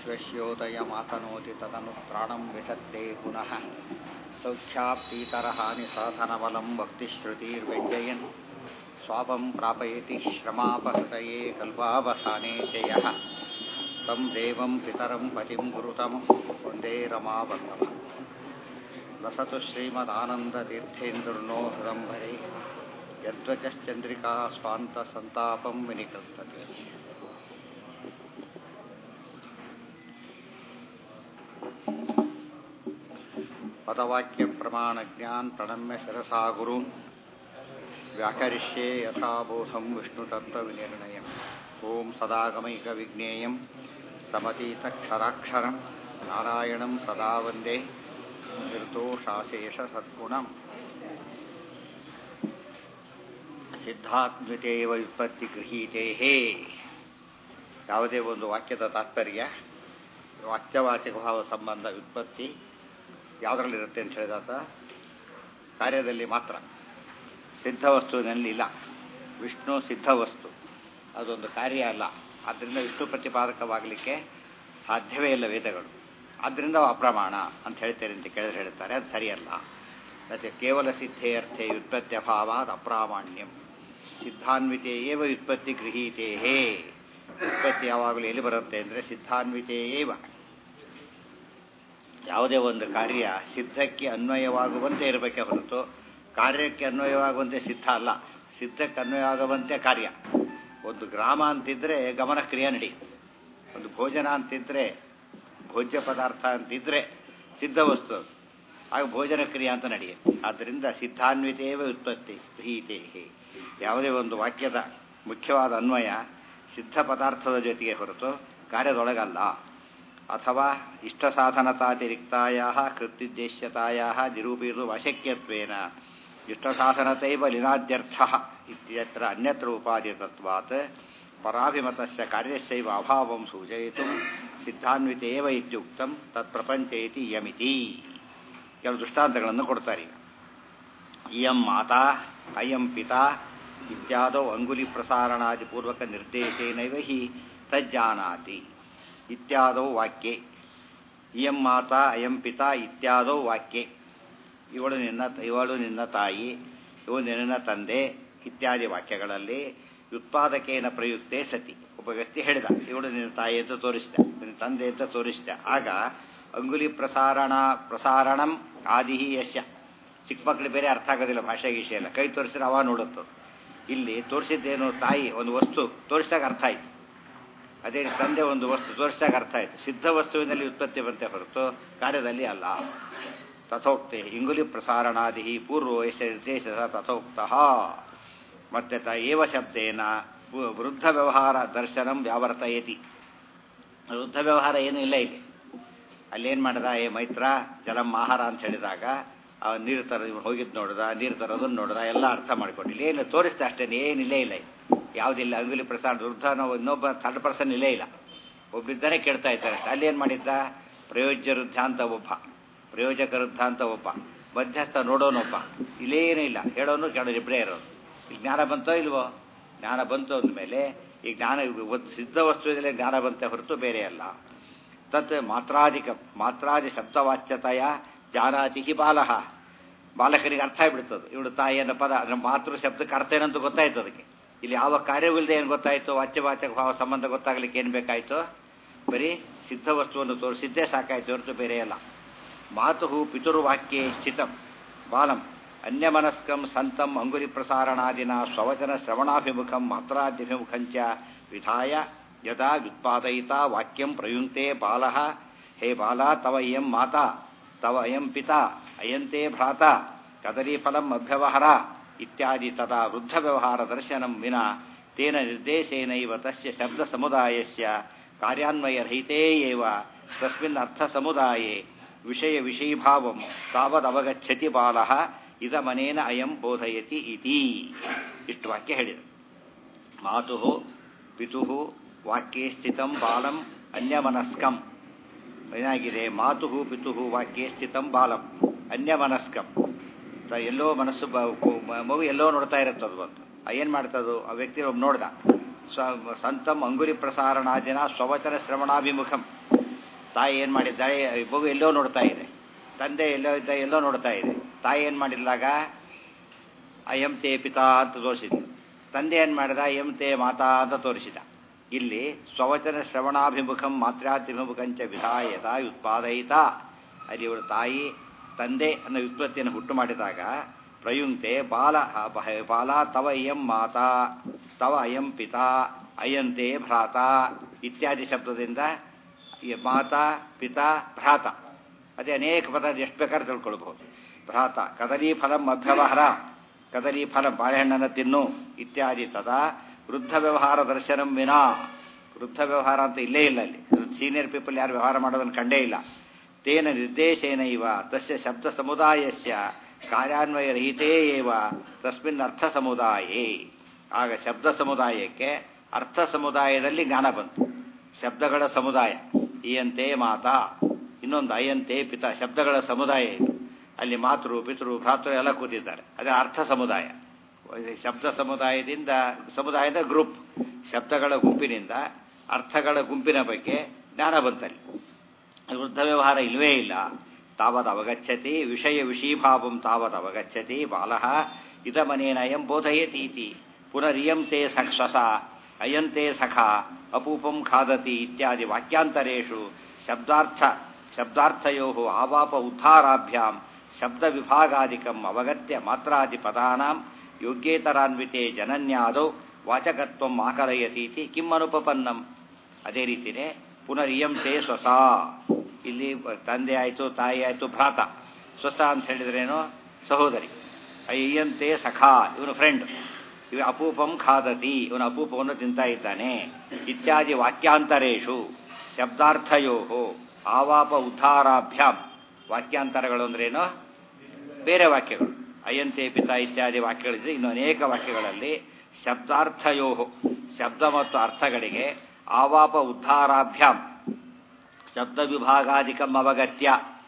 विश्वस्योदयमातनोति तदनु प्राणं विधत्ते पुनः सौख्याप्तीतरहानिसाधनबलं भक्तिश्रुतिर्व्यञ्जयन् स्वापं प्रापयति श्रमापहृतये कल्पावसाने च यः तं देवं पितरं पतिं गुरुतं वन्दे रमावल्लभम् लसतु श्रीमदानन्दतीर्थेन्दुर्नो हृदम्बरे यद्वचश्चन्द्रिका स्वान्तसन्तापं विनिकृन्तते पदवाक्यप्रमाणज्ञान् प्रणम्य शिरसा गुरुन् व्याकरिष्ये यथाबोधं विष्णुतत्त्वविनिर्णयम् ॐ सदागमैकविज्ञेयं समतीतक्षराक्षरं नारायणं सदा वन्दे निर्दोषाशेषसद्गुणम् ಸಿದ್ಧಾತ್ಮಿತೇವ ವ್ಯುತ್ಪತ್ತಿ ಗೃಹೀತೇಹೇ ಯಾವುದೇ ಒಂದು ವಾಕ್ಯದ ತಾತ್ಪರ್ಯ ವಾಕ್ಯವಾಚಕ ಭಾವ ಸಂಬಂಧ ವ್ಯುತ್ಪತ್ತಿ ಯಾವುದರಲ್ಲಿರುತ್ತೆ ಅಂತ ಹೇಳಿದಾತ ಕಾರ್ಯದಲ್ಲಿ ಮಾತ್ರ ಸಿದ್ಧ ವಸ್ತುವಿನಲ್ಲಿ ಇಲ್ಲ ವಿಷ್ಣು ಸಿದ್ಧ ವಸ್ತು ಅದೊಂದು ಕಾರ್ಯ ಅಲ್ಲ ಆದ್ದರಿಂದ ವಿಷ್ಣು ಪ್ರತಿಪಾದಕವಾಗಲಿಕ್ಕೆ ಸಾಧ್ಯವೇ ಇಲ್ಲ ವೇದಗಳು ಆದ್ದರಿಂದ ಅಪ್ರಮಾಣ ಅಂತ ಹೇಳ್ತೇನೆ ಅಂತ ಕೇಳಿದ್ರೆ ಹೇಳ್ತಾರೆ ಅದು ಸರಿಯಲ್ಲ ಮತ್ತೆ ಕೇವಲ ಸಿದ್ಧೇ ಅರ್ಥೇ ವ್ಯುತ್ಪತ್ತ್ಯಭಾವಾದ ಅಪ್ರಾಮಾಣ್ಯಂ ಸಿದ್ಧಾನ್ವಿತೇಯೇವ ವ್ಯುತ್ಪತ್ತಿ ಗೃಹೀತೇಹೇ ವ್ಯುತ್ಪತ್ತಿ ಯಾವಾಗಲೂ ಎಲ್ಲಿ ಬರುತ್ತೆ ಅಂದರೆ ಸಿದ್ಧಾನ್ವಿತೇಯೇವ ಯಾವುದೇ ಒಂದು ಕಾರ್ಯ ಸಿದ್ಧಕ್ಕೆ ಅನ್ವಯವಾಗುವಂತೆ ಇರಬೇಕೆ ಹೊರತು ಕಾರ್ಯಕ್ಕೆ ಅನ್ವಯವಾಗುವಂತೆ ಸಿದ್ಧ ಅಲ್ಲ ಸಿದ್ಧಕ್ಕೆ ಅನ್ವಯವಾಗುವಂತೆ ಕಾರ್ಯ ಒಂದು ಗ್ರಾಮ ಅಂತಿದ್ರೆ ಗಮನ ಕ್ರಿಯೆ ನಡಿ ಒಂದು ಭೋಜನ ಅಂತಿದ್ರೆ ಭೋಜ್ಯ ಪದಾರ್ಥ ಅಂತಿದ್ರೆ ಸಿದ್ಧ ವಸ್ತು ಆಗ ಭೋಜನ ಕ್ರಿಯೆ ಅಂತ ನಡೆಯುತ್ತೆ ಆದ್ದರಿಂದ ಸಿದ್ಧಾನ್ವಿತೇವ ಉತ್ಪತ್ತಿ ಗೃಹೀತೇಹೇ ಯಾವುದೇ ಒಂದು ವಾಕ್ಯದ ಮುಖ್ಯವಾದ ಅನ್ವಯ ಸಿದ್ಧ ಪದಾರ್ಥದ ಜೊತೆಗೆ ಹೊರತು ಕಾರ್ಯದೊಳಗಲ್ಲ ಅಥವಾ ಇಷ್ಟ ಸಾಧನತಾತಿರಿಕ್ತಾಯ ಕೃತ್ಯುದ್ದೇಶ್ಯತಾಯ ನಿರೂಪಿರು ಅಶಕ್ಯತ್ವೇನ ಇಷ್ಟ ಸಾಧನತೈವ ಲಿನಾದ್ಯರ್ಥ ಇತ್ಯತ್ರ ಅನ್ಯತ್ರ ಉಪಾದಿತತ್ವಾತ್ ಪರಾಭಿಮತಸ್ಯ ಕಾರ್ಯಸ್ಯೈವ ಅಭಾವಂ ಸೂಚಯಿತು ಸಿದ್ಧಾನ್ವಿತೇವ ಇತ್ಯುಕ್ತಂ ತತ್ಪ್ರಪಂಚ ಇತಿ ಯಮಿತಿ ಕೆಲವು ದೃಷ್ಟಾಂತಗಳನ್ನು ಕೊಡ್ತಾರೆ ಇಯಂ ಮಾತಾ ಅಯಂ ಪಿತಾ ಇತ್ಯಾದೋ ಅಂಗುಲಿ ಪ್ರಸಾರಣಾದಿ ಪೂರ್ವಕ ನಿರ್ದೇಶೇನೈವ ಹಿ ತಜ್ಜಾನಾತಿ ಇತ್ಯಾದೋ ವಾಕ್ಯೆ ಇಯಂ ಮಾತಾ ಅಯಂ ಪಿತಾ ಇತ್ಯಾದೋ ವಾಕ್ಯೆ ಇವಳು ನಿನ್ನ ಇವಳು ನಿನ್ನ ತಾಯಿ ಇವಳು ನಿನ್ನ ತಂದೆ ಇತ್ಯಾದಿ ವಾಕ್ಯಗಳಲ್ಲಿ ಉತ್ಪಾದಕೇನ ಪ್ರಯುಕ್ತೆ ಸತಿ ಒಬ್ಬ ವ್ಯಕ್ತಿ ಹೇಳಿದ ಇವಳು ನಿನ್ನ ತಾಯಿ ಅಂತ ತೋರಿಸಿದ ನಿನ್ನ ತಂದೆ ಅಂತ ತೋರಿಸಿದ ಆಗ ಅಂಗುಲಿ ಪ್ರಸಾರಣ ಪ್ರಸಾರಣಂ ಆದಿ ಯಶ ಚಿಕ್ಕ ಮಕ್ಕಳು ಬೇರೆ ಅರ್ಥ ಆಗೋದಿಲ್ಲ ಭಾಷೆ ಗೀಷೆ ಎಲ್ಲ ಕೈ ತೋರಿಸಿದ್ರೆ ಅವ ನೋಡುತ್ತೋ ಇಲ್ಲಿ ತೋರಿಸಿದ್ದೇನು ತಾಯಿ ಒಂದು ವಸ್ತು ತೋರಿಸಿದಾಗ ಅರ್ಥ ಆಯ್ತು ಅದೇ ತಂದೆ ಒಂದು ವಸ್ತು ತೋರಿಸಿದಾಗ ಅರ್ಥ ಆಯ್ತು ಸಿದ್ಧ ವಸ್ತುವಿನಲ್ಲಿ ಉತ್ಪತ್ತಿ ಬಂತೆ ಹೊರತು ಕಾರ್ಯದಲ್ಲಿ ಅಲ್ಲ ತಥೋಕ್ತೆ ಇಂಗುಲಿ ಪ್ರಸಾರಣಾದಿ ಪೂರ್ವ ವಯಸ್ಸ ನಿರ್ದೇಶ ತಥೋಕ್ತ ಮತ್ತೆ ತ ಏವ ಶಬ್ದೇನ ವೃದ್ಧ ವ್ಯವಹಾರ ದರ್ಶನಂ ವ್ಯಾವರ್ತಯತಿ ವೃದ್ಧ ವ್ಯವಹಾರ ಏನೂ ಇಲ್ಲ ಇಲ್ಲಿ ಅಲ್ಲೇನು ಮಾಡ್ದ ಏ ಮೈತ್ರ ಜಲಂ ಆಹಾರ ಅಂತ ಹೇಳಿದಾಗ ನೀರು ತರ ಹೋಗಿದ್ದು ನೋಡ್ದ ನೀರು ತರೋದನ್ನು ನೋಡ್ದ ಎಲ್ಲ ಅರ್ಥ ಮಾಡ್ಕೊಂಡು ಇಲ್ಲಿ ಏನು ತೋರಿಸ್ತಾ ಅಷ್ಟೇ ಏನಿಲ್ಲೇ ಇಲ್ಲ ಯಾವುದಿಲ್ಲ ಅಂಗುಲಿ ಪ್ರಸಾದ ವೃದ್ಧನೋ ಇನ್ನೊಬ್ಬ ಥರ್ಡ್ ಪರ್ಸನ್ ಇಲ್ಲೇ ಇಲ್ಲ ಒಬ್ಬಿದ್ದಾನೆ ಕೇಳ್ತಾ ಇದ್ದಾರೆ ಅಲ್ಲಿ ಏನು ಮಾಡಿದ್ದ ಪ್ರಯೋಜ್ಯ ವೃದ್ಧ ಅಂತ ಒಬ್ಬ ಪ್ರಯೋಜಕ ವೃದ್ಧ ಅಂತ ಒಬ್ಬ ಮಧ್ಯಸ್ಥ ನೋಡೋನೊಬ್ಬ ಇಲ್ಲೇನೂ ಇಲ್ಲ ಹೇಳೋನು ಕೇಳೋನು ಇಬ್ಬರೇ ಇರೋದು ಈಗ ಜ್ಞಾನ ಬಂತೋ ಇಲ್ವೋ ಜ್ಞಾನ ಬಂತು ಅಂದಮೇಲೆ ಈ ಜ್ಞಾನ ಸಿದ್ಧ ವಸ್ತುವಿನಲ್ಲಿ ಜ್ಞಾನ ಬಂತೆ ಹೊರತು ಬೇರೆ ಅಲ್ಲ ತತ್ ಮಾತ್ರಾಧಿಕ ಮಾತ್ರಾದಿ ಶಬ್ದವಾಚ್ಯತೆಯ ಜಾನಾತಿ ಹಿ ಬಾಲಹ ಬಾಲಕರಿಗೆ ಅರ್ಥ ಆಗಿಬಿಡ್ತದೆ ಇವಳು ತಾಯಿ ಅನ್ನೋ ಪದ ಅದರ ಮಾತೃ ಶಬ್ದಕ್ಕೆ ಅರ್ಥ ಏನಂತ ಗೊತ್ತಾಯ್ತು ಅದಕ್ಕೆ ಇಲ್ಲಿ ಯಾವ ಕಾರ್ಯವಿಲ್ಲದೆ ಏನು ಗೊತ್ತಾಯ್ತು ವಾಚ್ಯವಾಚಕ ಭಾವ ಸಂಬಂಧ ಗೊತ್ತಾಗ್ಲಿಕ್ಕೆ ಏನು ಬೇಕಾಯ್ತು ಬರೀ ಸಿದ್ಧ ವಸ್ತುವನ್ನು ತೋರಿಸಿದ್ದೇ ಸಾಕಾಯ್ತು ಹೊರತು ಬೇರೆ ಅಲ್ಲ ಮಾತು ಪಿತುರ್ವಾಕ್ಯೆ ಸ್ಥಿತಂ ಬಾಲಂ ಅನ್ಯಮನಸ್ಕಂ ಸಂತಂ ಅಂಗುಲಿ ಪ್ರಸಾರಣಾದಿನ ಸ್ವವಚನ ಶ್ರವಣಾಭಿಮುಖಂ ಮಾತ್ರಾದ್ಯಭಿಮುಖಂಚ ವಿಧಾಯ ಯದಾ ವ್ಯುತ್ಪಾದಯಿತ ವಾಕ್ಯಂ ಪ್ರಯುಕ್ತೆ ಬಾಲಃ ಹೇ ಬಾಲ ತವ ಇಯಂ ಮಾತಾ ತವ ಅಯಂ ಪಿತಾ ಅಯಂತೆ ಭ್ರಾತ ಕದಲೀಫಲಂ ಅಭ್ಯವಹರ ಇತ್ಯಾದಿ ತದಾ ವೃದ್ಧ ವ್ಯವಹಾರ ದರ್ಶನಂ ವಿನಾ ತೇನ ನಿರ್ದೇಶೇನೈವ ತಸ್ಯ ಶಬ್ದ ಸಮುದಾಯಸ್ಯ ಕಾರ್ಯಾನ್ವಯರಹಿತೇ ಏವ ತಸ್ಮಿನ್ ಅರ್ಥ ಸಮುದಾಯೇ ವಿಷಯ ವಿಷಯೀಭಾವಂ ತಾವದವಗಚ್ಚತಿ ಬಾಲಃ ಇದಮನೇನ ಅಯಂ ಬೋಧಯತಿ ಇತಿ ಇಷ್ಟು ವಾಕ್ಯ ಹೇಳಿದರು ಮಾತು ಪಿತು ವಾಕ್ಯೇ ಸ್ಥಿತಂ ಬಾಲಂ ಅನ್ಯಮನಸ್ಕಂ ಏನಾಗಿದೆ ಮಾತು ಪಿತು ವಾಕ್ಯೇ ಸ್ಥಿತಂ ಬಾಲಂ ಅನ್ಯಮನಸ್ಕಂ ಎಲ್ಲೋ ಮನಸ್ಸು ಮಗು ಎಲ್ಲೋ ನೋಡ್ತಾ ಇರುತ್ತದು ಬಂತು ಏನು ಮಾಡ್ತದು ಆ ವ್ಯಕ್ತಿ ಒಬ್ಬ ನೋಡ್ದ ಸ್ವ ಸಂತಂ ಅಂಗುಲಿ ಪ್ರಸಾರಣಾದಿನ ಸ್ವವಚನ ಶ್ರವಣಾಭಿಮುಖಂ ತಾಯಿ ಏನು ಮಾಡಿದ್ದಾಳೆ ಈ ಮಗು ಎಲ್ಲೋ ನೋಡ್ತಾ ಇದೆ ತಂದೆ ಎಲ್ಲೋ ಇದ್ದ ಎಲ್ಲೋ ನೋಡ್ತಾ ಇದೆ ತಾಯಿ ಏನು ಮಾಡಿದಾಗ ಅಯಂ ತೇ ಪಿತಾ ಅಂತ ತೋರಿಸಿದ ತಂದೆ ಏನು ಮಾಡಿದ ಎಂ ತೇ ಮಾತಾ ಅಂತ ತೋರಿಸಿದ ಇಲ್ಲಿ ಸ್ವವಚನ ಶ್ರವಣಾಭಿಮುಖಂ ಮಾತ್ರಾಭಿಮುಖಂಚ ವಿಧಾಯತ ಉತ್ಪಾದಯಿತ ಅಲ್ಲಿ ಇವಳು ತಾಯಿ ತಂದೆ ಅನ್ನೋ ವ್ಯುತ್ಪತ್ತಿಯನ್ನು ಹುಟ್ಟು ಮಾಡಿದಾಗ ಪ್ರಯುಂಕ್ತೆ ಬಾಲ ಬಾಲ ತವ ಇಯಂ ಮಾತಾ ತವ ಅಯಂ ಪಿತಾ ಅಯಂತೆ ಭ್ರಾತ ಇತ್ಯಾದಿ ಶಬ್ದದಿಂದ ಈ ಮಾತಾ ಪಿತಾ ಭ್ರಾತ ಅದೇ ಅನೇಕ ಪದ ಎಷ್ಟು ಬೇಕಾದ್ರೆ ತಿಳ್ಕೊಳ್ಬಹುದು ಭ್ರಾತ ಕದಲಿ ಫಲಂ ಅಭ್ಯವಹಾರ ಕದಲಿ ಫಲಂ ಬಾಳೆಹಣ್ಣನ್ನು ತಿನ್ನು ಇತ್ಯಾದಿ ತದಾ ವೃದ್ಧ ವ್ಯವಹಾರ ದರ್ಶನಂ ವಿನಾ ವೃದ್ಧ ವ್ಯವಹಾರ ಅಂತ ಇಲ್ಲೇ ಇಲ್ಲ ಅಲ್ಲಿ ಸೀನಿಯರ್ ಪೀಪಲ್ ಯಾರು ವ್ಯವಹಾರ ಮಾಡೋದನ್ನು ಕಂಡೇ ಇಲ್ಲ ತೇನ ನಿರ್ದೇಶೇನ ಇವ ತಸ್ಯ ಶಬ್ದ ಸಮುದಾಯಸ್ಯ ಕಾರ್ಯಾನ್ವಯರಹಿತೇ ಏವ ತಸ್ಮಿನ್ ಅರ್ಥ ಸಮುದಾಯೇ ಆಗ ಶಬ್ದ ಸಮುದಾಯಕ್ಕೆ ಅರ್ಥ ಸಮುದಾಯದಲ್ಲಿ ಜ್ಞಾನ ಬಂತು ಶಬ್ದಗಳ ಸಮುದಾಯ ಇಯಂತೆ ಮಾತಾ ಇನ್ನೊಂದು ಅಯಂತೆ ಪಿತ ಶಬ್ದಗಳ ಸಮುದಾಯ ಇದು ಅಲ್ಲಿ ಮಾತೃ ಪಿತೃ ಭ್ರಾತೃ ಎಲ್ಲ ಕೂತಿದ್ದಾರೆ ಅದೇ ಅರ್ಥ ಸಮುದಾಯ ಶಬ್ದ ಸಮುದಾಯದಿಂದ ಸಮುದಾಯದ ಗ್ರೂಪ್ ಶಬ್ದಗಳ ಗುಂಪಿನಿಂದ ಅರ್ಥಗಳ ಗುಂಪಿನ ಬಗ್ಗೆ ಜ್ಞಾನ ಬಂತಲ್ಲಿ ವೃದ್ಧ ವ್ಯವಹಾರ ಇಲ್ವೇ ಇಲ್ಲ ತಾವದ್ ಅವಗಚ್ಚತಿ ವಿಷಯ ವಿಷೀಭಾವಂ ತಾವದ್ ಅವಗಚ್ಚತಿ ಬಾಲಃ ಇದಮನೇನಯಂ ಬೋಧಯತೀತಿ ಪುನರಿಯಂ ತೇ ಸಕ್ಷಸ ಅಯಂತೆ ಸಖ ಅಪೂಪಂ ಖಾದತಿ ಇತ್ಯಾದಿ ವಾಕ್ಯಾಂತರೇಷು ಶಬ್ದಾರ್ಥ ಶಬ್ದಾರ್ಥಯೋ ಆವಾಪ ಉದ್ಧಾರಾಭ್ಯಾಂ ಶಬ್ದ ವಿಭಾಗಾದಿಕಂ ಅವಗತ್ಯ ಮಾತ್ರಾದಿಪದಾನಾಂ ಯೋಗ್ಯೇತರಾನ್ವಿತೆ ಜನನ್ಯಾದೌ ವಾಚಕತ್ವಂ ಆಕಲಯತೀತಿ ಕಿಂ ಅನುಪಪನ್ನಂ ಅದೇ ರೀತಿಯೇ ಪುನರಿಯಂ ತೇ ಸ್ವಸ ಇಲ್ಲಿ ತಂದೆ ಆಯಿತು ತಾಯಿ ಆಯಿತು ಭ್ರಾತ ಸ್ವಸ ಅಂತ ಹೇಳಿದ್ರೇನು ಸಹೋದರಿ ಅಯ್ಯಂತೆ ಸಖಾ ಇವನು ಫ್ರೆಂಡ್ ಇವ ಅಪೂಪಂ ಖಾದತಿ ಇವನು ಅಪೂಪವನ್ನು ತಿಂತಾ ಇದ್ದಾನೆ ಇತ್ಯಾದಿ ವಾಕ್ಯಾಂತರೇಶು ಶಬ್ದಾರ್ಥಯೋ ಆವಾಪ ಉದ್ಧಾರಾಭ್ಯಾಂ ವಾಕ್ಯಾಂತರಗಳು ಅಂದ್ರೇನು ಬೇರೆ ವಾಕ್ಯಗಳು ಅಯಂತೆ ಪಿತ ಇತ್ಯಾದಿ ವಾಕ್ಯಗಳಿದೆ ಇನ್ನು ಅನೇಕ ವಾಕ್ಯಗಳಲ್ಲಿ ಶಬ್ದಾರ್ಥಯೋ ಶಬ್ದ ಮತ್ತು ಅರ್ಥಗಳಿಗೆ ಆವಾಪ ಉದ್ಧಾರಾಭ್ಯಾಂ ಶಬ್ದ ವಿಭಾಗಾದಿಕಂ ಅವಗತ್ಯ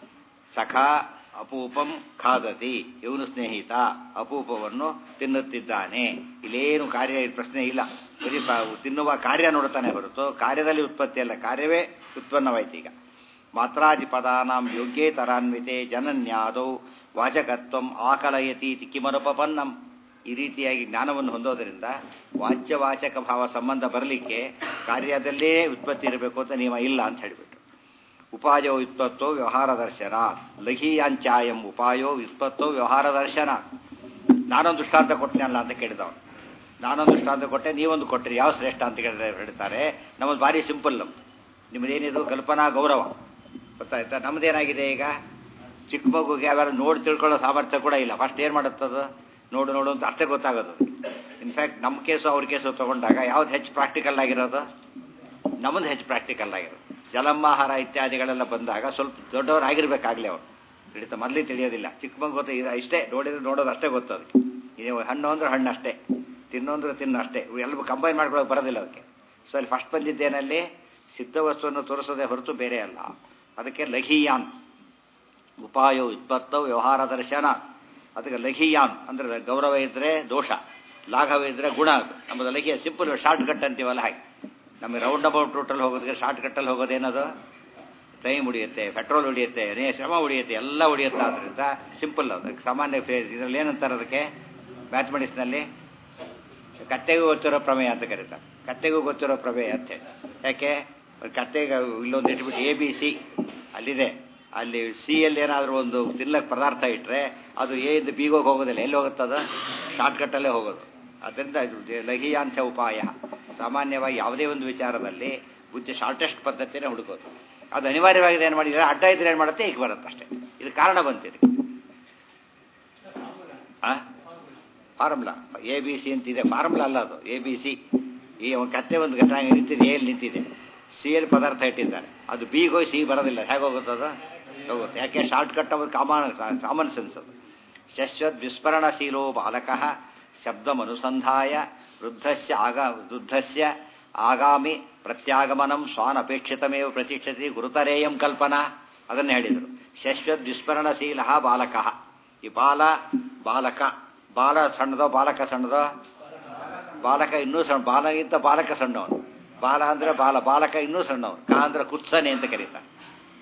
ಸಖ ಅಪೂಪಂ ಖಾದತಿ ಇವನು ಸ್ನೇಹಿತ ಅಪೂಪವನ್ನು ತಿನ್ನುತ್ತಿದ್ದಾನೆ ಇಲ್ಲೇನು ಕಾರ್ಯ ಪ್ರಶ್ನೆ ಇಲ್ಲ ಬರೀ ತಿನ್ನುವ ಕಾರ್ಯ ನೋಡ್ತಾನೆ ಹೊರತು ಕಾರ್ಯದಲ್ಲಿ ಉತ್ಪತ್ತಿ ಅಲ್ಲ ಕಾರ್ಯವೇ ಉತ್ಪನ್ನವಾಯ್ತು ಈಗ ಮಾತ್ರಾದಿಪದಾನಾಂ ಯೋಗ್ಯೇತರಾನ್ವಿತೆ ಜನನ್ಯಾದೌ ವಾಚಕತ್ವಂ ಆಕಲಯತಿ ಕಿಮನುಪಪನ್ನಂ ಈ ರೀತಿಯಾಗಿ ಜ್ಞಾನವನ್ನು ಹೊಂದೋದರಿಂದ ವಾಚ್ಯವಾಚಕ ಭಾವ ಸಂಬಂಧ ಬರಲಿಕ್ಕೆ ಕಾರ್ಯದಲ್ಲೇ ಉತ್ಪತ್ತಿ ಇರಬೇಕು ಅಂತ ನಿಯಮ ಇಲ್ಲ ಅಂತ ಹೇಳಿಬಿಟ್ಟು ಉಪಾಯೋ ವ್ಯುತ್ಪತ್ತೋ ವ್ಯವಹಾರ ದರ್ಶನ ಲಘೀಯಾಂಚಾಯಂ ಉಪಾಯೋ ವ್ಯುತ್ಪತ್ತೋ ವ್ಯವಹಾರ ದರ್ಶನ ನಾನೊಂದು ದೃಷ್ಟಾಂತ ಕೊಟ್ಟನಲ್ಲ ಅಂತ ಕೇಳಿದವನು ನಾನೊಂದು ದೃಷ್ಟಾಂತ ಕೊಟ್ಟೆ ನೀವೊಂದು ಕೊಟ್ಟರೆ ಯಾವ ಶ್ರೇಷ್ಠ ಅಂತ ಕೇಳಿದ್ರೆ ಹೇಳ್ತಾರೆ ನಮ್ಮದು ಭಾರಿ ಸಿಂಪಲ್ ನಮ್ದು ನಿಮ್ಮದೇನಿದು ಕಲ್ಪನಾ ಗೌರವ ಗೊತ್ತಾಯ್ತಾ ನಮ್ಮದೇನಾಗಿದೆ ಈಗ ಚಿಕ್ಕ ಮಗುಗೆ ಅವೆಲ್ಲ ನೋಡಿ ತಿಳ್ಕೊಳ್ಳೋ ಸಾಮರ್ಥ್ಯ ಕೂಡ ಇಲ್ಲ ಫಸ್ಟ್ ಏನು ಮಾಡುತ್ತದು ನೋಡು ನೋಡು ಅಂತ ಅಷ್ಟೇ ಗೊತ್ತಾಗೋದು ಇನ್ಫ್ಯಾಕ್ಟ್ ನಮ್ಮ ಕೇಸು ಅವ್ರ ಕೇಸು ತೊಗೊಂಡಾಗ ಯಾವ್ದು ಹೆಚ್ಚು ಪ್ರಾಕ್ಟಿಕಲ್ ಆಗಿರೋದು ನಮ್ಮದು ಹೆಚ್ಚು ಪ್ರಾಕ್ಟಿಕಲ್ ಆಗಿರೋದು ಜಲಮಾಹಾರ ಇತ್ಯಾದಿಗಳೆಲ್ಲ ಬಂದಾಗ ಸ್ವಲ್ಪ ದೊಡ್ಡವರು ಆಗಿರ್ಬೇಕಾಗ್ಲಿ ಅವರು ಹಿಡಿತ ಮೊದಲೇ ತಿಳಿಯೋದಿಲ್ಲ ಚಿಕ್ಕ ಮಗು ಗೊತ್ತ ಇದು ಇಷ್ಟೇ ನೋಡಿದ್ರೆ ನೋಡೋದು ಅಷ್ಟೇ ಗೊತ್ತು ಅದಕ್ಕೆ ಇದು ಹಣ್ಣು ಅಂದ್ರೆ ಹಣ್ಣು ಅಷ್ಟೇ ತಿನ್ನು ಅಂದ್ರೆ ತಿನ್ನು ಅಷ್ಟೇ ಎಲ್ಲರೂ ಕಂಬೈನ್ ಮಾಡ್ಕೊಳ್ಳೋಕೆ ಬರೋದಿಲ್ಲ ಅದಕ್ಕೆ ಸೊ ಅಲ್ಲಿ ಫಸ್ಟ್ ಬಂದಿದ್ದೇನಲ್ಲಿ ಸಿದ್ಧ ವಸ್ತುವನ್ನು ತೋರಿಸೋದೇ ಹೊರತು ಬೇರೆ ಅಲ್ಲ ಅದಕ್ಕೆ ಲಘೀಯಾನ್ ಉಪಾಯ ಉತ್ಪತ್ತ ವ್ಯವಹಾರ ದರ್ಶನ ಅದಕ್ಕೆ ಲಘೀಯಾನ್ ಅಂದರೆ ಗೌರವ ಇದ್ದರೆ ದೋಷ ಲಾಘವ ಇದ್ದರೆ ಗುಣ ಅದು ನಮ್ಮದು ಲಘಿಯ ಸಿಂಪಲ್ ಶಾರ್ಟ್ ಕಟ್ ಅಂತೀವಲ್ಲ ಹಾಗೆ ನಮಗೆ ರೌಂಡ್ ಅಬೌಟ್ ರೂಟಲ್ಲಿ ಹೋಗೋದಕ್ಕೆ ಶಾರ್ಟ್ ಕಟ್ಟಲ್ಲಿ ಹೋಗೋದೇನದು ಟೈಮ್ ಉಳಿಯುತ್ತೆ ಪೆಟ್ರೋಲ್ ಉಳಿಯುತ್ತೆ ನೇ ಶ್ರಮ ಉಳಿಯುತ್ತೆ ಎಲ್ಲ ಉಳಿಯುತ್ತೆ ಆದ್ದರಿಂದ ಸಿಂಪಲ್ ಅದು ಸಾಮಾನ್ಯ ಫೇಸ್ ಇದರಲ್ಲಿ ಏನಂತಾರೆ ಅದಕ್ಕೆ ಮ್ಯಾಥಮೆಟಿಕ್ಸ್ನಲ್ಲಿ ಕತ್ತೆಗೂ ಗೊತ್ತಿರೋ ಪ್ರಮೇಯ ಅಂತ ಕರೀತಾರೆ ಕತ್ತೆಗೂ ಗೊತ್ತಿರೋ ಪ್ರಮೇಯ ಅಂತ ಹೇಳಿ ಯಾಕೆ ಕತ್ತೆಗೆ ಇಲ್ಲೊಂದು ಇಟ್ಬಿಟ್ಟು ಎ ಬಿ ಸಿ ಅಲ್ಲಿದೆ ಅಲ್ಲಿ ಸಿ ಅಲ್ಲಿ ಏನಾದರೂ ಒಂದು ತಿನ್ನಕ್ಕೆ ಪದಾರ್ಥ ಇಟ್ಟರೆ ಅದು ಎ ಇಂದ ಬಿಗೋಗಿ ಹೋಗೋದಿಲ್ಲ ಎಲ್ಲಿ ಹೋಗುತ್ತದ ಶಾರ್ಟ್ಕಟ್ಟಲ್ಲೇ ಹೋಗೋದು ಅದರಿಂದ ಇದು ಲಘೀಯಾಂಶ ಉಪಾಯ ಸಾಮಾನ್ಯವಾಗಿ ಯಾವುದೇ ಒಂದು ವಿಚಾರದಲ್ಲಿ ಬುದ್ಧಿ ಶಾರ್ಟೆಸ್ಟ್ ಪದ್ಧತಿನೇ ಹುಡುಕೋದು ಅದು ಅನಿವಾರ್ಯವಾಗಿದೆ ಏನು ಮಾಡಿದ್ರೆ ಅಡ್ಡ ಇದ್ರೆ ಏನು ಮಾಡುತ್ತೆ ಈಗ ಬರುತ್ತೆ ಅಷ್ಟೇ ಇದು ಕಾರಣ ಬಂತಿದೆ ಆ ಫಾರ್ಮುಲಾ ಎ ಬಿ ಸಿ ಅಂತಿದೆ ಫಾರ್ಮುಲಾ ಅಲ್ಲ ಅದು ಎ ಬಿ ಸಿ ಈ ಒಂದು ಕತ್ತೆ ಒಂದು ಘಟ ನಿಂತಿದೆ ಎಲ್ಲಿ ನಿಂತಿದೆ ಸಿ ಎಲ್ ಪದಾರ್ಥ ಇಟ್ಟಿದ್ದಾರೆ ಅದು ಬಿಗೆ ಹೋಗಿ ಸಿ ಬರೋದಿಲ್ಲ ಹೇಗೆ ಹೋಗುತ್ತೆ ಅದು ಹೋಗುತ್ತೆ ಯಾಕೆ ಶಾರ್ಟ್ ಕಟ್ ಅದು ಕಾಮನ್ ಕಾಮನ್ ಸೆನ್ಸ್ ಅದು ಶಶ್ವತ್ ವಿಸ್ಮರಣಶೀಲೋ ಬಾಲಕಃ ಶಬ್ದಮನುಸಂಧಾಯ ವೃದ್ಧಸ್ಯ ಆಗ ವೃದ್ಧಸ್ಯ ಆಗಾಮಿ ಪ್ರತ್ಯಾಗಮನಂ ಸ್ವಾನ್ ಅಪೇಕ್ಷಿತಮೇವ ಪ್ರತೀಕ್ಷತಿ ಗುರುತರೇಯಂ ಕಲ್ಪನಾ ಅದನ್ನೇ ಹೇಳಿದರು ಶಶ್ವತ್ ವಿಸ್ಮರಣಶೀಲ ಬಾಲಕ ಈ ಬಾಲ ಬಾಲಕ ಬಾಲ ಸಣ್ಣದೋ ಬಾಲಕ ಸಣ್ಣದೋ ಬಾಲಕ ಇನ್ನೂ ಸಣ್ಣ ಬಾಲಗಿಂತ ಬಾಲಕ ಸಣ್ಣವನು ಬಾಲ ಅಂದ್ರೆ ಬಾಲ ಬಾಲಕ ಇನ್ನೂ ಸಣ್ಣವನು ಕಾ ಅಂದ್ರೆ ಕುತ್ಸನೆ ಅಂತ ಕರೀತಾರೆ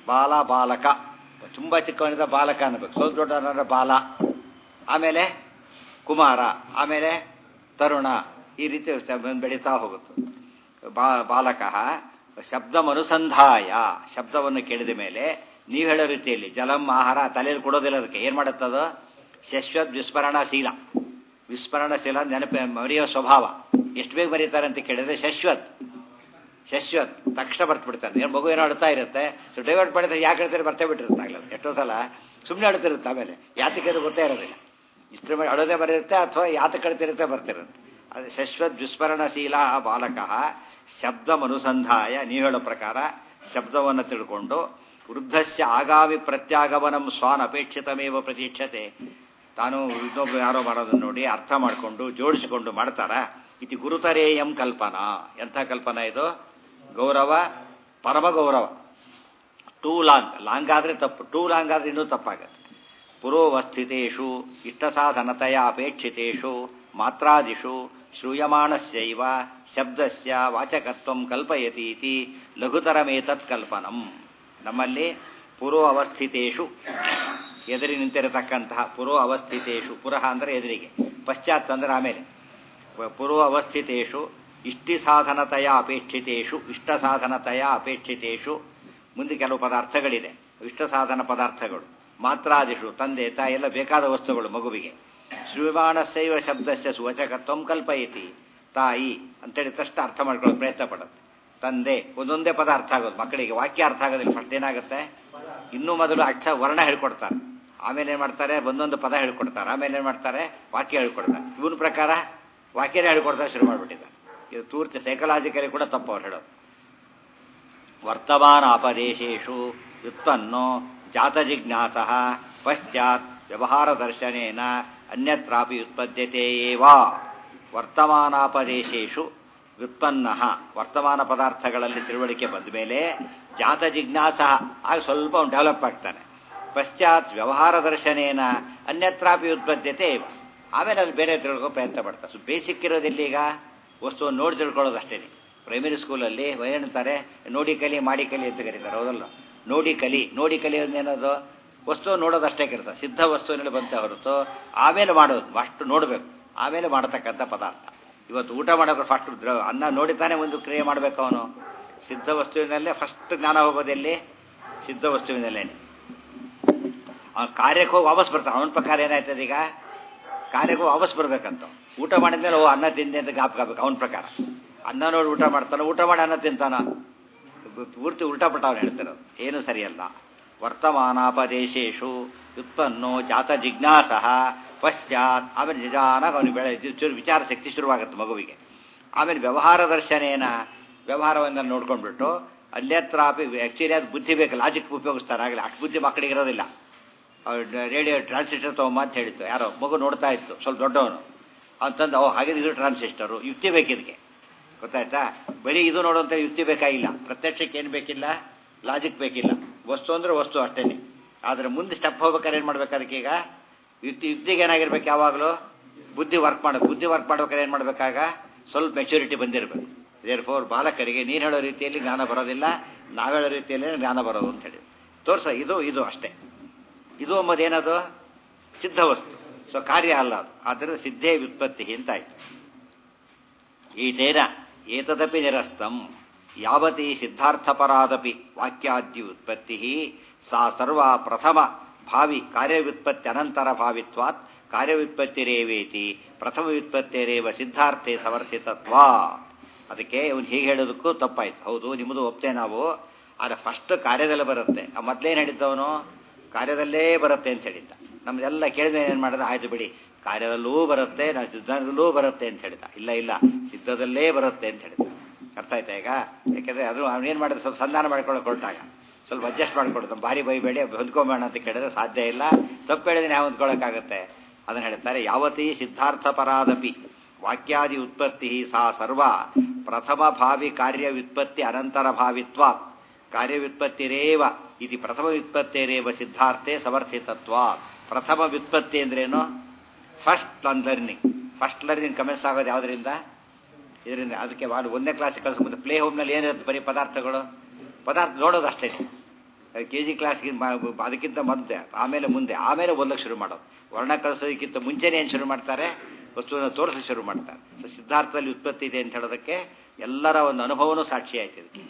ಬಾಲ ಬಾಲಕ ತುಂಬ ಚಿಕ್ಕವನಿಂದ ಬಾಲಕ ಅನ್ನಬೇಕು ಸ್ವಲ್ಪ ದೊಡ್ಡವನಂದ್ರೆ ಬಾಲ ಆಮೇಲೆ ಕುಮಾರ ಆಮೇಲೆ ತರುಣ ಈ ರೀತಿ ಬೆಳೀತಾ ಹೋಗುತ್ತೆ ಬಾ ಬಾಲಕ ಶಬ್ದಮನುಸಂಧಾಯ ಶಬ್ದವನ್ನು ಕೇಳಿದ ಮೇಲೆ ನೀವು ಹೇಳೋ ರೀತಿಯಲ್ಲಿ ಜಲಂ ಆಹಾರ ತಲೆಯಲ್ಲಿ ಕೊಡೋದಿಲ್ಲ ಅದಕ್ಕೆ ಏನು ಮಾಡುತ್ತದು ಶಶ್ವತ್ ವಿಸ್ಮರಣಶೀಲ ವಿಸ್ಮರಣಶೀಲ ನೆನಪು ಮರೆಯೋ ಸ್ವಭಾವ ಎಷ್ಟು ಬೇಗ ಬರೀತಾರೆ ಅಂತ ಕೇಳಿದ್ರೆ ಶಶ್ವತ್ ಶಶ್ವತ್ ತಕ್ಷಣ ಬರ್ತು ಬಿಡ್ತಾನೆ ಏನು ಮಗು ಏನೋ ಅಳ್ತಾ ಇರುತ್ತೆ ಸೊ ಡೈವರ್ಟ್ ಮಾಡಿದ್ರೆ ಯಾಕೆ ಹೇಳ್ತಾರೆ ಬರ್ತೇ ಬಿಟ್ಟಿರುತ್ತೆ ಆಗಲ್ಲ ಎಷ್ಟೋ ಸಲ ಸುಮ್ಮನೆ ಅಳ್ತಿರುತ್ತೆ ಆಮೇಲೆ ಯಾತಕ್ಕೆ ಗೊತ್ತೇ ಇರೋದಿಲ್ಲ ಇಷ್ಟರ ಮೇಲೆ ಅಳೋದೇ ಬರುತ್ತೆ ಅಥವಾ ಯಾತ ಕಳ್ತಿರುತ್ತೆ ಬರ್ತಿರುತ್ತೆ ಅದು ಶಶ್ವತ್ ವಿಸ್ಮರಣಶೀಲ ಬಾಲಕ ಶಬ್ದಮನುಸಂಧಾಯ ನೀವು ಹೇಳೋ ಪ್ರಕಾರ ಶಬ್ದವನ್ನು ತಿಳ್ಕೊಂಡು ವೃದ್ಧಸ್ಯ ಆಗಾಮಿ ಪ್ರತ್ಯಾಗಮನಂ ಸ್ವಾನ್ ಅಪೇಕ್ಷಿತಮೇವ ಪ್ರತೀಕ್ಷತೆ ತಾನು ಇನ್ನೊಬ್ಬ ಯಾರೋ ಮಾಡೋದನ್ನು ನೋಡಿ ಅರ್ಥ ಮಾಡಿಕೊಂಡು ಜೋಡಿಸಿಕೊಂಡು ಮಾಡ್ತಾರ ಇತಿ ಗುರುತರೇಯಂ ಕಲ್ಪನಾ ಎಂಥ ಕಲ್ಪನಾ ಇದು ಗೌರವ ಪರಮ ಗೌರವ ಟೂ ಲಾಂಗ್ ಲಾಂಗ್ ಆದರೆ ತಪ್ಪು ಟೂ ಲಾಂಗ್ ಆದರೆ ಇನ್ನೂ ತಪ್ಪಾಗತ್ತೆ ಪುರೋವಸ್ಥಿತೇಷು ಇಷ್ಟಸಾಧನತೆಯ ಅಪೇಕ್ಷಿತೇಷು ಮಾತ್ರಾದಿಷು ಶ್ರೂಯಮಾಣಸ್ಯೈವ ಶಬ್ದಸ್ಯ ವಾಚಕತ್ವಂ ಕಲ್ಪಯತಿ ಇತಿ ಲಘುತರಮೇತತ್ ಕಲ್ಪನಂ ನಮ್ಮಲ್ಲಿ ಪುರೋ ಅವಸ್ಥಿತೇಷು ಎದುರಿ ನಿಂತಿರತಕ್ಕಂತಹ ಪುರೋ ಅವಸ್ಥಿತೇಷು ಪುರಃ ಅಂದರೆ ಎದುರಿಗೆ ಪಶ್ಚಾತ್ ಅಂದರೆ ಆಮೇಲೆ ಪುರೋ ಅವಸ್ಥಿತೇಷು ಇಷ್ಟಿ ಸಾಧನತೆಯ ಅಪೇಕ್ಷಿತೇಷು ಇಷ್ಟ ಸಾಧನತೆಯ ಅಪೇಕ್ಷಿತೇಷು ಮುಂದೆ ಕೆಲವು ಪದಾರ್ಥಗಳಿದೆ ಇಷ್ಟ ಸಾಧನ ಪದಾರ್ಥಗಳು ಮಾತ್ರಾದಿಷು ತಂದೆ ತಾಯಿ ಎಲ್ಲ ಬೇಕಾದ ವಸ್ತುಗಳು ಮಗುವಿಗೆ ಶ್ರೀಮಾನಸ್ಸೈವ ಶಬ್ದಸ್ಯ ಸುವಚಕತ್ವಂ ಕಲ್ಪಯತಿ ತಾಯಿ ಅಂತೇಳಿ ತಕ್ಷಣ ಅರ್ಥ ಮಾಡ್ಕೊಳ್ಳೋ ಪ್ರಯತ್ನ ಪಡುತ್ತೆ ತಂದೆ ಒಂದೊಂದೇ ಪದ ಅರ್ಥ ಆಗೋದು ಮಕ್ಕಳಿಗೆ ವಾಕ್ಯ ಅರ್ಥ ಆಗೋದಿಲ್ಲ ಫಸ್ಟ್ ಏನಾಗುತ್ತೆ ಇನ್ನೂ ಮೊದಲು ಅಕ್ಷ ವರ್ಣ ಹೇಳ್ಕೊಡ್ತಾರೆ ಆಮೇಲೆ ಏನು ಮಾಡ್ತಾರೆ ಒಂದೊಂದು ಪದ ಹೇಳ್ಕೊಡ್ತಾರೆ ಆಮೇಲೆ ಏನು ಮಾಡ್ತಾರೆ ವಾಕ್ಯ ಹೇಳ್ಕೊಡ್ತಾರೆ ಇವನ ಪ್ರಕಾರ ವಾಕ್ಯನೇ ಹೇಳ್ಕೊಡ್ತಾರೆ ಶುರು ಮಾಡಿಬಿಟ್ಟಿದ್ದಾರೆ ಇದು ಪೂರ್ತಿ ಸೈಕಲಾಜಿಕಲಿ ಕೂಡ ತಪ್ಪು ಅವ್ರು ಹೇಳೋದು ವರ್ತಮಾನ ಅಪದೇಶೇಶು ವ್ಯುತ್ಪನ್ನೋ ಜಾತ ಜಿಜ್ಞಾಸ ಪಶ್ಚಾತ್ ವ್ಯವಹಾರ ದರ್ಶನೇನ ಅನ್ಯತ್ರಾಪಿ ಉತ್ಪದ್ಯತೆ ಏವ ವರ್ತಮಾನಾಪದೇಶೇಶು ವ್ಯುತ್ಪನ್ನ ವರ್ತಮಾನ ಪದಾರ್ಥಗಳಲ್ಲಿ ತಿಳುವಳಿಕೆ ಬಂದ ಮೇಲೆ ಜಾತ ಜಿಜ್ಞಾಸ ಆಗ ಸ್ವಲ್ಪ ಅವನು ಡೆವಲಪ್ ಆಗ್ತಾನೆ ಪಶ್ಚಾತ್ ವ್ಯವಹಾರ ದರ್ಶನೇನ ಅನ್ಯತ್ರಾಪಿ ಉತ್ಪದ್ಯತೆ ಇವ ಆಮೇಲೆ ಅಲ್ಲಿ ಬೇರೆ ತಿಳ್ಕೊ ಪ್ರಯತ್ನ ಪಡ್ತಾರೆ ಸೊ ಬೇಸಿಕ್ ಇರೋದಿಲ್ಲ ಈಗ ವಸ್ತುವನ್ನು ನೋಡಿ ತಿಳ್ಕೊಳ್ಳೋದು ಅಷ್ಟೇ ಪ್ರೈಮರಿ ಸ್ಕೂಲಲ್ಲಿ ಏನಂತಾರೆ ನೋಡಿ ಕಲಿ ಮಾಡಿ ಕಲಿ ಅಂತ ಕರೀತಾರೆ ಹೌದಲ್ಲ ನೋಡಿ ಕಲಿ ನೋಡಿ ಕಲಿ ಏನದು ವಸ್ತು ನೋಡೋದಷ್ಟೇ ಕೆಲಸ ಸಿದ್ಧ ವಸ್ತುವಿನಲ್ಲಿ ಬಂತೆ ಹೊರತು ಆಮೇಲೆ ಮಾಡೋದು ಅಷ್ಟು ನೋಡಬೇಕು ಆಮೇಲೆ ಮಾಡತಕ್ಕಂಥ ಪದಾರ್ಥ ಇವತ್ತು ಊಟ ಮಾಡೋಕೆ ಫಸ್ಟ್ ಅನ್ನ ನೋಡಿತಾನೆ ಒಂದು ಕ್ರಿಯೆ ಮಾಡಬೇಕು ಅವನು ಸಿದ್ಧ ವಸ್ತುವಿನಲ್ಲೇ ಫಸ್ಟ್ ಜ್ಞಾನ ಹೋಗೋದೆಲ್ಲಿ ಸಿದ್ಧ ವಸ್ತುವಿನಲ್ಲೇ ಅವನ ಕಾರ್ಯಕ್ಕೆ ಹೋಗಿ ವಾಪಸ್ ಬರ್ತಾನೆ ಅವನ ಪ್ರಕಾರ ಏನಾಯ್ತದೆ ಈಗ ಕಾರ್ಯಕ್ಕೆ ವಾಪಸ್ ಬರ್ಬೇಕಂತ ಊಟ ಮಾಡಿದ್ಮೇಲೆ ಓ ಅನ್ನ ತಿಂದೆ ಅಂತ ಗಾಪ್ಕಾಬೇಕು ಅವನ ಪ್ರಕಾರ ಅನ್ನ ನೋಡಿ ಊಟ ಮಾಡ್ತಾನೆ ಊಟ ಮಾಡಿ ಅನ್ನ ತಿಂತಾನ ಪೂರ್ತಿ ಉಲ್ಟಾ ಪಟ್ಟ ಅವ್ನು ಹೇಳ್ತಿರೋದು ಏನು ಸರಿಯಲ್ಲ ವರ್ತಮಾನಾಪದೇಶೇಶು ಉತ್ಪನ್ನೋ ಜಾತ ಜಿಜ್ಞಾಸ ಪಶ್ಚಾತ್ ಆಮೇಲೆ ನಿಜಾನ ಅವನಿಗೆ ಬೆಳೆ ಚೂರು ವಿಚಾರ ಶಕ್ತಿ ಶುರುವಾಗುತ್ತೆ ಮಗುವಿಗೆ ಆಮೇಲೆ ವ್ಯವಹಾರ ದರ್ಶನೇನ ವ್ಯವಹಾರವನ್ನು ನೋಡ್ಕೊಂಡ್ಬಿಟ್ಟು ಅನ್ಯತ್ರಾಪಿ ಆ್ಯಕ್ಚುಲಿ ಅದು ಬುದ್ಧಿ ಬೇಕು ಲಾಜಿಕ್ ಉಪಯೋಗಿಸ್ತಾರೆ ಆಗಲಿ ಅಷ್ಟು ಬುದ್ಧಿ ಮಕ್ಕಳಿಗಿರೋದಿಲ್ಲ ರೇಡಿಯೋ ಟ್ರಾನ್ಸಿಸ್ಟರ್ ತೊಗೊಂಬ ಅಂತ ಹೇಳಿತ್ತು ಯಾರೋ ಮಗು ನೋಡ್ತಾ ಇತ್ತು ಸ್ವಲ್ಪ ದೊಡ್ಡವನು ಅಂತಂದು ಅವು ಹಾಗಿದ್ರೆ ಇದು ಟ್ರಾನ್ಸಿಸ್ಟರು ಯುಕ್ತಿ ಬೇಕಿದಕ್ಕೆ ಗೊತ್ತಾಯ್ತಾ ಬರೀ ಇದು ನೋಡುವಂಥ ಯುಕ್ತಿ ಬೇಕಾಗಿಲ್ಲ ಪ್ರತ್ಯಕ್ಷಕ್ಕೆ ಏನು ಬೇಕಿಲ್ಲ ಲಾಜಿಕ್ ಬೇಕಿಲ್ಲ ವಸ್ತು ಅಂದರೆ ವಸ್ತು ಅಷ್ಟೇ ಆದರೆ ಮುಂದೆ ಸ್ಟೆಪ್ ಹೋಗ್ಬೇಕಾದ್ರೆ ಏನು ಮಾಡ್ಬೇಕು ಅದಕ್ಕೆ ಈಗ ಯುಕ್ತಿ ಯುಕ್ತಿಗೆ ಏನಾಗಿರ್ಬೇಕು ಯಾವಾಗಲೂ ಬುದ್ಧಿ ವರ್ಕ್ ಮಾಡಬೇಕು ಬುದ್ಧಿ ವರ್ಕ್ ಮಾಡ್ಬೇಕಾದ್ರೆ ಏನು ಮಾಡಬೇಕಾಗ ಸ್ವಲ್ಪ ಮೆಚುರಿಟಿ ಬಂದಿರಬೇಕು ದೇರ್ ಫೋರ್ ಬಾಲಕರಿಗೆ ನೀನು ಹೇಳೋ ರೀತಿಯಲ್ಲಿ ಜ್ಞಾನ ಬರೋದಿಲ್ಲ ನಾವು ಹೇಳೋ ರೀತಿಯಲ್ಲಿ ಜ್ಞಾನ ಬರೋದು ಅಂತ ಹೇಳಿ ತೋರ್ಸ ಇದು ಇದು ಅಷ್ಟೇ ಇದು ಅಂಬುದು ಏನದು ಸಿದ್ಧ ವಸ್ತು ಸೊ ಕಾರ್ಯ ಅಲ್ಲ ಅದು ಆದ್ದರಿಂದ ಸಿದ್ಧೇ ವ್ಯುತ್ಪತ್ತಿ ಅಂತಾಯ್ತು ಈತೇನ ಏತದಪಿ ನಿರಸ್ತಂ ಯಾವತಿ ಸಿದ್ಧಾರ್ಥಪರಾದಪಿ ವಾಕ್ಯಾದ್ಯ ಉತ್ಪತ್ತಿ ಸಾ ಸರ್ವ ಪ್ರಥಮ ಭಾವಿ ಕಾರ್ಯವ್ಯುತ್ಪತ್ತಿ ಅನಂತರ ಭಾವಿತ್ವಾತ್ ಕಾರ್ಯವ್ಯುತ್ಪತ್ತಿರೇವೇತಿ ಪ್ರಥಮ ವ್ಯುತ್ಪತ್ತಿರೇವ ಸಿದ್ಧಾರ್ಥೆ ಸಮರ್ಥಿತತ್ವ ಅದಕ್ಕೆ ಇವನು ಹೀಗೆ ಹೇಳೋದಕ್ಕೂ ತಪ್ಪಾಯ್ತು ಹೌದು ನಿಮ್ಮದು ಒಪ್ತೇ ನಾವು ಆದರೆ ಫಸ್ಟ್ ಕಾರ್ಯದಲ್ಲೇ ಬರುತ್ತೆ ಆ ಮೊದಲೇನು ಹೇಳಿದ್ದವನು ಕಾರ್ಯದಲ್ಲೇ ಬರುತ್ತೆ ಅಂತ ಹೇಳಿದ್ದ ನಮ್ದೆಲ್ಲ ಕೇಳಿದ ಏನು ಮಾಡಿದ ಆಯ್ತು ಬಿಡಿ ಕಾರ್ಯದಲ್ಲೂ ಬರುತ್ತೆ ನಾವು ಸಿದ್ಧದಲ್ಲೂ ಬರುತ್ತೆ ಅಂತ ಹೇಳಿದ ಇಲ್ಲ ಇಲ್ಲ ಸಿದ್ಧದಲ್ಲೇ ಬರುತ್ತೆ ಅಂತ ಹೇಳಿದ ಅರ್ಥ ಆಯ್ತಾ ಈಗ ಯಾಕೆಂದರೆ ಅದು ಅವನೇನು ಮಾಡಿದ್ರೆ ಸ್ವಲ್ಪ ಸಂಧಾನ ಮಾಡ್ಕೊಳ್ಳೋಕೆ ಹೊರಟಾಗ ಸ್ವಲ್ಪ ಅಡ್ಜಸ್ಟ್ ಮಾಡ್ಕೊಡ್ದು ಭಾರಿ ಬೈಬೇಡಿ ಹೊಂದ್ಕೊಂಬೇಡ ಅಂತ ಕೇಳಿದ್ರೆ ಸಾಧ್ಯ ಇಲ್ಲ ತಪ್ಪು ಹೇಳಿದ್ರೆ ನಾವು ಹೊಂದ್ಕೊಳ್ಳೋಕ್ಕಾಗತ್ತೆ ಅದನ್ನು ಹೇಳ್ತಾರೆ ಯಾವತ್ತೀ ಸಿದ್ಧಾರ್ಥ ಪರಾದಪಿ ವಾಕ್ಯಾದಿ ಉತ್ಪತ್ತಿ ಸಾ ಸರ್ವ ಪ್ರಥಮ ಭಾವಿ ಕಾರ್ಯ ವ್ಯುತ್ಪತ್ತಿ ಅನಂತರ ಭಾವಿತ್ವ ಕಾರ್ಯವ್ಯುತ್ಪತ್ತಿರೇವ ಇದು ಪ್ರಥಮ ವ್ಯುತ್ಪತ್ತಿರೇವ ಸಿದ್ಧಾರ್ಥೆ ಸಮರ್ಥಿತತ್ವ ಪ್ರಥಮ ವ್ಯುತ್ಪತ್ತಿ ಅಂದ್ರೇನು first on learning first learning commence ಆಗೋದು ಯಾವುದರಿಂದ ಇದರಿಂದ ಅದಕ್ಕೆ ಮಾಡಿ ಒಂದನೇ ಕ್ಲಾಸಿಗೆ ಕಳಿಸ್ಬೋದು ಪ್ಲೇ ಹೋಮ್ನಲ್ಲಿ ಏನಿರುತ್ತೆ ಬರೀ ಪದಾರ್ಥಗಳು ಪದಾರ್ಥ ನೋಡೋದು ಅಷ್ಟೇ ಕೆ ಜಿ ಕ್ಲಾಸ್ಗೆ ಅದಕ್ಕಿಂತ ಮುಂದೆ ಆಮೇಲೆ ಮುಂದೆ ಆಮೇಲೆ ಓದಕ್ಕೆ ಶುರು ಮಾಡೋದು ವರ್ಣ ಕಲಿಸೋದಕ್ಕಿಂತ ಮುಂಚೆನೇ ಏನು ಶುರು ಮಾಡ್ತಾರೆ ವಸ್ತುವನ್ನು ತೋರಿಸಿ ಶುರು ಮಾಡ್ತಾರೆ ಸೊ ಸಿದ್ಧಾರ್ಥದಲ್ಲಿ ಉತ್ಪತ್ತಿ ಇದೆ ಅಂತ ಹೇಳೋದಕ್ಕೆ ಎಲ್ಲರ ಒಂದು ಅನುಭವನೂ ಸಾಕ್ಷಿ ಆಯ್ತು ಇದಕ್ಕೆ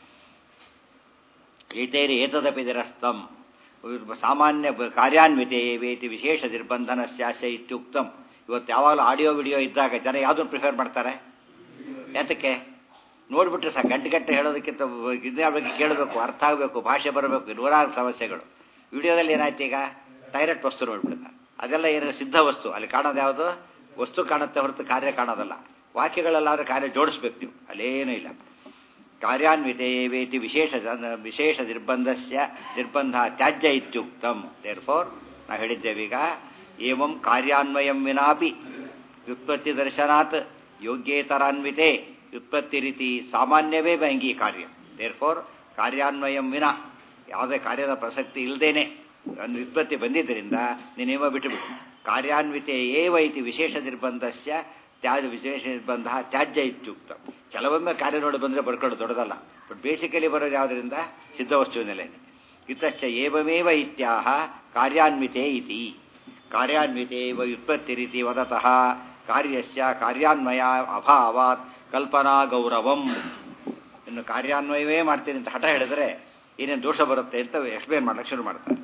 ಏತೈರಿ ಏತದಪಿ ನಿರಸ್ತಂ ಸಾಮಾನ್ಯ ಕಾರ್ಯಾನ್ವಿತೆ ವೇತಿ ವಿಶೇಷ ನಿರ್ಬಂಧನ ಸ್ಯಾಸ್ಯ ಇತ್ಯುಕ್ತಂ ಇವತ್ತು ಯಾವಾಗಲೂ ಆಡಿಯೋ ವಿಡಿಯೋ ಇದ್ದಾಗ ಜನ ಯಾವುದನ್ನು ಪ್ರಿಫರ್ ಮಾಡ್ತಾರೆ ಯಾತಕ್ಕೆ ನೋಡ್ಬಿಟ್ರೆ ಸಾಕು ಗಂಟೆ ಗಂಟೆ ಹೇಳೋದಕ್ಕಿಂತ ಇದ್ರ ಬಗ್ಗೆ ಕೇಳಬೇಕು ಅರ್ಥ ಆಗಬೇಕು ಭಾಷೆ ಬರಬೇಕು ನೂರಾರು ಸಮಸ್ಯೆಗಳು ವಿಡಿಯೋದಲ್ಲಿ ಏನಾಯ್ತು ಈಗ ಡೈರೆಕ್ಟ್ ವಸ್ತು ನೋಡ್ಬಿಡ್ತಾರೆ ಅದೆಲ್ಲ ಏನು ಸಿದ್ಧ ವಸ್ತು ಅಲ್ಲಿ ಕಾಣೋದು ಯಾವುದು ವಸ್ತು ಕಾಣುತ್ತೆ ಹೊರತು ಕಾರ್ಯ ಕಾಣೋದಲ್ಲ ವಾಕ್ಯಗಳಲ್ಲಾದ್ರೆ ಕಾರ್ಯ ಜೋಡಿಸ್ಬೇಕು ನೀವು ಅಲ್ಲೇನೂ ಇಲ್ಲ ಕಾರ್ಯಾನ್ವಿತೆ ವೇತಿ ವಿಶೇಷ ವಿಶೇಷ ನಿರ್ಬಂಧಸ್ಯ ನಿರ್ಬಂಧ ತ್ಯಾಜ್ಯ ಇತ್ಯುಕ್ತಂ ದೇರ್ ಫೋರ್ ನಾವು ಹೇಳಿದ್ದೇವೀಗ ಏವಂ ಕಾರ್ಯಾನ್ವಯಂ ವಿನಾಪಿ ವ್ಯುತ್ಪತ್ತಿ ದರ್ಶನಾತ್ ಯೋಗ್ಯೇತರಾನ್ವಿತೆ ವ್ಯುತ್ಪತ್ತಿ ರೀತಿ ಸಾಮಾನ್ಯವೇ ಅಂಗೀಕಾರ್ಯ ದೇರ್ ಫೋರ್ ಕಾರ್ಯಾನ್ವಯಂ ವಿನ ಯಾವುದೇ ಕಾರ್ಯದ ಪ್ರಸಕ್ತಿ ಇಲ್ಲದೇನೆ ಒಂದು ವ್ಯುತ್ಪತ್ತಿ ಬಂದಿದ್ದರಿಂದ ನೀನೇವ ಬಿಟ್ಟುಬಿಟ್ಟು ಕಾರ್ಯಾನ್ವಿತೆ ಏವ ಇತಿ ವಿಶೇಷ ನಿರ್ಬಂಧಸ್ಯ ತ್ಯಾಜ ವಿಶೇಷ ನಿರ್ಬಂಧ ತ್ಯಾಜ್ಯ ಇತ್ಯುಕ್ತ ಕೆಲವೊಮ್ಮೆ ಕಾರ್ಯ ನೋಡಿ ಬಂದರೆ ಬರ್ಕೊಳ್ಳೋದು ದೊಡ್ಡದಲ್ಲ ಬಟ್ ಬೇಸಿಕಲಿ ಬರೋದು ಯಾವುದರಿಂದ ಸಿದ್ಧವಸ್ತುವಿನಲ್ಲೇ ಇತಶ್ಚ ಏವಮೇವ ಇತ್ಯಾಹ ಕಾರ್ಯಾನ್ವಿತೆ ಇತಿ ಕಾರ್ಯಾನ್ವಿತೆ ವ್ಯುತ್ಪತ್ತಿ ರೀತಿ ವದತಃ ಕಾರ್ಯಸ್ಯ ಕಾರ್ಯಾನ್ವಯ ಅಭಾವಾತ್ ಕಲ್ಪನಾ ಗೌರವಂ ಇನ್ನು ಕಾರ್ಯಾನ್ವಯವೇ ಮಾಡ್ತೀನಿ ಅಂತ ಹಠ ಹೇಳಿದ್ರೆ ಏನೇನು ದೋಷ ಬರುತ್ತೆ ಅಂತ ಎಕ್ಸ್ಪ್ಲೇನ್ ಮಾಡಕ್ಕೆ ಶುರು ಮಾಡ್ತಾರೆ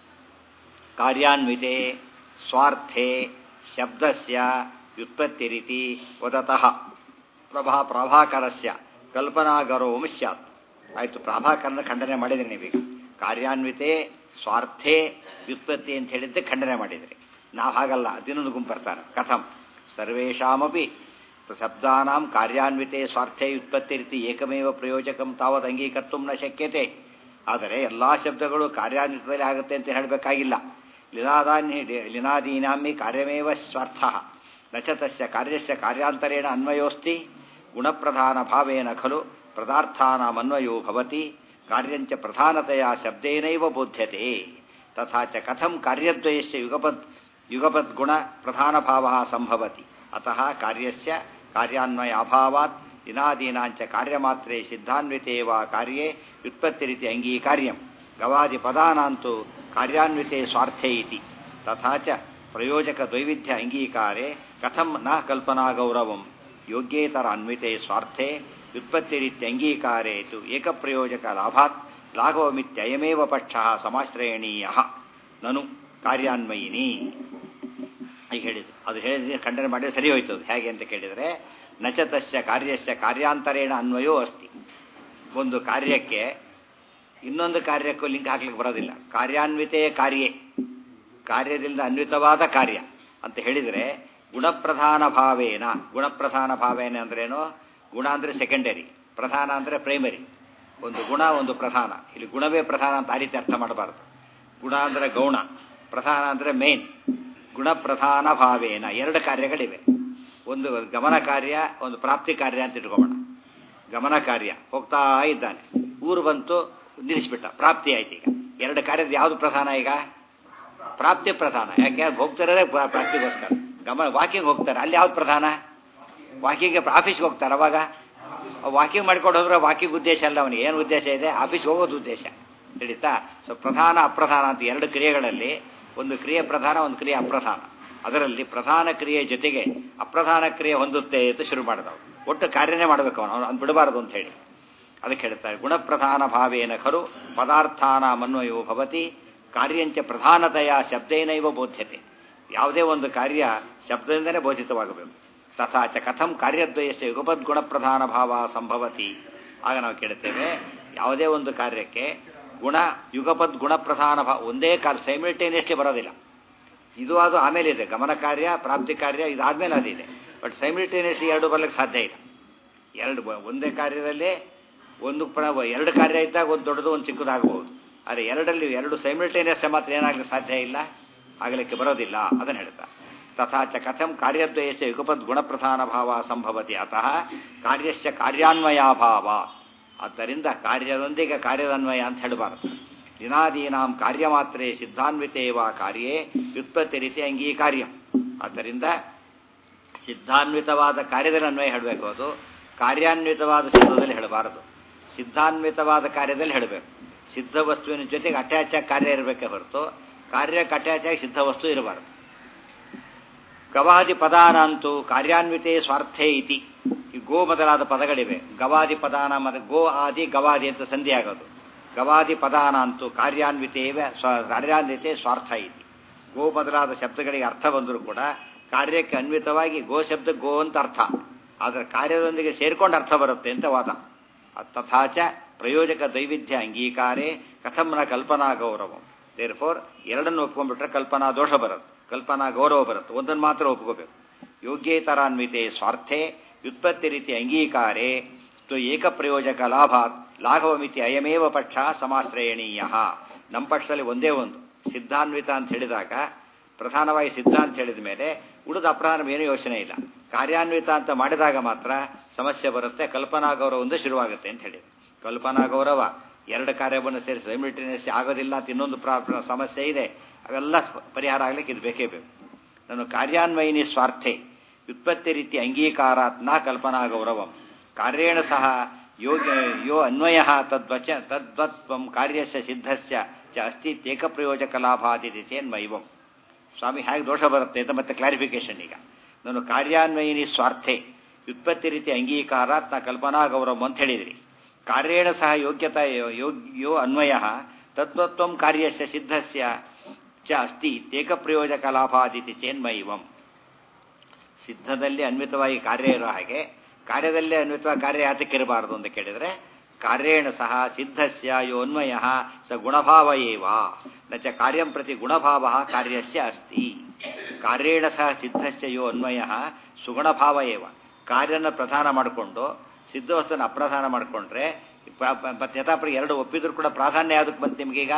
ಕಾರ್ಯಾನ್ವಿತೆ ಸ್ವಾರ್ಥೆ ಶಬ್ದಸ್ಯ ವ್ಯುತ್ಪತ್ತಿ ರೀತಿ ವದತಃ ಪ್ರಭಾ ಪ್ರಭಾಕರಸ್ಯ ಕಲ್ಪನಾಗೌರವಂ ಸ್ಯಾತ್ ಆಯಿತು ಪ್ರಭಾಕರನ ಖಂಡನೆ ಮಾಡಿದ್ರಿ ನೀವೀಗ ಕಾರ್ಯಾನ್ವಿತೆ ಸ್ವಾರ್ಥೆ ವ್ಯುತ್ಪತ್ತಿ ಅಂತ ಹೇಳಿದ್ದೆ ಖಂಡನೆ ಮಾಡಿದ್ರಿ ನಾವು ಹಾಗಲ್ಲ ದಿನದ ಗುಂಪು ಬರ್ತಾರೆ ಕಥಂ ಸರ್ವೇಷಾಮಪಿ ಶಬ್ದಾನಾಂ ಕಾರ್ಯಾನ್ವಿತೆ ಸ್ವಾರ್ಥೆ ವ್ಯುತ್ಪತ್ತಿ ರೀತಿ ಏಕಮೇವ ಪ್ರಯೋಜಕಂ ತಾವತ್ ಅಂಗೀಕರ್ತು ನ ಶಕ್ಯತೆ ಆದರೆ ಎಲ್ಲ ಶಬ್ದಗಳು ಕಾರ್ಯಾನ್ವಿತದಲ್ಲಿ ಆಗುತ್ತೆ ಅಂತ ಹೇಳಬೇಕಾಗಿಲ್ಲ ಲಿನಾದಾನ್ಯ ಲಿನಾದೀನಾಮಿ ಕಾರ್ಯಮೇವ ಸ್ವಾರ್ಥ ನ ಚ ತಸ್ಯ ಕಾರ್ಯಸ್ಯ ಕಾರ್ಯಾಂತರೇಣ ಅನ್ವಯೋಸ್ತಿ ಗುಣಪ್ರಧಾನ ಭಾವೇನ ಖಲು ಪದಾರ್ಥಾನಾಮನ್ವಯೋ ಭವತಿ ಕಾರ್ಯಂಚ ಪ್ರಧಾನತೆಯ ಶಬ್ದೇನೈವ ಬೋಧ್ಯತೆ ತಥಾ ಚ ಕಥಂ ಕಾರ್ಯದ್ವಯಸ್ಯ ಯುಗಪದ್ ಯುಗಪದ್ಗುಣ ಪ್ರಧಾನಭಾವ ಸಂಭವತಿ ಅತಃ ಕಾರ್ಯಸ್ಯ ಕಾರ್ಯಾನ್ವಯ ಅಭಾವಾತ್ ದಿನಾದೀನಾಂಚ ಕಾರ್ಯಮಾತ್ರೆ ಸಿದ್ಧಾನ್ವಿತೆ ವಾ ಕಾರ್ಯೇ ವ್ಯುತ್ಪತ್ತಿರಿತಿ ಅಂಗೀಕಾರ್ಯಂ ಗವಾದಿ ಪದಾನಾಂತು ಕಾರ್ಯಾನ್ವಿತೆ ಸ್ವಾರ್ಥೆ ಇತಿ ತಥಾ ಚ ಪ್ರಯೋಜಕ ದ್ವೈವಿಧ್ಯ ಅಂಗೀಕಾರೆ ಕಥಂ ನ ಕಲ್ಪನಾ ಗೌರವಂ ಯೋಗ್ಯೇತರ ಅನ್ವಿತೆ ಸ್ವಾರ್ಥೆ ವ್ಯುತ್ಪತ್ತಿರಿತ್ಯಂಗೀಕಾರೆ ತು ಏಕಪ್ರಯೋಜಕ ಲಾಭಾತ್ ಲಾಘವಮಿತ್ಯಯಮೇವ ಪಕ್ಷ ಸಮಾಶ್ರಯಣೀಯ ನನು ಕಾರ್ಯಾನ್ವಯಿನಿ ಈಗ ಹೇಳಿದ್ರು ಅದು ಹೇಳಿದ್ರೆ ಖಂಡನೆ ಮಾಡಿದ್ರೆ ಸರಿ ಹೋಯ್ತು ಅದು ಹೇಗೆ ಅಂತ ಕೇಳಿದರೆ ನಚತಸ್ಯ ಕಾರ್ಯಸ್ಯ ಕಾರ್ಯಾಂತರೇಣ ಅನ್ವಯೋ ಅಸ್ತಿ ಒಂದು ಕಾರ್ಯಕ್ಕೆ ಇನ್ನೊಂದು ಕಾರ್ಯಕ್ಕೂ ಲಿಂಕ್ ಹಾಕ್ಲಿಕ್ಕೆ ಬರೋದಿಲ್ಲ ಕಾರ್ಯಾನ್ವಿತೆಯ ಕಾರ್ಯೇ ಕಾರ್ಯದಿಂದ ಅನ್ವಿತವಾದ ಕಾರ್ಯ ಅಂತ ಹೇಳಿದರೆ ಗುಣಪ್ರಧಾನ ಭಾವೇನ ಗುಣಪ್ರಧಾನ ಭಾವೇನ ಅಂದ್ರೇನು ಗುಣ ಅಂದರೆ ಸೆಕೆಂಡರಿ ಪ್ರಧಾನ ಅಂದರೆ ಪ್ರೈಮರಿ ಒಂದು ಗುಣ ಒಂದು ಪ್ರಧಾನ ಇಲ್ಲಿ ಗುಣವೇ ಪ್ರಧಾನ ಅಂತ ಆ ರೀತಿ ಅರ್ಥ ಮಾಡಬಾರ್ದು ಗುಣ ಅಂದರೆ ಗೌಣ ಪ್ರಧಾನ ಅಂದರೆ ಮೇನ್ ಗುಣಪ್ರಧಾನ ಭಾವೇನ ಎರಡು ಕಾರ್ಯಗಳಿವೆ ಒಂದು ಗಮನ ಕಾರ್ಯ ಒಂದು ಪ್ರಾಪ್ತಿ ಕಾರ್ಯ ಅಂತ ಇಟ್ಕೊಳ್ಳೋಣ ಗಮನ ಕಾರ್ಯ ಹೋಗ್ತಾ ಇದ್ದಾನೆ ಊರು ಬಂತು ನಿಲ್ಲಿಸ್ಬಿಟ್ಟ ಪ್ರಾಪ್ತಿ ಆಯ್ತು ಈಗ ಎರಡು ಕಾರ್ಯದ ಯಾವುದು ಪ್ರಧಾನ ಈಗ ಪ್ರಾಪ್ತಿ ಪ್ರಧಾನ ಯಾಕೆ ಹೋಗ್ತಾರೆ ಪ್ರಾಪ್ತಿಗೋಸ್ಕರ ಗಮನ ವಾಕಿಂಗ್ ಹೋಗ್ತಾರೆ ಅಲ್ಲಿ ಯಾವ್ದು ಪ್ರಧಾನ ವಾಕಿಂಗ್ಗೆ ಆಫೀಸ್ಗೆ ಹೋಗ್ತಾರೆ ಅವಾಗ ವಾಕಿಂಗ್ ಮಾಡ್ಕೊಂಡು ಹೋದ್ರೆ ವಾಕಿಂಗ್ ಉದ್ದೇಶ ಅಲ್ಲ ಅವನಿಗೆ ಏನು ಉದ್ದೇಶ ಇದೆ ಆಫೀಸ್ಗೆ ಹೋಗೋದು ಉದ್ದೇಶ ಹಿಡಿತಾ ಸೊ ಪ್ರಧಾನ ಅಪ್ರಧಾನ ಅಂತ ಎರಡು ಕ್ರಿಯೆಗಳಲ್ಲಿ ಒಂದು ಕ್ರಿಯೆ ಪ್ರಧಾನ ಒಂದು ಕ್ರಿಯೆ ಅಪ್ರಧಾನ ಅದರಲ್ಲಿ ಪ್ರಧಾನ ಕ್ರಿಯೆ ಜೊತೆಗೆ ಅಪ್ರಧಾನ ಕ್ರಿಯೆ ಹೊಂದುತ್ತೆ ಅಂತ ಶುರು ಮಾಡಿದವು ಒಟ್ಟು ಕಾರ್ಯನೇ ಮಾಡಬೇಕು ಅವನು ಅವನು ಅದು ಬಿಡಬಾರದು ಅಂತ ಹೇಳಿ ಅದಕ್ಕೆ ಹೇಳ್ತಾರೆ ಗುಣಪ್ರಧಾನ ಭಾವೇನ ಖರು ಪದಾರ್ಥಾನ ಮನ್ವಯೋ ಭವತಿ ಕಾರ್ಯಂಚ ಪ್ರಧಾನತೆಯ ಶಬ್ದೇನೈವ ಬೋಧ್ಯತೆ ಯಾವುದೇ ಒಂದು ಕಾರ್ಯ ಶಬ್ದದಿಂದನೇ ಬೋಧಿತವಾಗಬೇಕು ತಥಾ ಚ ಕಥಂ ಕಾರ್ಯದ್ವಯಸ್ಯ ಯುಗಪದ್ ಗುಣಪ್ರಧಾನ ಭಾವ ಸಂಭವತಿ ಆಗ ನಾವು ಕೇಳುತ್ತೇವೆ ಯಾವುದೇ ಒಂದು ಕಾರ್ಯಕ್ಕೆ ಗುಣ ಯುಗಪದ್ ಗುಣಪ್ರಧಾನ ಭಾವ ಒಂದೇ ಕಾರ್ಯ ಸೈಮಿಲ್ಟೇನಿಯಸ್ಲಿ ಬರೋದಿಲ್ಲ ಇದು ಅದು ಆಮೇಲೆ ಇದೆ ಗಮನ ಕಾರ್ಯ ಪ್ರಾಪ್ತಿ ಕಾರ್ಯ ಇದಾದ್ಮೇಲೆ ಅದಿದೆ ಬಟ್ ಸೈಮಿಲ್ಟೇನಿಯಸ್ಲಿ ಎರಡು ಬರ್ಲಿಕ್ಕೆ ಸಾಧ್ಯ ಇಲ್ಲ ಎರಡು ಒಂದೇ ಕಾರ್ಯದಲ್ಲಿ ಒಂದು ಪ್ರ ಎರಡು ಕಾರ್ಯ ಇದ್ದಾಗ ಒಂದು ದೊಡ್ಡದು ಒಂದು ಚಿಕ್ಕದಾಗಬಹುದು ಆದರೆ ಎರಡಲ್ಲಿ ಎರಡು ಸೈಮಿಲ್ಟೇನಿಯಸ್ ಮಾತ್ರ ಏನಾಗಲಿಕ್ಕೆ ಸಾಧ್ಯ ಇಲ್ಲ ಆಗಲಿಕ್ಕೆ ಬರೋದಿಲ್ಲ ಅದನ್ನು ಹೇಳ್ತಾ ತಥಾ ಚ ಕಥಂ ಕಾರ್ಯದ್ವಯಸ್ಯ ಯುಗಪದ್ ಗುಣಪ್ರಧಾನ ಭಾವ ಸಂಭವತಿ ಅತಃ ಕಾರ್ಯಸ್ಯ ಕಾರ್ಯಾನ್ವಯಾಭಾವ ಆದ್ದರಿಂದ ಕಾರ್ಯದೊಂದಿಗೆ ಕಾರ್ಯದನ್ವಯ ಅಂತ ಹೇಳಬಾರದು ದಿನಾದೀನಾಂ ಕಾರ್ಯಮಾತ್ರೇ ಸಿದ್ಧಾನ್ವಿತೇವ ಕಾರ್ಯೇ ವ್ಯುತ್ಪತ್ತಿ ರೀತಿ ಅಂಗೀಕಾರ್ಯ ಆದ್ದರಿಂದ ಸಿದ್ಧಾನ್ವಿತವಾದ ಕಾರ್ಯದಲ್ಲಿ ಅನ್ವಯ ಹೇಳಬೇಕು ಅದು ಕಾರ್ಯಾನ್ವಿತವಾದ ಶಬ್ದದಲ್ಲಿ ಹೇಳಬಾರದು ಸಿದ್ಧಾನ್ವಿತವಾದ ಕಾರ್ಯದಲ್ಲಿ ಹೇಳಬೇಕು ಸಿದ್ಧ ವಸ್ತುವಿನ ಜೊತೆಗೆ ಅಟ್ಯಾಚ್ ಆಗಿ ಕಾರ್ಯ ಇರಬೇಕೆ ಹೊರತು ಕಾರ್ಯಕ್ಕೆ ಅಟ್ಯಾಚ್ ಆಗಿ ಸಿದ್ಧ ವಸ್ತು ಇರಬಾರದು ಗವಾದಿ ಪದಾನಂತೂ ಕಾರ್ಯಾನ್ವಿತೆ ಸ್ವಾರ್ಥೇ ಇತಿ ಈ ಗೋ ಮೊದಲಾದ ಪದಗಳಿವೆ ಗವಾದಿ ಪದಾನ ಮತ್ತು ಗೋ ಆದಿ ಗವಾದಿ ಅಂತ ಸಂಧಿ ಆಗೋದು ಗವಾದಿ ಪದಾನಂತೂ ಕಾರ್ಯಾನ್ವಿತೇವೆ ಸ್ವ ಕಾರ್ಯಾನ್ವಿತೆ ಸ್ವಾರ್ಥ ಇತಿ ಗೋ ಮೊದಲಾದ ಶಬ್ದಗಳಿಗೆ ಅರ್ಥ ಬಂದರೂ ಕೂಡ ಕಾರ್ಯಕ್ಕೆ ಅನ್ವಿತವಾಗಿ ಗೋ ಶಬ್ದ ಗೋ ಅಂತ ಅರ್ಥ ಆದರೆ ಕಾರ್ಯದೊಂದಿಗೆ ಸೇರ್ಕೊಂಡು ಅರ್ಥ ಬರುತ್ತೆ ಅಂತ ವಾದ ತಥಾಚ ಪ್ರಯೋಜಕ ದೈವಿಧ್ಯ ಅಂಗೀಕಾರೇ ಕಥಂನ ಕಲ್ಪನಾ ಗೌರವಂ ದೇರ್ ಫೋರ್ ಎರಡನ್ನು ಒಪ್ಕೊಂಡ್ಬಿಟ್ರೆ ಕಲ್ಪನಾ ದೋಷ ಬರುತ್ತೆ ಕಲ್ಪನಾ ಗೌರವ ಬರುತ್ತೆ ಒಂದನ್ನು ಮಾತ್ರ ಒಪ್ಕೋಬೇಕು ಯೋಗ್ಯೇತರಾನ್ವಿತೆ ಸ್ವಾರ್ಥೆ ವ್ಯುತ್ಪತ್ತಿ ರೀತಿ ಅಂಗೀಕಾರೇ ತು ಏಕ ಪ್ರಯೋಜಕ ಲಾಭಾತ್ ಲಾಘವಮಿತಿ ಅಯಮೇವ ಪಕ್ಷ ಸಮಾಶ್ರಯಣೀಯ ನಮ್ಮ ಪಕ್ಷದಲ್ಲಿ ಒಂದೇ ಒಂದು ಸಿದ್ಧಾನ್ವಿತ ಅಂತ ಹೇಳಿದಾಗ ಪ್ರಧಾನವಾಗಿ ಸಿದ್ಧ ಅಂತ ಹೇಳಿದ ಮೇಲೆ ಉಳಿದ ಅಪ್ರಧಾನ ಏನೂ ಯೋಚನೆ ಇಲ್ಲ ಕಾರ್ಯಾನ್ವಿತ ಅಂತ ಮಾಡಿದಾಗ ಮಾತ್ರ ಸಮಸ್ಯೆ ಬರುತ್ತೆ ಕಲ್ಪನಾ ಗೌರವ ಒಂದು ಶುರುವಾಗುತ್ತೆ ಅಂತ ಹೇಳಿದೆ ಕಲ್ಪನಾ ಗೌರವ ಎರಡು ಕಾರ್ಯವನ್ನು ಸೇರಿಸಿ ಸೈಮಿಲ್ಟೇನಿಯಸ್ ಆಗೋದಿಲ್ಲ ಅಂತ ಇನ್ನೊಂದು ಪ್ರಾ ಸಮಸ್ಯೆ ಇದೆ ಅವೆಲ್ಲ ಪರಿಹಾರ ಆಗ್ಲಿಕ್ಕೆ ಇದು ಬೇಕೇ ಬೇಕು ನಾನು ಕಾರ್ಯಾನ್ವಯಿನಿ ಸ್ವಾರ್ಥೆ ವ್ಯುತ್ಪತ್ತಿ ರೀತಿ ಅಂಗೀಕಾರಾತ್ ನ ಕಲ್ಪನಾ ಗೌರವಂ ಕಾರ್ಯೇಣ ಸಹ ಯೋಗ್ಯ ಯೋ ಅನ್ವಯ ತದ್ವಚ ತದ್ವತ್ವಂ ಕಾರ್ಯಸ್ಯ ಸಿದ್ಧಸ್ಯ ಚ ಅಸ್ತಿತ್ಯೇಕ ಪ್ರಯೋಜಕ ಲಾಭಾದಿತಿ ಚೇನ್ಮೈವಂ ಸ್ವಾಮಿ ಹೇಗೆ ದೋಷ ಬರುತ್ತೆ ಅಂತ ಮತ್ತೆ ಕ್ಲಾರಿಫಿಕೇಶನ್ ಈಗ ನಾನು ಕಾರ್ಯಾನ್ವಯಿನಿ ಸ್ವಾರ್ಥೆ ವ್ಯುತ್ಪತ್ತಿ ರೀತಿ ಅಂಗೀಕಾರಾತ್ ನ ಕಲ್ಪನಾ ಗೌರವಂ ಅಂತ ಹೇಳಿದ್ರಿ ಕಾರ್ಯೇಣ ಸಹ ಯೋಗ್ಯತಾ ಯೋಗ್ಯೋ ಅನ್ವಯ ತತ್ವತ್ವಂ ಕಾರ್ಯಸ್ಯ ಸಿದ್ಧಸ್ಯ ಚ ಅಸ್ತಿ ಏಕ ಪ್ರಯೋಜಕ ಲಾಭಾದಿತಿ ಚೇನ್ಮೈವಂ ಸಿದ್ಧದಲ್ಲಿ ಅನ್ವಿತವಾಗಿ ಕಾರ್ಯ ಇರೋ ಹಾಗೆ ಕಾರ್ಯದಲ್ಲೇ ಅನ್ವಿತವಾಗಿ ಕಾರ್ಯ ಯಾತಕ್ಕೆ ಇರಬಾರದು ಅಂತ ಕೇಳಿದರೆ ಕಾರ್ಯೇಣ ಸಹ ಸಿದ್ಧಸ್ಯ ಯೋ ಅನ್ವಯ ಸ ಗುಣಭಾವ ಏವ ನ ಚ ಕಾರ್ಯಂ ಪ್ರತಿ ಗುಣಭಾವ ಕಾರ್ಯಸ್ಯ ಅಸ್ತಿ ಕಾರ್ಯೇಣ ಸಹ ಸಿದ್ಧಸ್ಯ ಯೋ ಅನ್ವಯ ಸುಗುಣಭಾವ ಏವ ಕಾರ್ಯನ ಪ್ರಧಾನ ಮಾಡಿಕೊಂಡು ಸಿದ್ಧವಸ್ತನ ಅಪ್ರಧಾನ ಮಾಡಿಕೊಂಡ್ರೆ ಯಥಾಪ್ರ ಎರಡು ಒಪ್ಪಿದ್ರು ಕೂಡ ಪ್ರಾಧಾನ್ಯ ಯಾವುದಕ್ಕೆ ಬಂತು ನಿಮಗೀಗ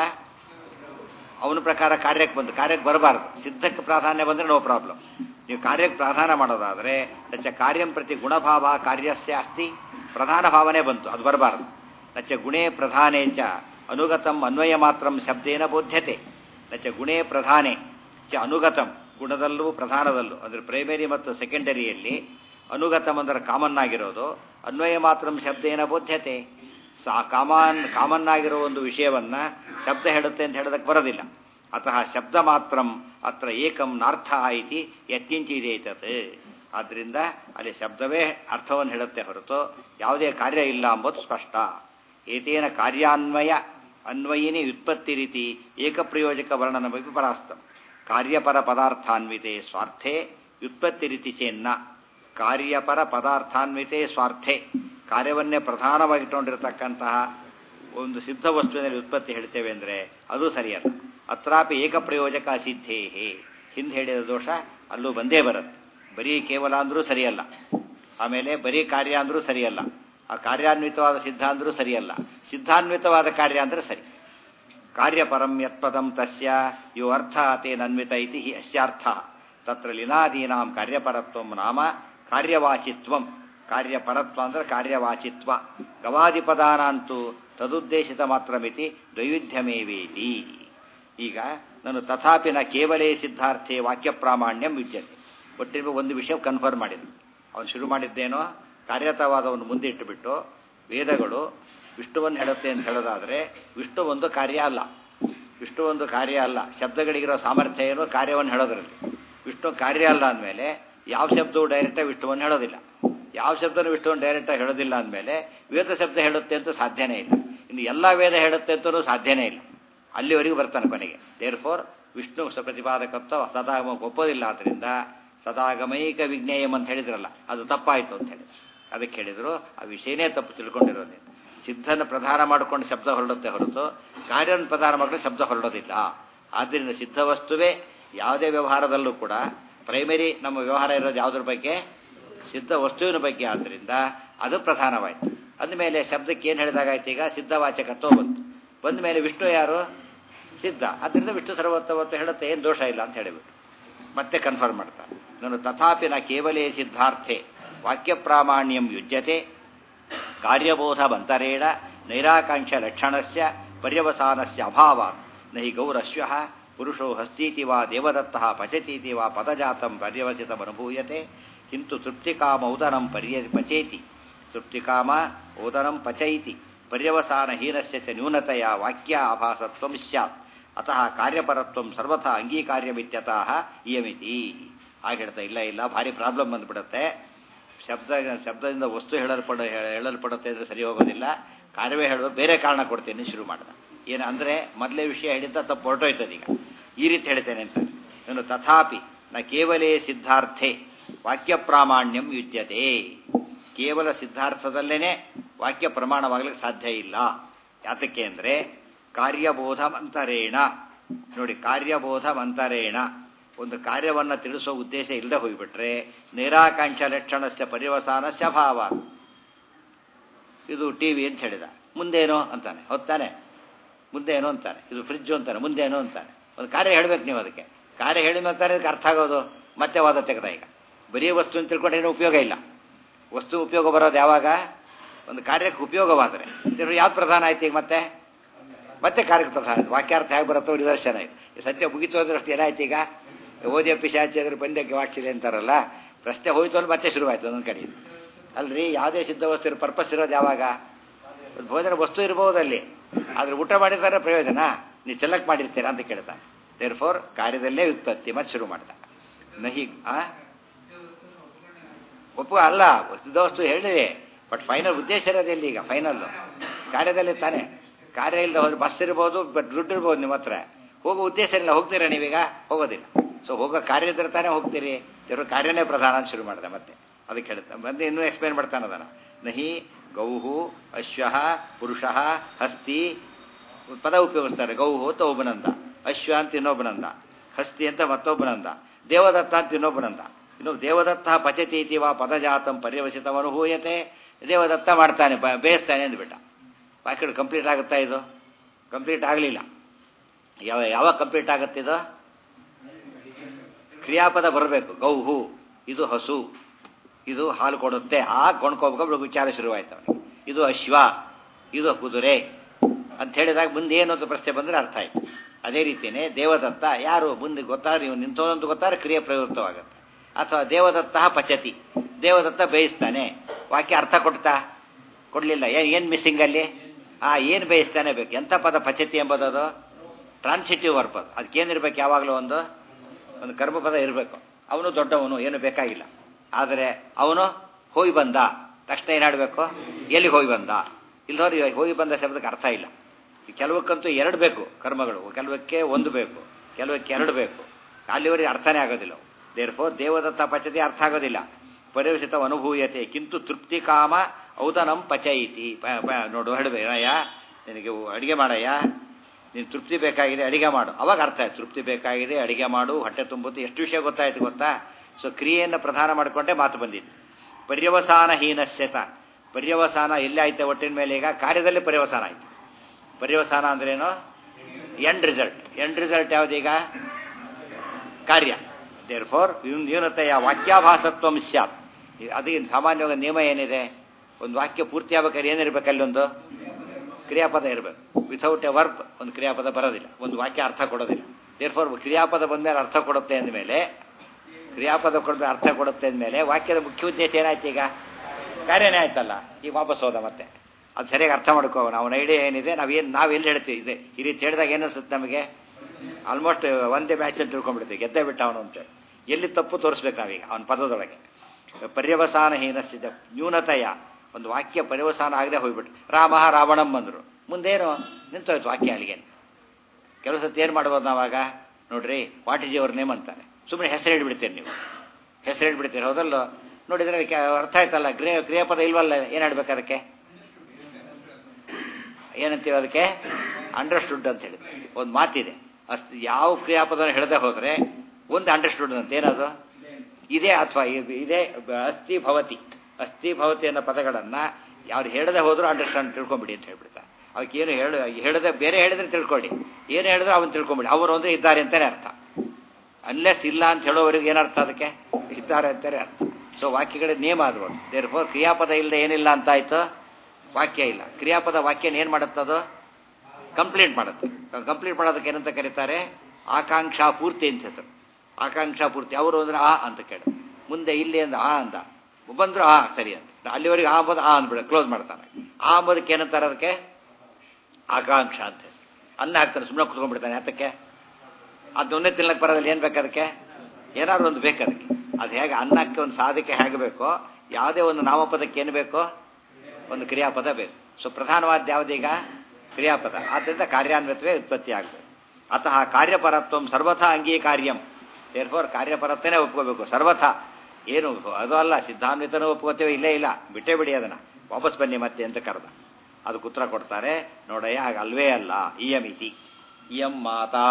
ಅವನ ಪ್ರಕಾರ ಕಾರ್ಯಕ್ಕೆ ಬಂತು ಕಾರ್ಯಕ್ಕೆ ಬರಬಾರ್ದು ಸಿದ್ಧಕ್ಕೆ ಪ್ರಾಧಾನ್ಯ ಬಂದರೆ ನೋ ಪ್ರಾಬ್ಲಮ್ ನೀವು ಕಾರ್ಯಕ್ಕೆ ಪ್ರಾಧಾನ ಮಾಡೋದಾದರೆ ನಚ್ಚ ಕಾರ್ಯಂ ಪ್ರತಿ ಗುಣಭಾವ ಕಾರ್ಯಸ್ಯ ಅಸ್ತಿ ಪ್ರಧಾನ ಭಾವನೆ ಬಂತು ಅದು ಬರಬಾರದು ನಚ್ಚ ಗುಣೇ ಪ್ರಧಾನೇ ಚ ಅನುಗತಂ ಅನ್ವಯ ಮಾತ್ರಂ ಶಬ್ದೇನ ಬೋಧ್ಯತೆ ನಚ್ಚ ಗುಣೇ ಪ್ರಧಾನೆ ಚ ಅನುಗತಂ ಗುಣದಲ್ಲೂ ಪ್ರಧಾನದಲ್ಲೂ ಅಂದರೆ ಪ್ರೈಮರಿ ಮತ್ತು ಸೆಕೆಂಡರಿಯಲ್ಲಿ ಅನುಗತಂ ಅಂದರೆ ಕಾಮನ್ ಆಗಿರೋದು ಅನ್ವಯ ಮಾತ್ರಂ ಶಬ್ದೇನ ಬೋಧ್ಯತೆ ಸಾ ಕಾಮನ್ ಕಾಮನ್ ಆಗಿರೋ ಒಂದು ವಿಷಯವನ್ನ ಶಬ್ದ ಹೇಳುತ್ತೆ ಅಂತ ಹೇಳೋದಕ್ಕೆ ಬರೋದಿಲ್ಲ ಅತಃ ಶಬ್ದ ಮಾತ್ರಂ ಅತ್ರ ಏಕಂ ನಾರ್ಥ ಆಯಿತಿ ಯತ್ಕಿಂಚಿದೇತತ್ ಆದ್ದರಿಂದ ಅಲ್ಲಿ ಶಬ್ದವೇ ಅರ್ಥವನ್ನು ಹೇಳುತ್ತೆ ಹೊರತು ಯಾವುದೇ ಕಾರ್ಯ ಇಲ್ಲ ಎಂಬುದು ಸ್ಪಷ್ಟ ಏತೇನ ಕಾರ್ಯಾನ್ವಯ ಅನ್ವಯಿನಿ ವ್ಯುತ್ಪತ್ತಿ ರೀತಿ ಏಕಪ್ರಯೋಜಕ ವರ್ಣನ ವಿಪರಾಸ್ತಂ ಕಾರ್ಯಪರ ಪದಾರ್ಥಾನ್ವಿತೆ ಸ್ವಾರ್ಥೆ ವ್ಯುತ್ಪತ್ತಿ ರೀತಿ ಚೇನ್ನ ಕಾರ್ಯಪರ ಪದಾರ್ಥಾನ್ವಿತೆ ಸ್ವಾರ್ಥೆ ಕಾರ್ಯವನ್ನೇ ಪ್ರಧಾನವಾಗಿಟ್ಟುಕೊಂಡಿರತಕ್ಕಂತಹ ಒಂದು ಸಿದ್ಧ ವಸ್ತುವಿನಲ್ಲಿ ಉತ್ಪತ್ತಿ ಹೇಳ್ತೇವೆ ಅಂದರೆ ಅದು ಸರಿಯಲ್ಲ ಅತ್ರಾಪಿ ಏಕಪ್ರಯೋಜಕ ಸಿದ್ಧೇಹೇ ಹಿಂದೆ ಹೇಳಿದ ದೋಷ ಅಲ್ಲೂ ಬಂದೇ ಬರುತ್ತೆ ಬರೀ ಕೇವಲ ಅಂದರೂ ಸರಿಯಲ್ಲ ಆಮೇಲೆ ಬರೀ ಕಾರ್ಯ ಅಂದರೂ ಸರಿಯಲ್ಲ ಆ ಕಾರ್ಯಾನ್ವಿತವಾದ ಸಿದ್ಧ ಅಂದರೂ ಸರಿಯಲ್ಲ ಸಿದ್ಧಾನ್ವಿತವಾದ ಕಾರ್ಯ ಅಂದರೆ ಸರಿ ಕಾರ್ಯಪರಂ ಯತ್ಪದಂ ತಸ್ಯ ಯೋ ಅರ್ಥ ತೇನನ್ವಿತ ಇತಿ ಅಸ್ಯಾರ್ಥ ತತ್ರ ಲಿನಾದೀನಾಂ ಕಾರ್ಯಪರತ್ವಂ ನಾಮ ಕಾರ್ಯವಾಚಿತ್ವಂ ಕಾರ್ಯಪರತ್ವ ಅಂದರೆ ಕಾರ್ಯವಾಚಿತ್ವ ಗವಾದಿಪದಾನಂತೂ ತದುದ್ದೇಶಿತ ಮಾತ್ರ ಮಿತಿ ದ್ವೈವಿಧ್ಯಮೇವೇತಿ ಈಗ ನಾನು ತಥಾಪಿನ ಕೇವಲೇ ಸಿದ್ಧಾರ್ಥೆ ವಾಕ್ಯ ಪ್ರಾಮಾಣ್ಯಂ ವಿದ್ಯತೆ ಒಟ್ಟಿಗೆ ಒಂದು ವಿಷಯ ಕನ್ಫರ್ಮ್ ಮಾಡಿದ ಅವನು ಶುರು ಮಾಡಿದ್ದೇನೋ ಕಾರ್ಯತವಾದವನ್ನು ಮುಂದೆ ಇಟ್ಟುಬಿಟ್ಟು ವೇದಗಳು ವಿಷ್ಣುವನ್ನು ಹೇಳುತ್ತೆ ಅಂತ ಹೇಳೋದಾದರೆ ವಿಷ್ಣು ಒಂದು ಕಾರ್ಯ ಅಲ್ಲ ವಿಷ್ಣು ಒಂದು ಕಾರ್ಯ ಅಲ್ಲ ಶಬ್ದಗಳಿಗಿರೋ ಸಾಮರ್ಥ್ಯ ಏನೋ ಕಾರ್ಯವನ್ನು ಹೇಳೋದ್ರಲ್ಲಿ ವಿಷ್ಣು ಕಾರ್ಯ ಅಲ್ಲ ಅಂದಮೇಲೆ ಯಾವ ಶಬ್ದವು ಡೈರೆಕ್ಟಾಗಿ ವಿಷ್ಣುವನ್ನು ಹೇಳೋದಿಲ್ಲ ಯಾವ ಶಬ್ದನೂ ವಿಷ್ಣುವನ್ನು ಡೈರೆಕ್ಟಾಗಿ ಹೇಳೋದಿಲ್ಲ ಅಂದಮೇಲೆ ವೇದ ಶಬ್ದ ಹೇಳುತ್ತೆ ಅಂತ ಸಾಧ್ಯನೇ ಇಲ್ಲ ಇನ್ನು ಎಲ್ಲ ವೇದ ಹೇಳುತ್ತೆ ಅಂತಲೂ ಸಾಧ್ಯನೇ ಇಲ್ಲ ಅಲ್ಲಿವರೆಗೂ ಬರ್ತಾನೆ ಕೊನೆಗೆ ದೇರ್ ಫೋರ್ ವಿಷ್ಣು ಪ್ರತಿಪಾದಕತ್ವ ಸದಾಗಮ ಒಪ್ಪೋದಿಲ್ಲ ಆದ್ದರಿಂದ ಸದಾಗಮೈಕ ವಿಜ್ಞೇಯಂ ಅಂತ ಹೇಳಿದ್ರಲ್ಲ ಅದು ತಪ್ಪಾಯಿತು ಅಂತ ಹೇಳಿ ಅದಕ್ಕೆ ಹೇಳಿದ್ರು ಆ ವಿಷಯನೇ ತಪ್ಪು ತಿಳ್ಕೊಂಡಿರೋದು ಸಿದ್ಧನ ಪ್ರಧಾನ ಮಾಡಿಕೊಂಡು ಶಬ್ದ ಹೊರಡುತ್ತೆ ಹೊರತು ಕಾರ್ಯನ ಪ್ರಧಾನ ಮಾಡಿಕೊಂಡು ಶಬ್ದ ಹೊರಡೋದಿಲ್ಲ ಆದ್ದರಿಂದ ಸಿದ್ಧ ವಸ್ತುವೇ ಯಾವುದೇ ವ್ಯವಹಾರದಲ್ಲೂ ಕೂಡ ಪ್ರೈಮರಿ ನಮ್ಮ ವ್ಯವಹಾರ ಇರೋದು ಯಾವುದ್ರ ಬಗ್ಗೆ ಸಿದ್ಧ ವಸ್ತುವಿನ ಬಗ್ಗೆ ಆದ್ದರಿಂದ ಅದು ಪ್ರಧಾನವಾಯಿತು ಅಂದಮೇಲೆ ಶಬ್ದಕ್ಕೆ ಏನು ಹೇಳಿದಾಗಾಯ್ತು ಈಗ ಸಿದ್ಧವಾಚಕತ್ವ ಬಂತು ಬಂದ ಮೇಲೆ ವಿಷ್ಣು ಯಾರು ಸಿದ್ಧ ಅದರಿಂದ ವಿಷ್ಣು ಸರ್ವೋತ್ತಮತ್ವ ಹೇಳುತ್ತೆ ಏನು ದೋಷ ಇಲ್ಲ ಅಂತ ಹೇಳಿಬಿಟ್ಟು ಮತ್ತೆ ಕನ್ಫರ್ಮ್ ಮಾಡ್ತಾರೆ ನಾನು ತಥಾಪಿನ ಕೇವಲೇ ಸಿದ್ಧಾರ್ಥೆ ವಾಕ್ಯ ಪ್ರಾಮಾಣ್ಯಂ ಯುಜ್ಯತೆ ಕಾರ್ಯಬೋಧ ಬಂತರೇಣ ನೈರಾಕಾಂಕ್ಷ ಲಕ್ಷಣಸ್ಯ ಪರ್ಯವಸಾನಸ್ಯ ಅಭಾವಾತ್ ನಹಿ ಗೌರಶ್ವ ಪುರುಷೋ ಹಸ್ತೀತಿ ವಾ ದೇವದತ್ತ ಪಚತೀತಿ ವಾ ಪದಜಾತಂ ಪರ್ಯವಸಿತಮನುಭೂಯತೆ ಕಿಂತು ತೃಪ್ತಿಕಾಮ ಉದರಂ ಪರ್ಯ ಪಚೇತಿ ತೃಪ್ತಿಕಾಮ ಉದರಂ ಪಚೈತಿ ಪರ್ಯವಸಾನ ಹೀನಸ್ಯ ಚ ನ್ಯೂನತೆಯ ವಾಕ್ಯ ಆಭಾಸತ್ವ ಸ್ಯಾತ್ ಅತಃ ಕಾರ್ಯಪರತ್ವ ಸರ್ವಥಾ ಅಂಗೀಕಾರ್ಯಮಿತ್ಯತಃ ಇಯಮಿತಿ ಹಾಗೆ ಹೇಳ್ತಾ ಇಲ್ಲ ಇಲ್ಲ ಭಾರಿ ಪ್ರಾಬ್ಲಮ್ ಬಂದ್ಬಿಡುತ್ತೆ ಶಬ್ದ ಶಬ್ದದಿಂದ ವಸ್ತು ಹೇಳಲ್ಪಡ ಹೇಳಲ್ಪಡುತ್ತೆ ಅಂದರೆ ಸರಿ ಹೋಗೋದಿಲ್ಲ ಕಾರ್ಯವೇ ಹೇಳೋ ಬೇರೆ ಕಾರಣ ಕೊಡ್ತೇನೆ ಶುರು ಮಾಡಿದ ಏನು ಅಂದರೆ ಮೊದಲೇ ವಿಷಯ ಹೇಳಿದ್ದ ತಪ್ಪು ಹೊರಟೋಯ್ತದೆ ಈಗ ಈ ರೀತಿ ಹೇಳ್ತೇನೆ ಅಂತ ನಾನು ತಥಾಪಿ ನ ಕೇವಲೇ ಸಿದ್ಧಾರ್ಥೆ ವಾಕ್ಯ ಪ್ರಾಮಾಣ್ಯಂ ಯುಜ್ಯತೆ ಕೇವಲ ಸಿದ್ಧಾರ್ಥದಲ್ಲೇನೆ ವಾಕ್ಯ ಪ್ರಮಾಣವಾಗಲಿಕ್ಕೆ ಸಾಧ್ಯ ಇಲ್ಲ ಯಾತಕ್ಕೆ ಅಂದರೆ ಕಾರ್ಯಬೋಧ ಮಂತರೇಣ ನೋಡಿ ಕಾರ್ಯಬೋಧ ಮಂತರೇಣ ಒಂದು ಕಾರ್ಯವನ್ನು ತಿಳಿಸೋ ಉದ್ದೇಶ ಇಲ್ಲದೆ ಹೋಗಿಬಿಟ್ರೆ ನಿರಾಕಾಂಕ್ಷ ಲಕ್ಷಣಸ್ಯ ಪರ್ಯವಸಾನಸ್ಯ ಭಾವ ಇದು ಟಿ ವಿ ಅಂತ ಹೇಳಿದ ಮುಂದೇನೋ ಅಂತಾನೆ ಹೊತ್ತಾನೆ ಮುಂದೇನೋ ಅಂತಾನೆ ಇದು ಫ್ರಿಜ್ಜು ಅಂತಾನೆ ಮುಂದೇನೋ ಅಂತಾನೆ ಒಂದು ಕಾರ್ಯ ಹೇಳ್ಬೇಕು ನೀವು ಅದಕ್ಕೆ ಕಾರ್ಯ ಹೇಳಿದ ಮೇಲೆ ಅದಕ್ಕೆ ಅರ್ಥ ಆಗೋದು ಮತ್ತೆ ವಾದ ತೆಗೆದ ಈಗ ಬರೀ ವಸ್ತು ಅಂತ ತಿಳ್ಕೊಂಡ್ರೆ ಏನೂ ಉಪಯೋಗ ಇಲ್ಲ ವಸ್ತು ಉಪಯೋಗ ಬರೋದು ಯಾವಾಗ ಒಂದು ಕಾರ್ಯಕ್ಕೆ ಉಪಯೋಗವಾದರೆ ಇದ್ರ ಯಾವ್ದು ಪ್ರಧಾನ ಆಯ್ತು ಈಗ ಮತ್ತೆ ಮತ್ತೆ ಕಾರ್ಯಕ್ಕೆ ಪ್ರಧಾನ ಆಯ್ತು ವಾಕ್ಯಾರ್ಥ ಹೇಗೆ ಬರುತ್ತೋ ನಿದರ್ಶನ ಆಯ್ತು ಈ ಸತ್ಯ ಮುಗಿತು ಹೋದ್ರಷ್ಟು ಏನಾಯ್ತು ಈಗ ಓದಿ ಪಿಶಾಚಿ ಅದ್ರ ಬಂದಕ್ಕೆ ವಾಚಿದೆ ಅಂತಾರಲ್ಲ ಪ್ರಶ್ನೆ ಹೋಯ್ತು ಅಂದ್ರೆ ಮತ್ತೆ ಶುರುವಾಯ್ತು ಒಂದೊಂದು ಕಡೆ ಅಲ್ರಿ ಯಾವುದೇ ಸಿದ್ಧ ವಸ್ತು ಇರೋ ಪರ್ಪಸ್ ಇರೋದು ಯಾವಾಗ ಒಂದು ಭೋಜನ ವಸ್ತು ಇರಬಹುದಲ್ಲಿ ಆದ್ರೆ ಊಟ ಮಾಡಿದ್ರೆ ಪ್ರಯೋಜನ ನೀವು ಚೆಲ್ಲಕ್ ಮಾಡಿರ್ತೀರಾ ಅಂತ ಕೇಳ್ತಾ ದೇರ್ ಫೋರ್ ಕಾರ್ಯದಲ್ಲೇ ಉತ್ಪತ್ತಿ ಮತ್ತೆ ಶುರು ಮಾಡ್ದ ನಹಿ ಆ ಒಪ್ಪು ಅಲ್ಲ ಸಿದ್ಧ ವಸ್ತು ಹೇಳಿದೆ ಬಟ್ ಫೈನಲ್ ಉದ್ದೇಶ ಇರೋದಿಲ್ಲ ಈಗ ಫೈನಲ್ಲು ಕಾರ್ಯದಲ್ಲಿ ತಾನೆ ಕಾರ್ಯ ಇಲ್ಲದೆ ಹೋದ್ರೆ ಬಸ್ ಇರ್ಬೋದು ಬಟ್ ದುಡ್ಡು ಇರ್ಬೋದು ನಿಮ್ಮ ಹತ್ರ ಹೋಗೋ ಉದ್ದೇಶ ಇಲ್ಲ ಹೋಗ್ತೀರಾ ನೀವೀಗ ಹೋಗೋದಿಲ್ಲ ಸೊ ಹೋಗೋ ಕಾರ್ಯದ್ರ ತಾನೇ ಹೋಗ್ತೀರಿ ದೇವ್ರ ಕಾರ್ಯನೇ ಪ್ರಧಾನ ಅಂತ ಶುರು ಮಾಡಿದೆ ಮತ್ತೆ ಅದಕ್ಕೆ ಹೇಳ್ತಾ ಬಂದು ಇನ್ನೂ ಎಕ್ಸ್ಪ್ಲೇನ್ ಮಾಡ್ತಾನೆ ಅದನ್ನು ನಹಿ ಗೌಹು ಅಶ್ವ ಪುರುಷ ಹಸ್ತಿ ಪದ ಉಪಯೋಗಿಸ್ತಾರೆ ಗೌಹು ಅಂತ ಒಬ್ಬನಂದ ಅಶ್ವ ಅಂತ ಇನ್ನೊಬ್ಬನಂದ ಹಸ್ತಿ ಅಂತ ಮತ್ತೊಬ್ಬನಂದ ದೇವದತ್ತ ಅಂತ ಇನ್ನೊಬ್ಬನಂದ ಇನ್ನು ದೇವದತ್ತ ಪಚತಿ ಇತಿ ವಾ ಪದಜಾತಂ ಪರ್ಯವಸಿತವನು ಹೂಯತೆ ದೇವದತ್ತ ಮಾಡ್ತಾನೆ ಬ- ಬೇಯಿಸ್ತಾನೆ ಅಂದ್ಬಿಟ್ಟ ವಾಕ್ಯ ಕಂಪ್ಲೀಟ್ ಆಗುತ್ತಾ ಇದು ಕಂಪ್ಲೀಟ್ ಆಗಲಿಲ್ಲ ಯಾವ ಯಾವಾಗ ಕಂಪ್ಲೀಟ್ ಆಗುತ್ತಿದು ಕ್ರಿಯಾಪದ ಬರಬೇಕು ಗೌಹು ಇದು ಹಸು ಇದು ಹಾಲು ಕೊಡುತ್ತೆ ಆ ಕೊಂಡ್ಕೋಬೇಕು ವಿಚಾರ ಶುರುವಾಯ್ತು ಅವನಿಗೆ ಇದು ಅಶ್ವ ಇದು ಕುದುರೆ ಅಂತ ಹೇಳಿದಾಗ ಮುಂದೆ ಏನು ಅಂತ ಪ್ರಶ್ನೆ ಬಂದರೆ ಅರ್ಥ ಆಯ್ತು ಅದೇ ರೀತಿಯೇ ದೇವದತ್ತ ಯಾರು ಮುಂದೆ ಗೊತ್ತಾ ನೀವು ನಿಂತೋದಂತ ಗೊತ್ತಾರೆ ಕ್ರಿಯೆ ಪ್ರಯುಕ್ತವಾಗುತ್ತೆ ಅಥವಾ ದೇವದತ್ತ ಪಚತಿ ದೇವದತ್ತ ಬೇಯಿಸ್ತಾನೆ ವಾಕ್ಯ ಅರ್ಥ ಕೊಡ್ತಾ ಕೊಡಲಿಲ್ಲ ಏನು ಮಿಸ್ಸಿಂಗ್ ಅಲ್ಲಿ ಆ ಏನು ಬೇಯಿಸ್ತಾನೆ ಬೇಕು ಎಂಥ ಪದ ಪಚತಿ ಎಂಬುದದು ಟ್ರಾನ್ಸಿಟಿವ್ ವರ್ಪ್ ಅದು ಅದಕ್ಕೇನಿರ್ಬೇಕು ಯಾವಾಗಲೂ ಒಂದು ಒಂದು ಕರ್ಮಪದ ಇರಬೇಕು ಅವನು ದೊಡ್ಡವನು ಏನು ಬೇಕಾಗಿಲ್ಲ ಆದರೆ ಅವನು ಹೋಗಿ ಬಂದ ತಕ್ಷಣ ಏನಾಡಬೇಕು ಎಲ್ಲಿಗೆ ಹೋಗಿ ಬಂದ ಇಲ್ಲದವ್ರು ಇವಾಗ ಹೋಗಿ ಬಂದ ಶಬ್ದಕ್ಕೆ ಅರ್ಥ ಇಲ್ಲ ಕೆಲವಕ್ಕಂತೂ ಎರಡು ಬೇಕು ಕರ್ಮಗಳು ಕೆಲವಕ್ಕೆ ಒಂದು ಬೇಕು ಕೆಲವಕ್ಕೆ ಎರಡು ಬೇಕು ಅಲ್ಲಿವರೆಗೆ ಅರ್ಥನೇ ಆಗೋದಿಲ್ಲ ದೇರ್ ಫೋರ್ ದೇವದತ್ತ ಪಚತಿ ಅರ್ಥ ಆಗೋದಿಲ್ಲ ಪರಿವಸಿತ ಅನುಭೂಯತೆ ಕಿಂತು ತೃಪ್ತಿ ಕಾಮ ಔತನಂ ಪಚಯಿತಿ ಪ- ಪ- ನೋಡು ಹೇಳಬೇಕಯ್ಯ ನಿನಗೆ ಅಡಿಗೆ ಮಾಡಯ್ಯ ನೀನು ತೃಪ್ತಿ ಬೇಕಾಗಿದೆ ಅಡಿಗೆ ಮಾಡು ಅವಾಗ ಅರ್ಥ ಆಯ್ತು ತೃಪ್ತಿ ಬೇಕಾಗಿದೆ ಅಡಿಗೆ ಮಾಡು ಹೊಟ್ಟೆ ತುಂಬುತ್ತೆ ಎಷ್ಟು ವಿಷಯ ಗೊತ್ತಾಯ್ತು ಗೊತ್ತಾ ಸೊ ಕ್ರಿಯೆಯನ್ನು ಪ್ರಧಾನ ಮಾಡಿಕೊಂಡೇ ಮಾತು ಬಂದಿತ್ತು ಪರ್ಯವಸಾನ ಹೀನಶ್ಯತ ಪರ್ಯವಸಾನ ಎಲ್ಲಿ ಆಯ್ತು ಒಟ್ಟಿನ ಮೇಲೆ ಈಗ ಕಾರ್ಯದಲ್ಲಿ ಪರ್ಯವಸಾನ ಆಯ್ತು ಪರ್ಯವಸಾನ ಅಂದ್ರೇನು ಎಂಡ್ ರಿಸಲ್ಟ್ ಎಂಡ್ ರಿಸಲ್ಟ್ ಯಾವುದೀಗ ಕಾರ್ಯ ದೇರ್ ಫೋರ್ ನ್ಯೂನತೆಯ ವಾಕ್ಯಾಭಾಸತ್ವ ಸ್ಯಾತ್ ಅದೇ ಸಾಮಾನ್ಯವಾಗಿ ನಿಯಮ ಏನಿದೆ ಒಂದು ವಾಕ್ಯ ಪೂರ್ತಿ ಆಗ್ಬೇಕಾದ್ರೆ ಏನಿರ್ಬೇಕು ಅಲ್ಲೊಂದು ಕ್ರಿಯಾಪದ ಇರಬೇಕು ವಿಥೌಟ್ ಎ ವರ್ಬ್ ಒಂದು ಕ್ರಿಯಾಪದ ಬರೋದಿಲ್ಲ ಒಂದು ವಾಕ್ಯ ಅರ್ಥ ಕೊಡೋದಿಲ್ಲ ದೇರ್ ಫೋರ್ ಕ್ರಿಯಾಪದ ಬಂದಮೇಲೆ ಅರ್ಥ ಕೊಡುತ್ತೆ ಅಂದಮೇಲೆ ಕ್ರಿಯಾಪದ ಕೊಡಬೇಕು ಅರ್ಥ ಕೊಡುತ್ತೆ ಅಂದಮೇಲೆ ವಾಕ್ಯದ ಮುಖ್ಯ ಉದ್ದೇಶ ಏನಾಯ್ತು ಈಗ ಕಾರ್ಯನೇ ಆಯ್ತಲ್ಲ ಈಗ ವಾಪಸ್ ಹೋದ ಮತ್ತೆ ಅದು ಸರಿಯಾಗಿ ಅರ್ಥ ಮಾಡ್ಕೋ ಅವನ ಐಡಿಯಾ ಏನಿದೆ ನಾವೇನು ನಾವು ಎಲ್ಲಿ ಹೇಳ್ತೀವಿ ಇದೆ ಈ ರೀತಿ ಹೇಳಿದಾಗ ಏನಿಸುತ್ತೆ ನಮಗೆ ಆಲ್ಮೋಸ್ಟ್ ಒಂದೇ ಮ್ಯಾಚಲ್ಲಿ ತಿಳ್ಕೊಂಡ್ಬಿಡ್ತೀವಿ ಗೆದ್ದೇ ಬಿಟ್ಟ ಅವನು ಅಂತ ಎಲ್ಲಿ ತಪ್ಪು ತೋರಿಸ್ಬೇಕು ನಾವೀಗ ಅವನ ಪದದೊಳಗೆ ಪರ್ಯವಸಾನ ಹೀನಸ್ಸಿದ ನ್ಯೂನತೆಯ ಒಂದು ವಾಕ್ಯ ಪರ್ಯವಸಾನ ಆಗದೆ ಹೋಗ್ಬಿಟ್ಟು ರಾಮ ರಾವಣಂ ಬಂದರು ಮುಂದೇನು ನಿಂತೋಯ್ತು ವಾಕ್ಯ ಅಲ್ಲಿಗೆ ಕೆಲವು ಸತಿ ಏನು ಮಾಡ್ಬೋದು ನಾವಾಗ ನೋಡ್ರಿ ವಾಟ್ ಇಸ್ ಯುವರ್ ನೇಮ್ ಅಂತಾನೆ ಸುಮ್ಮನೆ ಹೆಸರು ಹೇಳ್ಬಿಡ್ತೀರಿ ನೀವು ಹೆಸರು ಹೇಳ್ಬಿಡ್ತೀರಿ ಹೌದಲ್ಲ ನೋಡಿದ್ರೆ ಅದಕ್ಕೆ ಅರ್ಥ ಆಯ್ತಲ್ಲ ಕ್ರಿಯೆ ಕ್ರಿಯಾಪದ ಇಲ್ವಲ್ಲ ಏನು ಹೇಳ್ಬೇಕು ಅದಕ್ಕೆ ಏನಂತೀವಿ ಅದಕ್ಕೆ ಅಂಡರ್ಸ್ಟುಡ್ ಅಂತ ಹೇಳಿ ಒಂದು ಮಾತಿದೆ ಅಷ್ಟು ಯಾವ ಕ್ರಿಯಾಪದ ಹೇಳದೆ ಹೋದರೆ ಒಂದು ಅಂಡರ್ಸ್ಟುಡ್ ಅಂತ ಏನದು ಇದೇ ಅಥವಾ ಇದೇ ಅಸ್ಥಿ ಭವತಿ ಅಸ್ಥಿ ಭವತಿ ಅನ್ನೋ ಪದಗಳನ್ನು ಯಾರು ಹೇಳದೆ ಹೋದರೂ ಅಂಡರ್ಸ್ಟ್ಯಾಂಡ್ ತಿಳ್ಕೊಂಬಿಡಿ ಅಂತ ಹೇಳ್ಬಿಡ್ತಾರೆ ಅವಕ್ಕೆ ಏನು ಹೇಳ ಹೇಳದೆ ಬೇರೆ ಹೇಳಿದ್ರೆ ತಿಳ್ಕೊಳ್ಳಿ ಏನು ಹೇಳಿದ್ರೆ ಅವನು ತಿಳ್ಕೊಂಬಿಡಿ ಅವರು ಅಂದರೆ ಇದ್ದಾರೆ ಅಂತಲೇ ಅರ್ಥ ಅನ್ಲೆಸ್ ಇಲ್ಲ ಅಂತ ಹೇಳೋವರೆಗೆ ಏನರ್ಥ ಅದಕ್ಕೆ ಇದ್ದಾರೆ ಅಂತಾನೆ ಅರ್ಥ ಸೊ ವಾಕ್ಯಗಳ ನೇಮ ಅದು ದೇರ್ ಫೋರ್ ಕ್ರಿಯಾಪದ ಇಲ್ಲದೆ ಏನಿಲ್ಲ ಅಂತ ಆಯ್ತು ವಾಕ್ಯ ಇಲ್ಲ ಕ್ರಿಯಾಪದ ವಾಕ್ಯನ ಏನು ಮಾಡುತ್ತದು ಕಂಪ್ಲೀಟ್ ಮಾಡುತ್ತೆ ಕಂಪ್ಲೀಟ್ ಮಾಡೋದಕ್ಕೆ ಏನಂತ ಕರೀತಾರೆ ಆಕಾಂಕ್ಷಾ ಪೂರ್ತಿ ಅಂತ ಹೆಸರು ಆಕಾಂಕ್ಷಾ ಪೂರ್ತಿ ಅವರು ಅಂದ್ರೆ ಆ ಅಂತ ಕೇಳ ಮುಂದೆ ಇಲ್ಲಿ ಅಂದ್ರೆ ಆ ಅಂದ ಬಂದ್ರು ಆ ಸರಿ ಅಂತ ಅಲ್ಲಿವರೆಗೆ ಆ ಬಂದು ಆ ಅಂದ್ಬಿಡ ಕ್ಲೋಸ್ ಮಾಡ್ತಾನೆ ಆ ಅಂಬೋದಕ್ಕೆ ಏನಂತಾರೆ ಅದಕ್ಕೆ ಆಕಾಂಕ್ಷ ಅಂತ ಹೆಸರು. ಅನ್ನ ಹಾಕ್ತಾನೆ ಸುಮ್ಮನೆ ಕುತ್ಕೊಂಡ್ಬಿಡ್ತಾನೆ ಅದಕ್ಕೆ ಅದನ್ನೇ ತಿನ್ನಕ್ಕೆ ಬರೋದಿಲ್ಲ ಏನು ಬೇಕು ಅದಕ್ಕೆ ಏನಾದ್ರು ಒಂದು ಬೇಕು ಅದಕ್ಕೆ ಅದು ಹೇಗೆ ಅನ್ನಕ್ಕೆ ಒಂದು ಸಾಧಕ್ಕೆ ಹೇಗೆ ಬೇಕೋ ಯಾವುದೇ ಒಂದು ನಾಮಪದಕ್ಕೆ ಏನು ಬೇಕೋ ಒಂದು ಕ್ರಿಯಾಪದ ಬೇಕು ಸೊ ಪ್ರಧಾನವಾದ ಯಾವುದೀಗ ಕ್ರಿಯಾಪದ ಆದ್ದರಿಂದ ಕಾರ್ಯಾನ್ವಿತವೇ ಉತ್ಪತ್ತಿ ಆಗಬೇಕು ಅತಃ ಕಾರ್ಯಪರತ್ವ ಸರ್ವಥಾ ಅಂಗೀಕಾರ್ಯಂ ಏರ್ಫೋರ್ ಕಾರ್ಯಪರತ್ವನೇ ಒಪ್ಕೋಬೇಕು ಸರ್ವಥಾ ಏನು ಅದು ಅಲ್ಲ ಸಿದ್ಧಾನ್ವಿತನೂ ಒಪ್ಕೋತೇವೆ ಇಲ್ಲೇ ಇಲ್ಲ ಬಿಟ್ಟೇ ಬಿಡಿ ಅದನ್ನು ವಾಪಸ್ ಬನ್ನಿ ಮತ್ತೆ ಅಂತ ಕರೆದ ಅದಕ್ಕೆ ಉತ್ತರ ಕೊಡ್ತಾರೆ ನೋಡಯ್ಯ ಹಾಗೆ ಅಲ್ವೇ ಅಲ್ಲ ಇಯಂ ಇತಿ ಇಯಂ ಮಾತಾ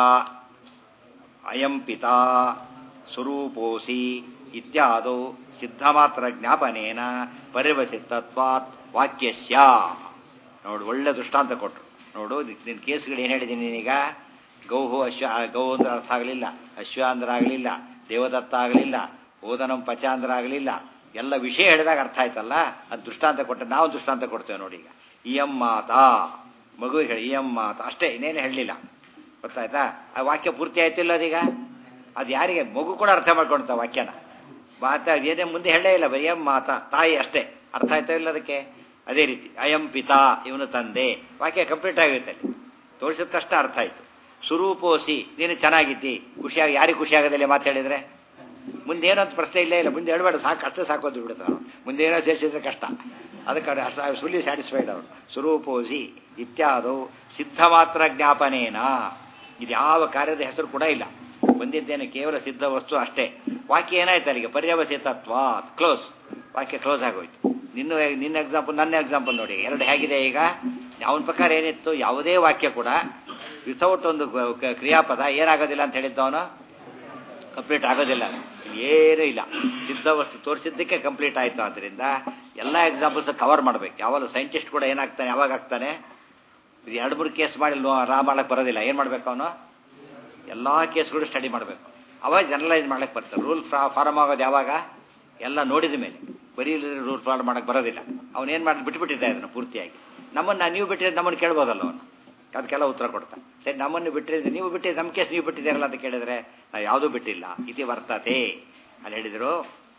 ಅಯಂ ಪಿತಾ ಸ್ವರೂಪೋಸಿ ಇತ್ಯಾದೌ ಸಿದ್ಧಮಾತ್ರ ಜ್ಞಾಪನೇನ ಪರಿವಸಿತತ್ವಾತ್ ವಾಕ್ಯಸ್ಯ ನೋಡು ಒಳ್ಳೆ ದೃಷ್ಟಾಂತ ಕೊಟ್ಟರು ನೋಡು ನಿನ್ನ ಕೇಸ್ಗಳು ಏನು ಹೇಳಿದ್ದೀನಿ ನೀನೀಗ ಗೌಹು ಅಶ್ವ ಗೌ ಅಂದ್ರೆ ಅರ್ಥ ಆಗಲಿಲ್ಲ ಅಶ್ವ ಅಂದ್ರೆ ಆಗಲಿಲ್ಲ ದೇವದತ್ತ ಆಗಲಿಲ್ಲ ಓದನಂ ಪಚ ಅಂದ್ರೆ ಆಗಲಿಲ್ಲ ಎಲ್ಲ ವಿಷಯ ಹೇಳಿದಾಗ ಅರ್ಥ ಆಯ್ತಲ್ಲ ಅದು ದೃಷ್ಟಾಂತ ಕೊಟ್ಟ ನಾವು ದೃಷ್ಟಾಂತ ಕೊಡ್ತೇವೆ ನೋಡಿ ಈಗ ಇಯಂ ಮಾತಾ ಮಗುವಿಗೆ ಹೇಳಿ ಇಯಂ ಮಾತಾ ಅಷ್ಟೇ ಇನ್ನೇನು ಹೇಳಲಿಲ್ಲ ಗೊತ್ತಾಯ್ತಾ ಆ ವಾಕ್ಯ ಪೂರ್ತಿ ಆಯ್ತಿಲ್ಲ ಅದೀಗ ಅದು ಯಾರಿಗೆ ಮಗು ಕೂಡ ಅರ್ಥ ಮಾಡ್ಕೊಳ್ತಾ ವಾಕ್ಯನ ಮಾತಾ ಏನೇ ಮುಂದೆ ಹೇಳೇ ಇಲ್ಲ ಬರೀ ಮಾತಾ ತಾಯಿ ಅಷ್ಟೇ ಅರ್ಥ ಆಯ್ತಾ ಇಲ್ಲ ಅದಕ್ಕೆ ಅದೇ ರೀತಿ ಅಯಂ ಪಿತಾ ಇವನು ತಂದೆ ವಾಕ್ಯ ಕಂಪ್ಲೀಟ್ ಆಗುತ್ತೆ ಅಲ್ಲಿ ತೋರಿಸಿದ ತಕ್ಷಣ ಅರ್ಥ ಆಯ್ತು ಸುರೂಪೋಸಿ ನೀನು ಚೆನ್ನಾಗಿದ್ದಿ ಖುಷಿಯಾಗಿ ಯಾರಿಗೆ ಖುಷಿ ಆಗೋದಿಲ್ಲ ಮಾತಾಡಿದ್ರೆ ಮುಂದೆ ಏನೋ ಅಂತ ಪ್ರಶ್ನೆ ಇಲ್ಲೇ ಇಲ್ಲ ಮುಂದೆ ಹೇಳ್ಬೇಡ ಸಾಕು ಅಷ್ಟೇ ಸಾಕೋದು ಬಿಡುತ್ತೆ ನಾವು ಮುಂದೆ ಏನೋ ಸೇರಿಸಿದ್ರೆ ಕಷ್ಟ ಅದಕ್ಕೆ ಅವ್ರು ಅಷ್ಟು ಫುಲ್ಲಿ ಸ್ಯಾಟಿಸ್ಫೈಡ್ ಅವರು ಸ್ವರೂಪೋಸಿ ಇತ್ಯಾದು ಸಿದ್ಧ ಮಾತ್ರ ಜ್ಞಾಪನೇನ ಇದು ಯಾವ ಕಾರ್ಯದ ಹೆಸರು ಕೂಡ ಇಲ್ಲ ಬಂದಿದ್ದೇನೆ ಕೇವಲ ಸಿದ್ಧ ವಸ್ತು ಅಷ್ಟೇ ವಾಕ್ಯ ಏನಾಯ್ತು ಅಲ್ಲಿಗೆ ಪರ್ಯವಸಿತತ್ವ ಕ್ಲೋಸ್ ವಾಕ್ಯ ಕ್ಲೋಸ್ ಆಗೋಯ್ತು ನಿನ್ನ ನಿನ್ನ ಎಕ್ಸಾಂಪಲ್ ನನ್ನ ಎಕ್ಸಾಂಪಲ್ ನೋಡಿ ಎರಡು ಹೇಗಿದೆ ಈಗ ಅವನ ಪ್ರಕಾರ ಏನಿತ್ತು ಯಾವುದೇ ವಾಕ್ಯ ಕೂಡ ವಿತೌಟ್ ಒಂದು ಕ- ಕ್ರಿಯಾಪದ ಏನಾಗೋದಿಲ್ಲ ಅಂತ ಹೇಳಿದ್ದವನು ಕಂಪ್ಲೀಟ್ ಆಗೋದಿಲ್ಲ ಏನೂ ಇಲ್ಲ ಸಿದ್ಧ ವಸ್ತು ತೋರಿಸಿದ್ದಕ್ಕೆ ಕಂಪ್ಲೀಟ್ ಆಯಿತು ಆದ್ದರಿಂದ ಎಲ್ಲ ಎಕ್ಸಾಂಪಲ್ಸ್ ಕವರ್ ಮಾಡಬೇಕು ಯಾವಾಗ ಸೈಂಟಿಸ್ಟ್ ಕೂಡ ಏನಾಗ್ತಾನೆ ಯಾವಾಗ ಆಗ್ತಾನೆ ಇದು ಎರಡು ಮೂರು ಕೇಸ್ ಮಾಡಿ ರಾ ಮಾಡಕ್ಕೆ ಬರೋದಿಲ್ಲ ಏನು ಮಾಡಬೇಕು ಅವನು ಎಲ್ಲ ಕೇಸ್ಗಳು ಸ್ಟಡಿ ಮಾಡಬೇಕು ಅವಾಗ ಜನರಲೈಸ್ ಮಾಡಕ್ಕೆ ಬರ್ತಾರೆ ರೂಲ್ ಫಾರಮ್ ಆಗೋದು ಯಾವಾಗ ಎಲ್ಲ ನೋಡಿದ ಮೇಲೆ ಬರೀ ರೂಲ್ ಫಾರ್ಮ್ ಮಾಡಕ್ಕೆ ಬರೋದಿಲ್ಲ ಅವನೇನು ಮಾಡಿ ಬಿಟ್ಬಿಟ್ಟಿದ್ದ ಅದನ್ನು ಪೂರ್ತಿಯಾಗಿ ನಮ್ಮನ್ನು ನೀವು ಬಿಟ್ಟಿದ್ರೆ ನಮ್ಮನ್ನು ಕೇಳ್ಬೋದಲ್ಲ ಅವನು ಅದಕ್ಕೆಲ್ಲ ಉತ್ತರ ಕೊಡ್ತಾನೆ ಸರಿ ನಮ್ಮನ್ನು ಬಿಟ್ಟಿದ್ರೆ ನೀವು ಬಿಟ್ಟಿದ್ರೆ ನಮ್ಮ ಕೇಸ್ ನೀವು ಬಿಟ್ಟಿದ್ದೀರಲ್ಲ ಅಂತ ಕೇಳಿದ್ರೆ ನಾವು ಯಾವುದೂ ಬಿಟ್ಟಿಲ್ಲ ಇತಿ ವರ್ತತೆ ಅಲ್ಲಿ ಹೇಳಿದರು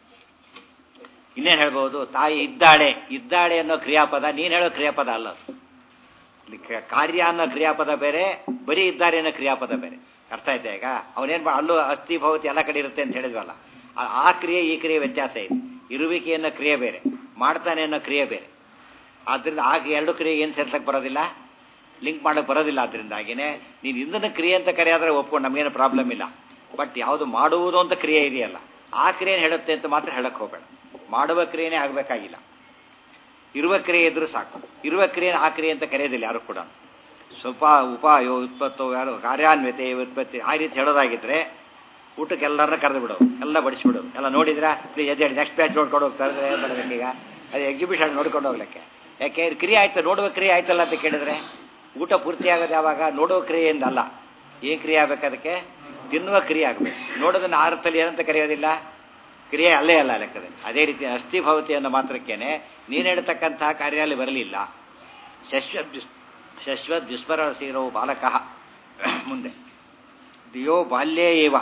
ಇನ್ನೇನು ಹೇಳ್ಬೋದು ತಾಯಿ ಇದ್ದಾಳೆ ಇದ್ದಾಳೆ ಅನ್ನೋ ಕ್ರಿಯಾಪದ ನೀನು ಹೇಳೋ ಕ್ರಿಯಾಪದ ಅಲ್ಲ ಅದು. ಇಲ್ಲಿ ಕ- ಕಾರ್ಯ ಅನ್ನೋ ಕ್ರಿಯಾಪದ ಬೇರೆ ಬರೀ ಇದ್ದಾರೆ ಅನ್ನೋ ಕ್ರಿಯಾಪದ ಬೇರೆ ಅರ್ಥ ಆಯ್ತಾ ಈಗ ಅವನೇನು ಅಲ್ಲೂ ಅಸ್ಥಿ ಭವತಿ ಎಲ್ಲ ಕಡೆ ಇರುತ್ತೆ ಅಂತ ಹೇಳಿದ್ವಲ್ಲ ಆ- ಆ ಕ್ರಿಯೆ ಈ ಕ್ರಿಯೆ ವ್ಯತ್ಯಾಸ ಇದೆ ಇರುವಿಕೆ ಅನ್ನೋ ಕ್ರಿಯೆ ಬೇರೆ ಮಾಡ್ತಾನೆ ಅನ್ನೋ ಕ್ರಿಯೆ ಬೇರೆ ಆದ್ರಿಂದ ಆಗ ಎರಡು ಕ್ರಿಯೆ ಏನು ಸೇರ್ಸಕ್ಕೆ ಬರೋದಿಲ್ಲ ಲಿಂಕ್ ಮಾಡಕ್ಕೆ ಬರೋದಿಲ್ಲ ಆದ್ರಿಂದಾಗಿನೇ ನೀನು ಇಂಧನ ಕ್ರಿಯೆ ಅಂತ ಕರೆಯಾದ್ರೆ ಒಪ್ಕೊಂಡು ನಮಗೇನು ಪ್ರಾಬ್ಲಮ್ ಇಲ್ಲ ಬಟ್ ಯಾವುದು ಮಾಡುವುದು ಅಂತ ಕ್ರಿಯೆ ಇದೆಯಲ್ಲ ಆ ಕ್ರಿಯೆನ ಹೇಳುತ್ತೆ ಅಂತ ಮಾತ್ರ ಹೇಳಕ್ಕೆ ಹೋಗಬೇಡ ಮಾಡುವ ಕ್ರಿಯೆನೇ ಆಗಬೇಕಾಗಿಲ್ಲ ಇರುವ ಕ್ರಿಯೆ ಇದ್ರೂ ಸಾಕು ಇರುವ ಕ್ರಿಯೆನ ಆ ಕ್ರಿಯೆ ಅಂತ ಕರೆಯೋದಿಲ್ಲ ಯಾರು ಕೂಡ ಸ್ವಲ್ಪ ಉಪಾಯೋ ಉತ್ಪತ್ತೋ ಯಾರು ಕಾರ್ಯಾನ್ವಿತೆ ಉತ್ಪತ್ತಿ ಆ ರೀತಿ ಹೇಳೋದಾಗಿದ್ರೆ ಊಟಕ್ಕೆ ಎಲ್ಲರನ್ನ ಕರೆದು ಬಿಡೋದು ಎಲ್ಲ ಬಡಿಸ್ಬಿಡೋದು ಎಲ್ಲ ನೋಡಿದ್ರೆ ಪ್ಲೀಸ್ ಎದ್ದು ಹೇಳಿ ನೆಕ್ಸ್ಟ್ ಬ್ಯಾಚ್ ನೋಡ್ಕೊಂಡು ಹೋಗ್ತಾರೆ ಏನು ಮಾಡಬೇಕೀಗ ಅದು ಎಕ್ಸಿಬಿಷನ್ ನೋಡ್ಕೊಂಡು ಹೋಗ್ಲಿಕ್ಕೆ ಯಾಕೆ ಇದು ಕ್ರಿಯೆ ಆಯ್ತು ನೋಡುವ ಕ್ರಿಯೆ ಆಯ್ತಲ್ಲ ಅಂತ ಕೇಳಿದ್ರೆ ಊಟ ಪೂರ್ತಿ ಆಗೋದು ಯಾವಾಗ ನೋಡುವ ಕ್ರಿಯೆಯಿಂದ ಅಲ್ಲ ಏನು ಕ್ರಿಯೆ ಆಗ್ಬೇಕು ಅದಕ್ಕೆ ತಿನ್ನುವ ಕ್ರಿಯೆ ಆಗಬೇಕು ನೋಡೋದನ್ನ ಆ ಅರ್ಥದಲ್ಲಿ ಏನಂತ ಕರೆಯೋದಿಲ್ಲ ಕ್ರಿಯೆ ಅಲ್ಲೇ ಅಲ್ಲ ಲೆಕ್ಕದಲ್ಲಿ ಅದೇ ರೀತಿ ಅಸ್ಥಿಭವತಿ ಅನ್ನೋ ಮಾತ್ರಕ್ಕೇನೆ ನೀನು ಹೇಳ್ತಕ್ಕಂತಹ ಕಾರ್ಯಾಲಯ ಬರಲಿಲ್ಲ ಶಶ್ವತ್ ಶಶ್ವತ್ ದುಷ್ಪರಸೀರೋ ಬಾಲಕಃ ಮುಂದೆ ದಿಯೋ ಬಾಲ್ಯೇ ಏವ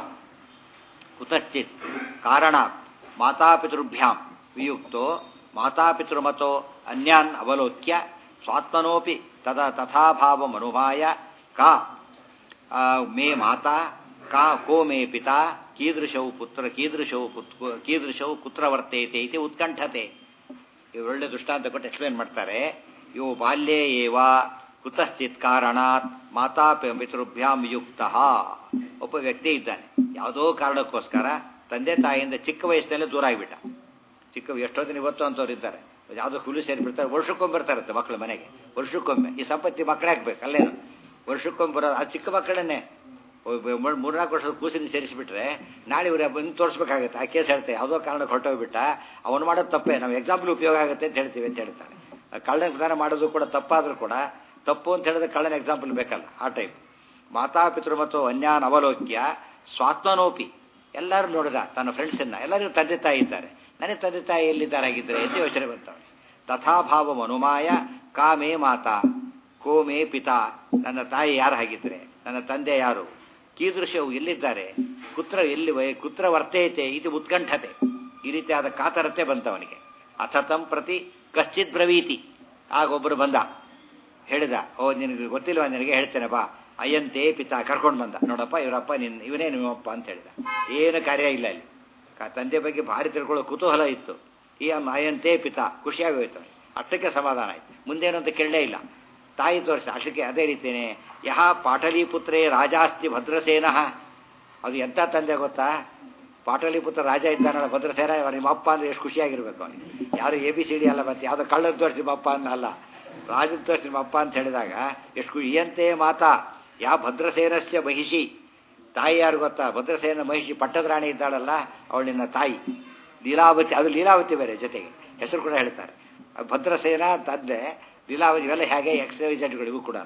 ಕುತಶ್ಚಿತ್ ಕಾರಣಾತ್ ಮಾತಾಪಿತೃಭ್ಯಾಂ ವಿಯುಕ್ತೋ ಮಾತಾಪಿತೃಮತೋ ಅನ್ಯಾನ್ ಅವಲೋಕ್ಯ ಸ್ವಾತ್ಮನೋಪಿ ತದ ತಥಾಭಾವಮನುಭಾಯ ಕಾ ಆ, ಮೇ ಮಾತಾ ಕಾ ಕೋ ಮೇ ಪಿತಾ ಕೀದೃಶೌ ಪುತ್ರ ಕೀದೃಶೌ ಪುತ್ ಕೀದೃಶೌ ಕುತ್ರ ವರ್ತೇತೆ ಇತಿ ಉತ್ಕಂಠತೆ ಇವು ಒಳ್ಳೆ ದೃಷ್ಟಾಂತ ಕೊಟ್ಟು ಎಕ್ಸ್ಪ್ಲೇನ್ ಮಾಡ್ತಾರೆ ಇವು ಬಾಲ್ಯೇ ಏವ ಕುತಶ್ಚಿತ್ ಕಾರಣಾತ್ ಮಾತಾ ಪಿ- ಪಿತೃಭ್ಯಾಂ ಯುಕ್ತ ಒಬ್ಬ ವ್ಯಕ್ತಿ ಇದ್ದಾನೆ ಯಾವುದೋ ಕಾರಣಕ್ಕೋಸ್ಕರ ತಂದೆ ತಾಯಿಯಿಂದ ಚಿಕ್ಕ ವಯಸ್ಸಿನಲ್ಲೇ ದೂರ ಆಗಿಬಿಟ್ಟ ಚಿಕ್ಕ ಎಷ್ಟೋ ದಿನ ಇವತ್ತು ಅಂತವ್ರು ಇದ್ದಾರೆ ಯಾವುದೋ ಹುಲಿ ಸೇರಿಬಿಡ್ತಾರೆ ವರ್ಷಕ್ಕೊಮ್ಮೆ ಬರ್ತಾರಂತೆ ಮಕ್ಕಳು ಮನೆಗೆ ವರ್ಷಕ್ಕೊಮ್ಮೆ ಈ ಸಂಪತ್ತಿ ಮಕ್ಕಳೇ ಹಾಕ್ಬೇಕು ಅಲ್ಲೇನು ವರ್ಷಕ್ಕೊಮ್ಮೆ ಬರೋ ಆ ಚಿಕ್ಕ ಮಕ್ಕಳನ್ನೇ ಮೂರ್ನಾಲ್ಕು ವರ್ಷದ ಕೂಸಿನ ಸೇರಿಸಿಬಿಟ್ರೆ ನಾಳೆ ಇವ್ರು ಬಂದು ತೋರಿಸ್ಬೇಕಾಗುತ್ತೆ ಆ ಕೇಸ್ ಹೇಳ್ತಾರೆ ಯಾವುದೋ ಕಾರಣಕ್ಕೆ ಹೊರಟೋಗ್ಬಿಟ್ಟ ಅವನು ಮಾಡೋದು ತಪ್ಪೇ ನಾವು ಎಕ್ಸಾಂಪಲ್ ಉಪಯೋಗ ಆಗುತ್ತೆ ಅಂತ ಹೇಳ್ತೀವಿ ಅಂತ ಹೇಳ್ತಾರೆ ಆ ಕಳ್ಳನ ವಿಧಾನ ಮಾಡೋದು ಕೂಡ ತಪ್ಪಾದರೂ ಕೂಡ ತಪ್ಪು ಅಂತ ಹೇಳಿದ್ರೆ ಕಳ್ಳನ ಎಕ್ಸಾಂಪಲ್ ಬೇಕಲ್ಲ ಆ ಟೈಪ್ ಮಾತಾಪಿತೃ ಮತ್ತು ಅನ್ಯಾನ್ ಅವಲೋಕ್ಯ ಸ್ವಾತ್ಮನೋಪಿ ಎಲ್ಲರೂ ನೋಡಿದ ತನ್ನ ಫ್ರೆಂಡ್ಸನ್ನ ಎಲ್ಲರಿಗೂ ತಂದೆ ತಾಯಿ ಇದ್ದಾರೆ ನನಗೆ ತಂದೆ ತಾಯಿ ಎಲ್ಲಿದ್ದಾರೆ ಆಗಿದ್ದಾರೆ ಅಂತ ಯೋಚನೆ ಬರ್ತಾವೆ ತಥಾಭಾವ ಮನುಮಾಯ ಕಾಮೇ ಮಾತಾ ಕೋಮೇ ಪಿತಾ ನನ್ನ ತಾಯಿ ಯಾರು ಹಾಗಿದ್ರೆ ನನ್ನ ತಂದೆ ಯಾರು ಕೀದೃಶವು ಎಲ್ಲಿದ್ದಾರೆ ಕುತ್ರ ಎಲ್ಲಿ ವಯ ಕುತ್ರ ವರ್ತೇತೆ ಇದು ಉತ್ಕಂಠತೆ ಈ ರೀತಿಯಾದ ಕಾತರತೆ ಬಂತವನಿಗೆ ಅಥತಂ ಪ್ರತಿ ಕಶ್ಚಿತ್ ಬ್ರವೀತಿ ಆಗ ಒಬ್ಬರು ಬಂದ ಹೇಳಿದ ಓ ನಿನಗೆ ಗೊತ್ತಿಲ್ವಾ ನಿನಗೆ ಹೇಳ್ತೇನೆ ಬಾ ಅಯ್ಯಂತೆ ಪಿತಾ ಕರ್ಕೊಂಡು ಬಂದ ನೋಡಪ್ಪ ಇವರಪ್ಪ ನಿನ್ನ ಇವನೇ ನಿಮ್ಮಪ್ಪ ಅಂತ ಹೇಳಿದ ಏನು ಕಾರ್ಯ ಇಲ್ಲ ಇಲ್ಲಿ ಕ- ತಂದೆ ಬಗ್ಗೆ ಭಾರಿ ತಿಳ್ಕೊಳ್ಳೋ ಕುತೂಹಲ ಇತ್ತು ಈ ಅಮ್ಮ ಅಯ್ಯಂತೆ ಪಿತಾ ಖುಷಿಯಾಗೋಯ್ತು ಅಷ್ಟಕ್ಕೆ ಸಮಾಧಾನ ಆಯ್ತು ಮುಂದೇನು ಅಂತ ಕೇಳಲೇ ಇಲ್ಲ ತಾಯಿ ತೋರಿಸ ಅಷ್ಟಕ್ಕೆ ಅದೇ ರೀತಿಯೇ ಯಹ ಪಾಟಲಿಪುತ್ರೇ ರಾಜಾಸ್ತಿ ಭದ್ರಸೇನಃ ಅದು ಎಂಥ ತಂದೆ ಗೊತ್ತಾ ಪಾಟಲಿಪುತ್ರ ರಾಜ ಇದ್ದಾನಲ್ಲ ಭದ್ರಸೇನ ಇವ ನಿಮ್ಮ ಅಪ್ಪ ಅಂದ್ರೆ ಎಷ್ಟು ಖುಷಿಯಾಗಿರ್ಬೇಕು ಅವನಿಗೆ ಯಾರು ಎ ಬಿ ಸಿ ಡಿ ಅಲ್ಲ ಮತ್ತೆ ಯಾವುದೋ ಕಳ್ಳನ ತೋರಿಸಿ ನಿಮ್ಮ ಅಪ್ಪ ಅನ್ನಲ್ಲ ರಾಜನ ತೋರಿಸಿ ನಿಮ್ಮ ಅಪ್ಪ ಅಂತ ಹೇಳಿದಾಗ ಎಷ್ಟು ಖುಷಿ ಇಯಂತೆ ಮಾತಾ ಯಾ ಭದ್ರಸೇನಸ್ಯ ಮಹಿಷಿ ತಾಯಿ ಯಾರು ಗೊತ್ತಾ ಭದ್ರಸೇನ ಮಹಿಷಿ ಪಟ್ಟದ ರಾಣಿ ಇದ್ದಾಳಲ್ಲ ಅವಳಿನ ತಾಯಿ ಲೀಲಾವತಿ ಅದು ಲೀಲಾವತಿ ಬೇರೆ ಜೊತೆಗೆ ಹೆಸರು ಕೂಡ ಹೇಳ್ತಾರೆ ಆ ಭದ್ರಸೇನ ತಂದೆ ಲೀಲಾವತಿ ಇವೆಲ್ಲ ಹೇಗೆ ಎಕ್ಸ್ ಜೆಡ್ಗಳಿಗೂ ಕೂಡ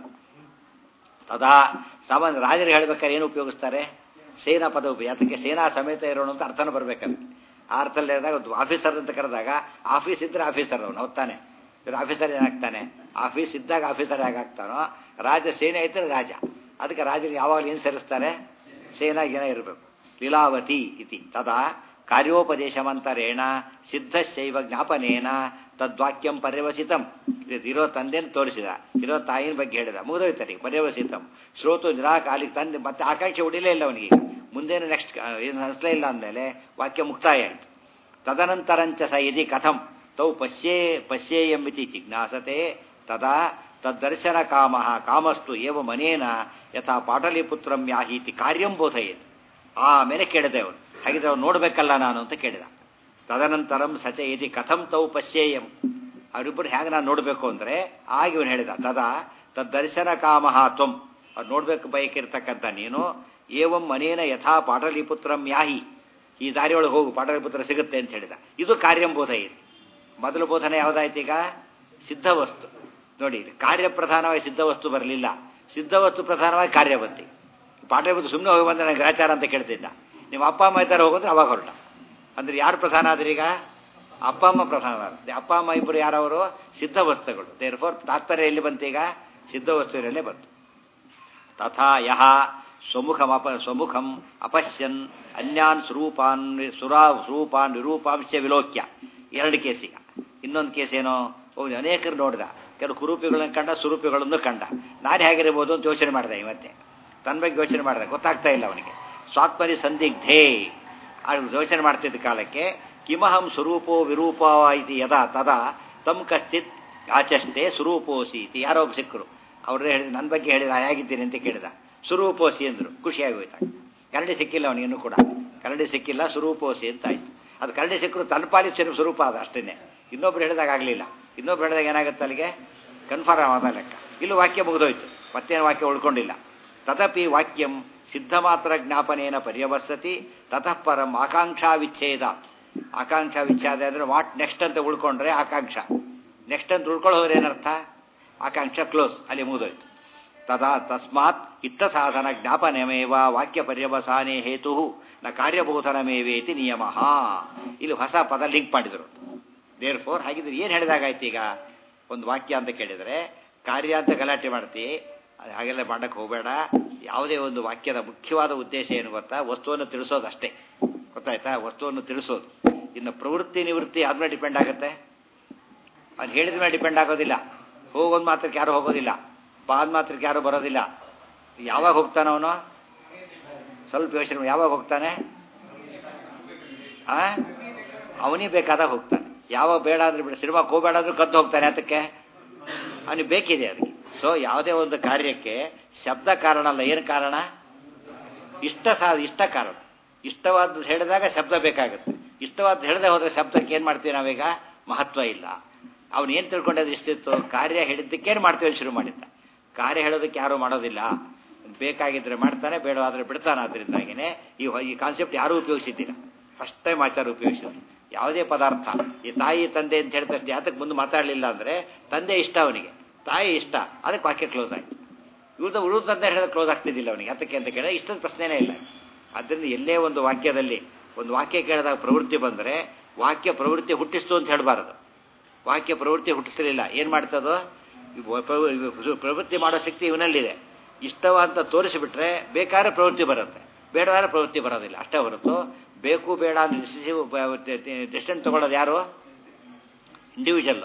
ತದಾ ಸಾಮಾನ್ಯ ರಾಜರು ಹೇಳ್ಬೇಕಾದ್ರೆ ಏನು ಉಪಯೋಗಿಸ್ತಾರೆ ಸೇನಾ ಪದ ಉಪಯೋಗ ಅದಕ್ಕೆ ಸೇನಾ ಸಮೇತ ಇರೋಣ ಅಂತ ಅರ್ಥನ ಬರ್ಬೇಕಂತ ಆ ಅರ್ಥದಲ್ಲಿ ಹೇಳಿದಾಗ ಒಂದು ಆಫೀಸರ್ ಅಂತ ಕರೆದಾಗ ಆಫೀಸ್ ಇದ್ರೆ ಆಫೀಸರ್ ಅವನು ಹೊತ್ತಾನೆ ಇವ್ರು ಆಫೀಸರ್ ಏನಾಗ್ತಾನೆ ಆಫೀಸ್ ಇದ್ದಾಗ ಆಫೀಸರ್ ಹೇಗಾಗ್ತಾನೋ ರಾಜ ಸೇನೆ ಐತೆ ರಾಜ ಅದಕ್ಕೆ ರಾಜರಿಗೆ ಯಾವಾಗಲೂ ಏನು ಸೇರಿಸ್ತಾರೆ ಸೇನಾ ಗಿನ ಇರಬೇಕು ಲೀಲಾವತಿ ಇತಿ ತದಾ ಕಾರ್ಯೋಪದೇಶಮಂತರೇಣ ಸಿದ್ಧಶೈವ ಜ್ಞಾಪನೇನ ತದ್ವಾಕ್ಯಂ ಪರ್ಯವಸಿತಂ ಇದು ಇರೋ ತಂದೆಯನ್ನು ತೋರಿಸಿದ ಇರೋ ತಾಯಿನ ಬಗ್ಗೆ ಹೇಳಿದ ಮುಗಿದೋಯ್ತಾರೆ ಪರ್ಯವಸಿತಂ ಶ್ರೋತು ನಿರಾಕಾಲಿಗೆ ತಂದೆ ಮತ್ತೆ ಆಕಾಂಕ್ಷೆ ಉಡಿಲೇ ಇಲ್ಲ ಅವನಿಗೆ ಮುಂದೇನು ನೆಕ್ಸ್ಟ್ ಏನು ಅನಿಸ್ಲೇ ಇಲ್ಲ ಅಂದಮೇಲೆ ವಾಕ್ಯ ಮುಕ್ತಾಯ ಆಯಿತು ತದನಂತರಂಚ ಸ ಯದಿ ಕಥಂ ತೌ ಪಶ್ಯೇ ಪಶ್ಯೇಯಂಬಿತಿ ಜಿಜ್ಞಾಸತೆ ತದಾ ತದ್ದರ್ಶನ ಕಾಮ ಕಾಮಸ್ತು ಏವ ಮನೇನ ಯಥಾ ಪಾಟಲಿಪುತ್ರಂ ಯಾಹೀತಿ ಕಾರ್ಯಂ ಬೋಧಯೇತ್ ಆಮೇಲೆ ಕೇಳಿದೆ ಅವನು ಹಾಗಿದ್ರೆ ಅವ್ನು ನೋಡ್ಬೇಕಲ್ಲ ನಾನು ಅಂತ ಕೇಳಿದ ತದನಂತರಂ ಸಚ ಯದಿ ಕಥಂ ತೌ ಪಶ್ಯೇಯಂ ಅವರಿಬ್ಬರು ಹೇಗೆ ನಾನು ನೋಡಬೇಕು ಅಂದರೆ ಆಗ ಇವನು ಹೇಳಿದ ತದಾ ತದ್ದರ್ಶನ ಕಾಮ ತ್ವಂ ಅವ್ರು ನೋಡ್ಬೇಕು ಬಯಕಿರ್ತಕ್ಕಂಥ ನೀನು ಏವಂ ಮನೇನ ಯಥಾ ಪಾಟಲಿಪುತ್ರಂ ಯಾಹಿ ಈ ದಾರಿಯೊಳಗೆ ಹೋಗು ಪಾಟಲಿಪುತ್ರ ಸಿಗುತ್ತೆ ಅಂತ ಹೇಳಿದ ಇದು ಕಾರ್ಯಂ ಬೋಧ ಇದೆ ಮೊದಲು ಬೋಧನೆ ಯಾವುದಾಯ್ತು ಈಗ ಸಿದ್ಧವಸ್ತು ನೋಡಿ ಇಲ್ಲಿ ಕಾರ್ಯಪ್ರಧಾನವಾಗಿ ಸಿದ್ಧವಸ್ತು ಬರಲಿಲ್ಲ ಸಿದ್ಧವಸ್ತು ಪ್ರಧಾನವಾಗಿ ಕಾರ್ಯ ಬಂತಿ ಪಾಟಲಿಪುತ್ರ ಸುಮ್ಮನೆ ಹೋಗಿ ಬಂದ ನನಗೆ ಗ್ರಾಚಾರ ಅಂತ ಕೇಳ್ತಿದ್ದ ನಿಮ್ಮ ಅಪ್ಪ ಅಮ್ಮ ಇದ್ದಾರೆ ಹೋಗೋದ್ರೆ ಅವಾಗ ಹೊರಟ ಅಂದ್ರೆ ಯಾರು ಪ್ರಧಾನ ಆದ್ರೀಗ ಅಪ್ಪ ಅಮ್ಮ ಪ್ರಧಾನ ಆದ್ರೆ ಅಪ್ಪ ಅಮ್ಮ ಇಬ್ಬರು ಯಾರವರು ಸಿದ್ಧ ವಸ್ತುಗಳು ದೇರ್ ಫೋರ್ ತಾತ್ಪರ್ಯ ಎಲ್ಲಿ ಬಂತೀಗ ಸಿದ್ಧ ವಸ್ತುವಿನಲ್ಲೇ ಬಂತು ತಥಾ ಯಹ ಸ್ವಮುಖಮಪ ಸ್ವಮುಖಂ ಅಪಶ್ಯನ್ ಅನ್ಯಾನ್ ಸ್ವರೂಪಾನ್ ಸುರಾ ಸ್ವರೂಪಾನ್ ನಿರೂಪಾಂಶ ವಿಲೋಕ್ಯ ಎರಡು ಕೇಸಿಗ ಇನ್ನೊಂದು ಕೇಸ್ ಏನೋ ಹೋಗಿ ಅನೇಕರು ನೋಡಿದ ಕೆಲವು ಕುರೂಪಿಗಳನ್ನು ಕಂಡ ಸ್ವರೂಪಿಗಳನ್ನು ಕಂಡ ನಾನು ಹೇಗಿರ್ಬೋದು ಅಂತ ಯೋಚನೆ ಮಾಡಿದೆ ಇವತ್ತೆ ತನ್ನ ಬಗ್ಗೆ ಯೋಚನೆ ಮಾಡಿದೆ ಗೊತ್ತಾಗ್ತಾ ಇಲ್ಲ ಅವನಿಗೆ ಸ್ವಾತ್ಮರಿ ಸಂದಿಗ್ಧೇ ಆ ಯೋಚನೆ ಮಾಡ್ತಿದ್ದ ಕಾಲಕ್ಕೆ ಕಿಮಹಂ ಸ್ವರೂಪೋ ವಿರೂಪ ಇತಿ ಯದಾ ತದಾ ತಮ್ ಕಶ್ಚಿತ್ ಆಚಷ್ಟೇ ಸ್ವರೂಪೋಸಿ ಇತಿ ಯಾರೋ ಒಬ್ಬ ಸಿಕ್ಕರು ಅವ್ರೇ ಹೇಳಿದ ನನ್ನ ಬಗ್ಗೆ ಹೇಳಿದ ಹೇಗಿದ್ದೀನಿ ಅಂತ ಕೇಳಿದ ಸ್ವರೂಪೋಸಿ ಅಂದರು ಖುಷಿಯಾಗಿ ಹೋಯ್ತಾ ಕರಡಿ ಸಿಕ್ಕಿಲ್ಲ ಅವನಿಗಿನ್ನೂ ಕೂಡ ಕರಡಿ ಸಿಕ್ಕಿಲ್ಲ ಸ್ವರೂಪೋಸಿ ಅಂತ ಆಯ್ತು ಅದು ಕರಡಿ ಸಿಕ್ಕರು ತನ್ನ ಪಾಲಿನ ಸ್ವರೂಪ ಅದು ಅಷ್ಟೇನೆ ಇನ್ನೊಬ್ರು ಹೇಳಿದಾಗ ಆಗಲಿಲ್ಲ ಇನ್ನೊಬ್ರು ಹೇಳಿದಾಗ ಏನಾಗುತ್ತೆ ಅಲ್ಲಿಗೆ ಕನ್ಫರ್ಮ್ ಆದ ಲೆಕ್ಕ ಇಲ್ಲೂ ವಾಕ್ಯ ಮುಗಿದೋಯ್ತು ಮತ್ತೇನು ವಾಕ್ಯ ಉಳ್ಕೊಂಡಿಲ್ಲ ತದಪಿ ವಾಕ್ಯಂ ಸಿದ್ಧ ಮಾತ್ರ ಜ್ಞಾಪನೇನ ಪರ್ಯವಸತಿ ತತಃ ಪರಂ ಆಕಾಂಕ್ಷಾ ವಿಚ್ಛೇದ ಆಕಾಂಕ್ಷಾ ವಿಚ್ಛೇದ ಅಂದರೆ ವಾಟ್ ನೆಕ್ಸ್ಟ್ ಅಂತ ಉಳ್ಕೊಂಡ್ರೆ ಆಕಾಂಕ್ಷ ನೆಕ್ಸ್ಟ್ ಅಂತ ಉಳ್ಕೊಳ್ಳೋ ಹೋದ್ರೆ ಏನರ್ಥ ಆಕಾಂಕ್ಷ ಕ್ಲೋಸ್ ಅಲ್ಲಿ ಮುಗಿದೋಯ್ತು ತದಾ ತಸ್ಮಾತ್ ಇತ್ತ ಸಾಧನ ಜ್ಞಾಪನಮೇವ ವಾಕ್ಯ ಪರ್ಯವಸಾನೇ ಹೇತು ನ ಕಾರ್ಯಬೋಧನಮೇವೇತಿ ನಿಯಮ ಇಲ್ಲಿ ಹೊಸ ಪದ ಲಿಂಕ್ ಮಾಡಿದರು ದೇರ್ ಫೋರ್ ಹಾಗಿದ್ರೆ ಏನು ಹೇಳಿದಾಗಾಯ್ತು ಈಗ ಒಂದು ವಾಕ್ಯ ಅಂತ ಕೇಳಿದರೆ ಕಾರ್ಯ ಅಂತ ಗಲಾಟೆ ಮಾಡ್ತಿ ಹಾಗೆಲ್ಲ ಮಾಡಕ್ಕೆ ಹೋಗಬೇಡ ಯಾವುದೇ ಒಂದು ವಾಕ್ಯದ ಮುಖ್ಯವಾದ ಉದ್ದೇಶ ಏನು ಗೊತ್ತಾ ವಸ್ತುವನ್ನು ತಿಳಿಸೋದು ಅಷ್ಟೇ ಗೊತ್ತಾಯ್ತಾ ವಸ್ತುವನ್ನು ತಿಳಿಸೋದು ಇನ್ನು ಪ್ರವೃತ್ತಿ ನಿವೃತ್ತಿ ಆದ್ಮೇಲೆ ಡಿಪೆಂಡ್ ಆಗುತ್ತೆ ಅದು ಹೇಳಿದ ಮೇಲೆ ಡಿಪೆಂಡ್ ಆಗೋದಿಲ್ಲ ಹೋಗೋದು ಮಾತ್ರಕ್ಕೆ ಯಾರು ಹೋಗೋದಿಲ್ಲ ಬಾದ್ ಮಾತ್ರಕ್ಕೆ ಯಾರು ಬರೋದಿಲ್ಲ ಯಾವಾಗ ಹೋಗ್ತಾನೆ ಅವನು ಸ್ವಲ್ಪ ಯೋಚನೆ ಮಾಡಿ, ಯಾವಾಗ ಹೋಗ್ತಾನೆ ಆ ಅವನಿಗೆ ಬೇಕಾದಾಗ ಹೋಗ್ತಾನೆ ಯಾವಾಗ ಬೇಡ ಅಂದ್ರೆ ಬಿಡ ಸಿನಿಮಾಕ್ಕೆ ಹೋಗಬೇಡ ಅಂದ್ರೆ ಕದ್ದು ಹೋಗ್ತಾನೆ ಅದಕ್ಕೆ ಅವನಿಗೆ ಬೇಕಿದೆ ಅದಕ್ಕೆ ಸೊ ಯಾವುದೇ ಒಂದು ಕಾರ್ಯಕ್ಕೆ ಶಬ್ದ ಕಾರಣ ಅಲ್ಲ ಏನು ಕಾರಣ ಇಷ್ಟ ಸಾ ಇಷ್ಟ ಕಾರಣ ಇಷ್ಟವಾದ್ದು ಹೇಳಿದಾಗ ಶಬ್ದ ಬೇಕಾಗುತ್ತೆ ಇಷ್ಟವಾದ್ದು ಹೇಳದೆ ಹೋದ್ರೆ ಶಬ್ದಕ್ಕೆ ಏನು ಮಾಡ್ತೀವಿ ನಾವೀಗ ಮಹತ್ವ ಇಲ್ಲ ಅವನು ಏನು ತಿಳ್ಕೊಂಡದ್ದು ಇಷ್ಟಿತ್ತು ಕಾರ್ಯ ಹೇಳಿದ್ದಕ್ಕೆ ಏನು ಮಾಡ್ತೀವಿ ಶುರು ಮಾಡಿದ್ದ ಕಾರ್ಯ ಹೇಳೋದಕ್ಕೆ ಯಾರೂ ಮಾಡೋದಿಲ್ಲ ಬೇಕಾಗಿದ್ರೆ ಮಾಡ್ತಾನೆ ಬೇಡವಾದ್ರೆ ಬಿಡ್ತಾನೆ ಅದರಿಂದಾಗಿನೇ ಈ ಈ ಕಾನ್ಸೆಪ್ಟ್ ಯಾರೂ ಉಪಯೋಗಿಸಿದ್ದಿಲ್ಲ ಫಸ್ಟ್ ಟೈಮ್ ಆಚಾರ ಉಪಯೋಗಿಸಿದ್ರು ಯಾವುದೇ ಪದಾರ್ಥ ಈ ತಾಯಿ ತಂದೆ ಅಂತ ಹೇಳಿದ ತಕ್ಷಣ ಯಾತಕ್ಕೆ ಮುಂದೆ ಮಾತಾಡಲಿಲ್ಲ ಅಂದರೆ ತಂದೆ ಇಷ್ಟ ಅವನಿಗೆ ತಾಯಿ ಇಷ್ಟ ಅದಕ್ಕೆ ವಾಕ್ಯ ಕ್ಲೋಸ್ ಆಯ್ತು ಇವ್ರದ್ದು ಉಳಿದ ತಂದೆ ಹೇಳಿದ್ರೆ ಕ್ಲೋಸ್ ಆಗ್ತಿದ್ದಿಲ್ಲ ಅವನಿಗೆ ಯಾತಕ್ಕೆ ಅಂತ ಕೇಳಿದ್ರೆ ಇಷ್ಟದ ಪ್ರಶ್ನೆನೇ ಇಲ್ಲ ಆದ್ದರಿಂದ ಎಲ್ಲೇ ಒಂದು ವಾಕ್ಯದಲ್ಲಿ ಒಂದು ವಾಕ್ಯ ಕೇಳಿದಾಗ ಪ್ರವೃತ್ತಿ ಬಂದರೆ ವಾಕ್ಯ ಪ್ರವೃತ್ತಿ ಹುಟ್ಟಿಸ್ತು ಅಂತ ಹೇಳಬಾರದು ವಾಕ್ಯ ಪ್ರವೃತ್ತಿ ಹುಟ್ಟಿಸಲಿಲ್ಲ ಏನು ಮಾಡ್ತದೋ ಇವ್ ಪ್ರ- ಇವ್ ಪ್ರವೃತ್ತಿ ಮಾಡೋ ಶಕ್ತಿ ಇವನಲ್ಲಿದೆ ಇಷ್ಟವಂತ ತೋರಿಸಿಬಿಟ್ರೆ ಬೇಕಾದ್ರೆ ಪ್ರವೃತ್ತಿ ಬರುತ್ತೆ ಬೇಡವಾದ್ರೆ ಪ್ರವೃತ್ತಿ ಬರೋದಿಲ್ಲ ಅಷ್ಟೇ ಹೊರತು ಬೇಕು ಬೇಡ ಅಂತ ಡಿಸಿಸಿವ್ ಡಿಸಿಷನ್ ತಗೊಳ್ಳೋದು ಯಾರು ಇಂಡಿವಿಜುವಲ್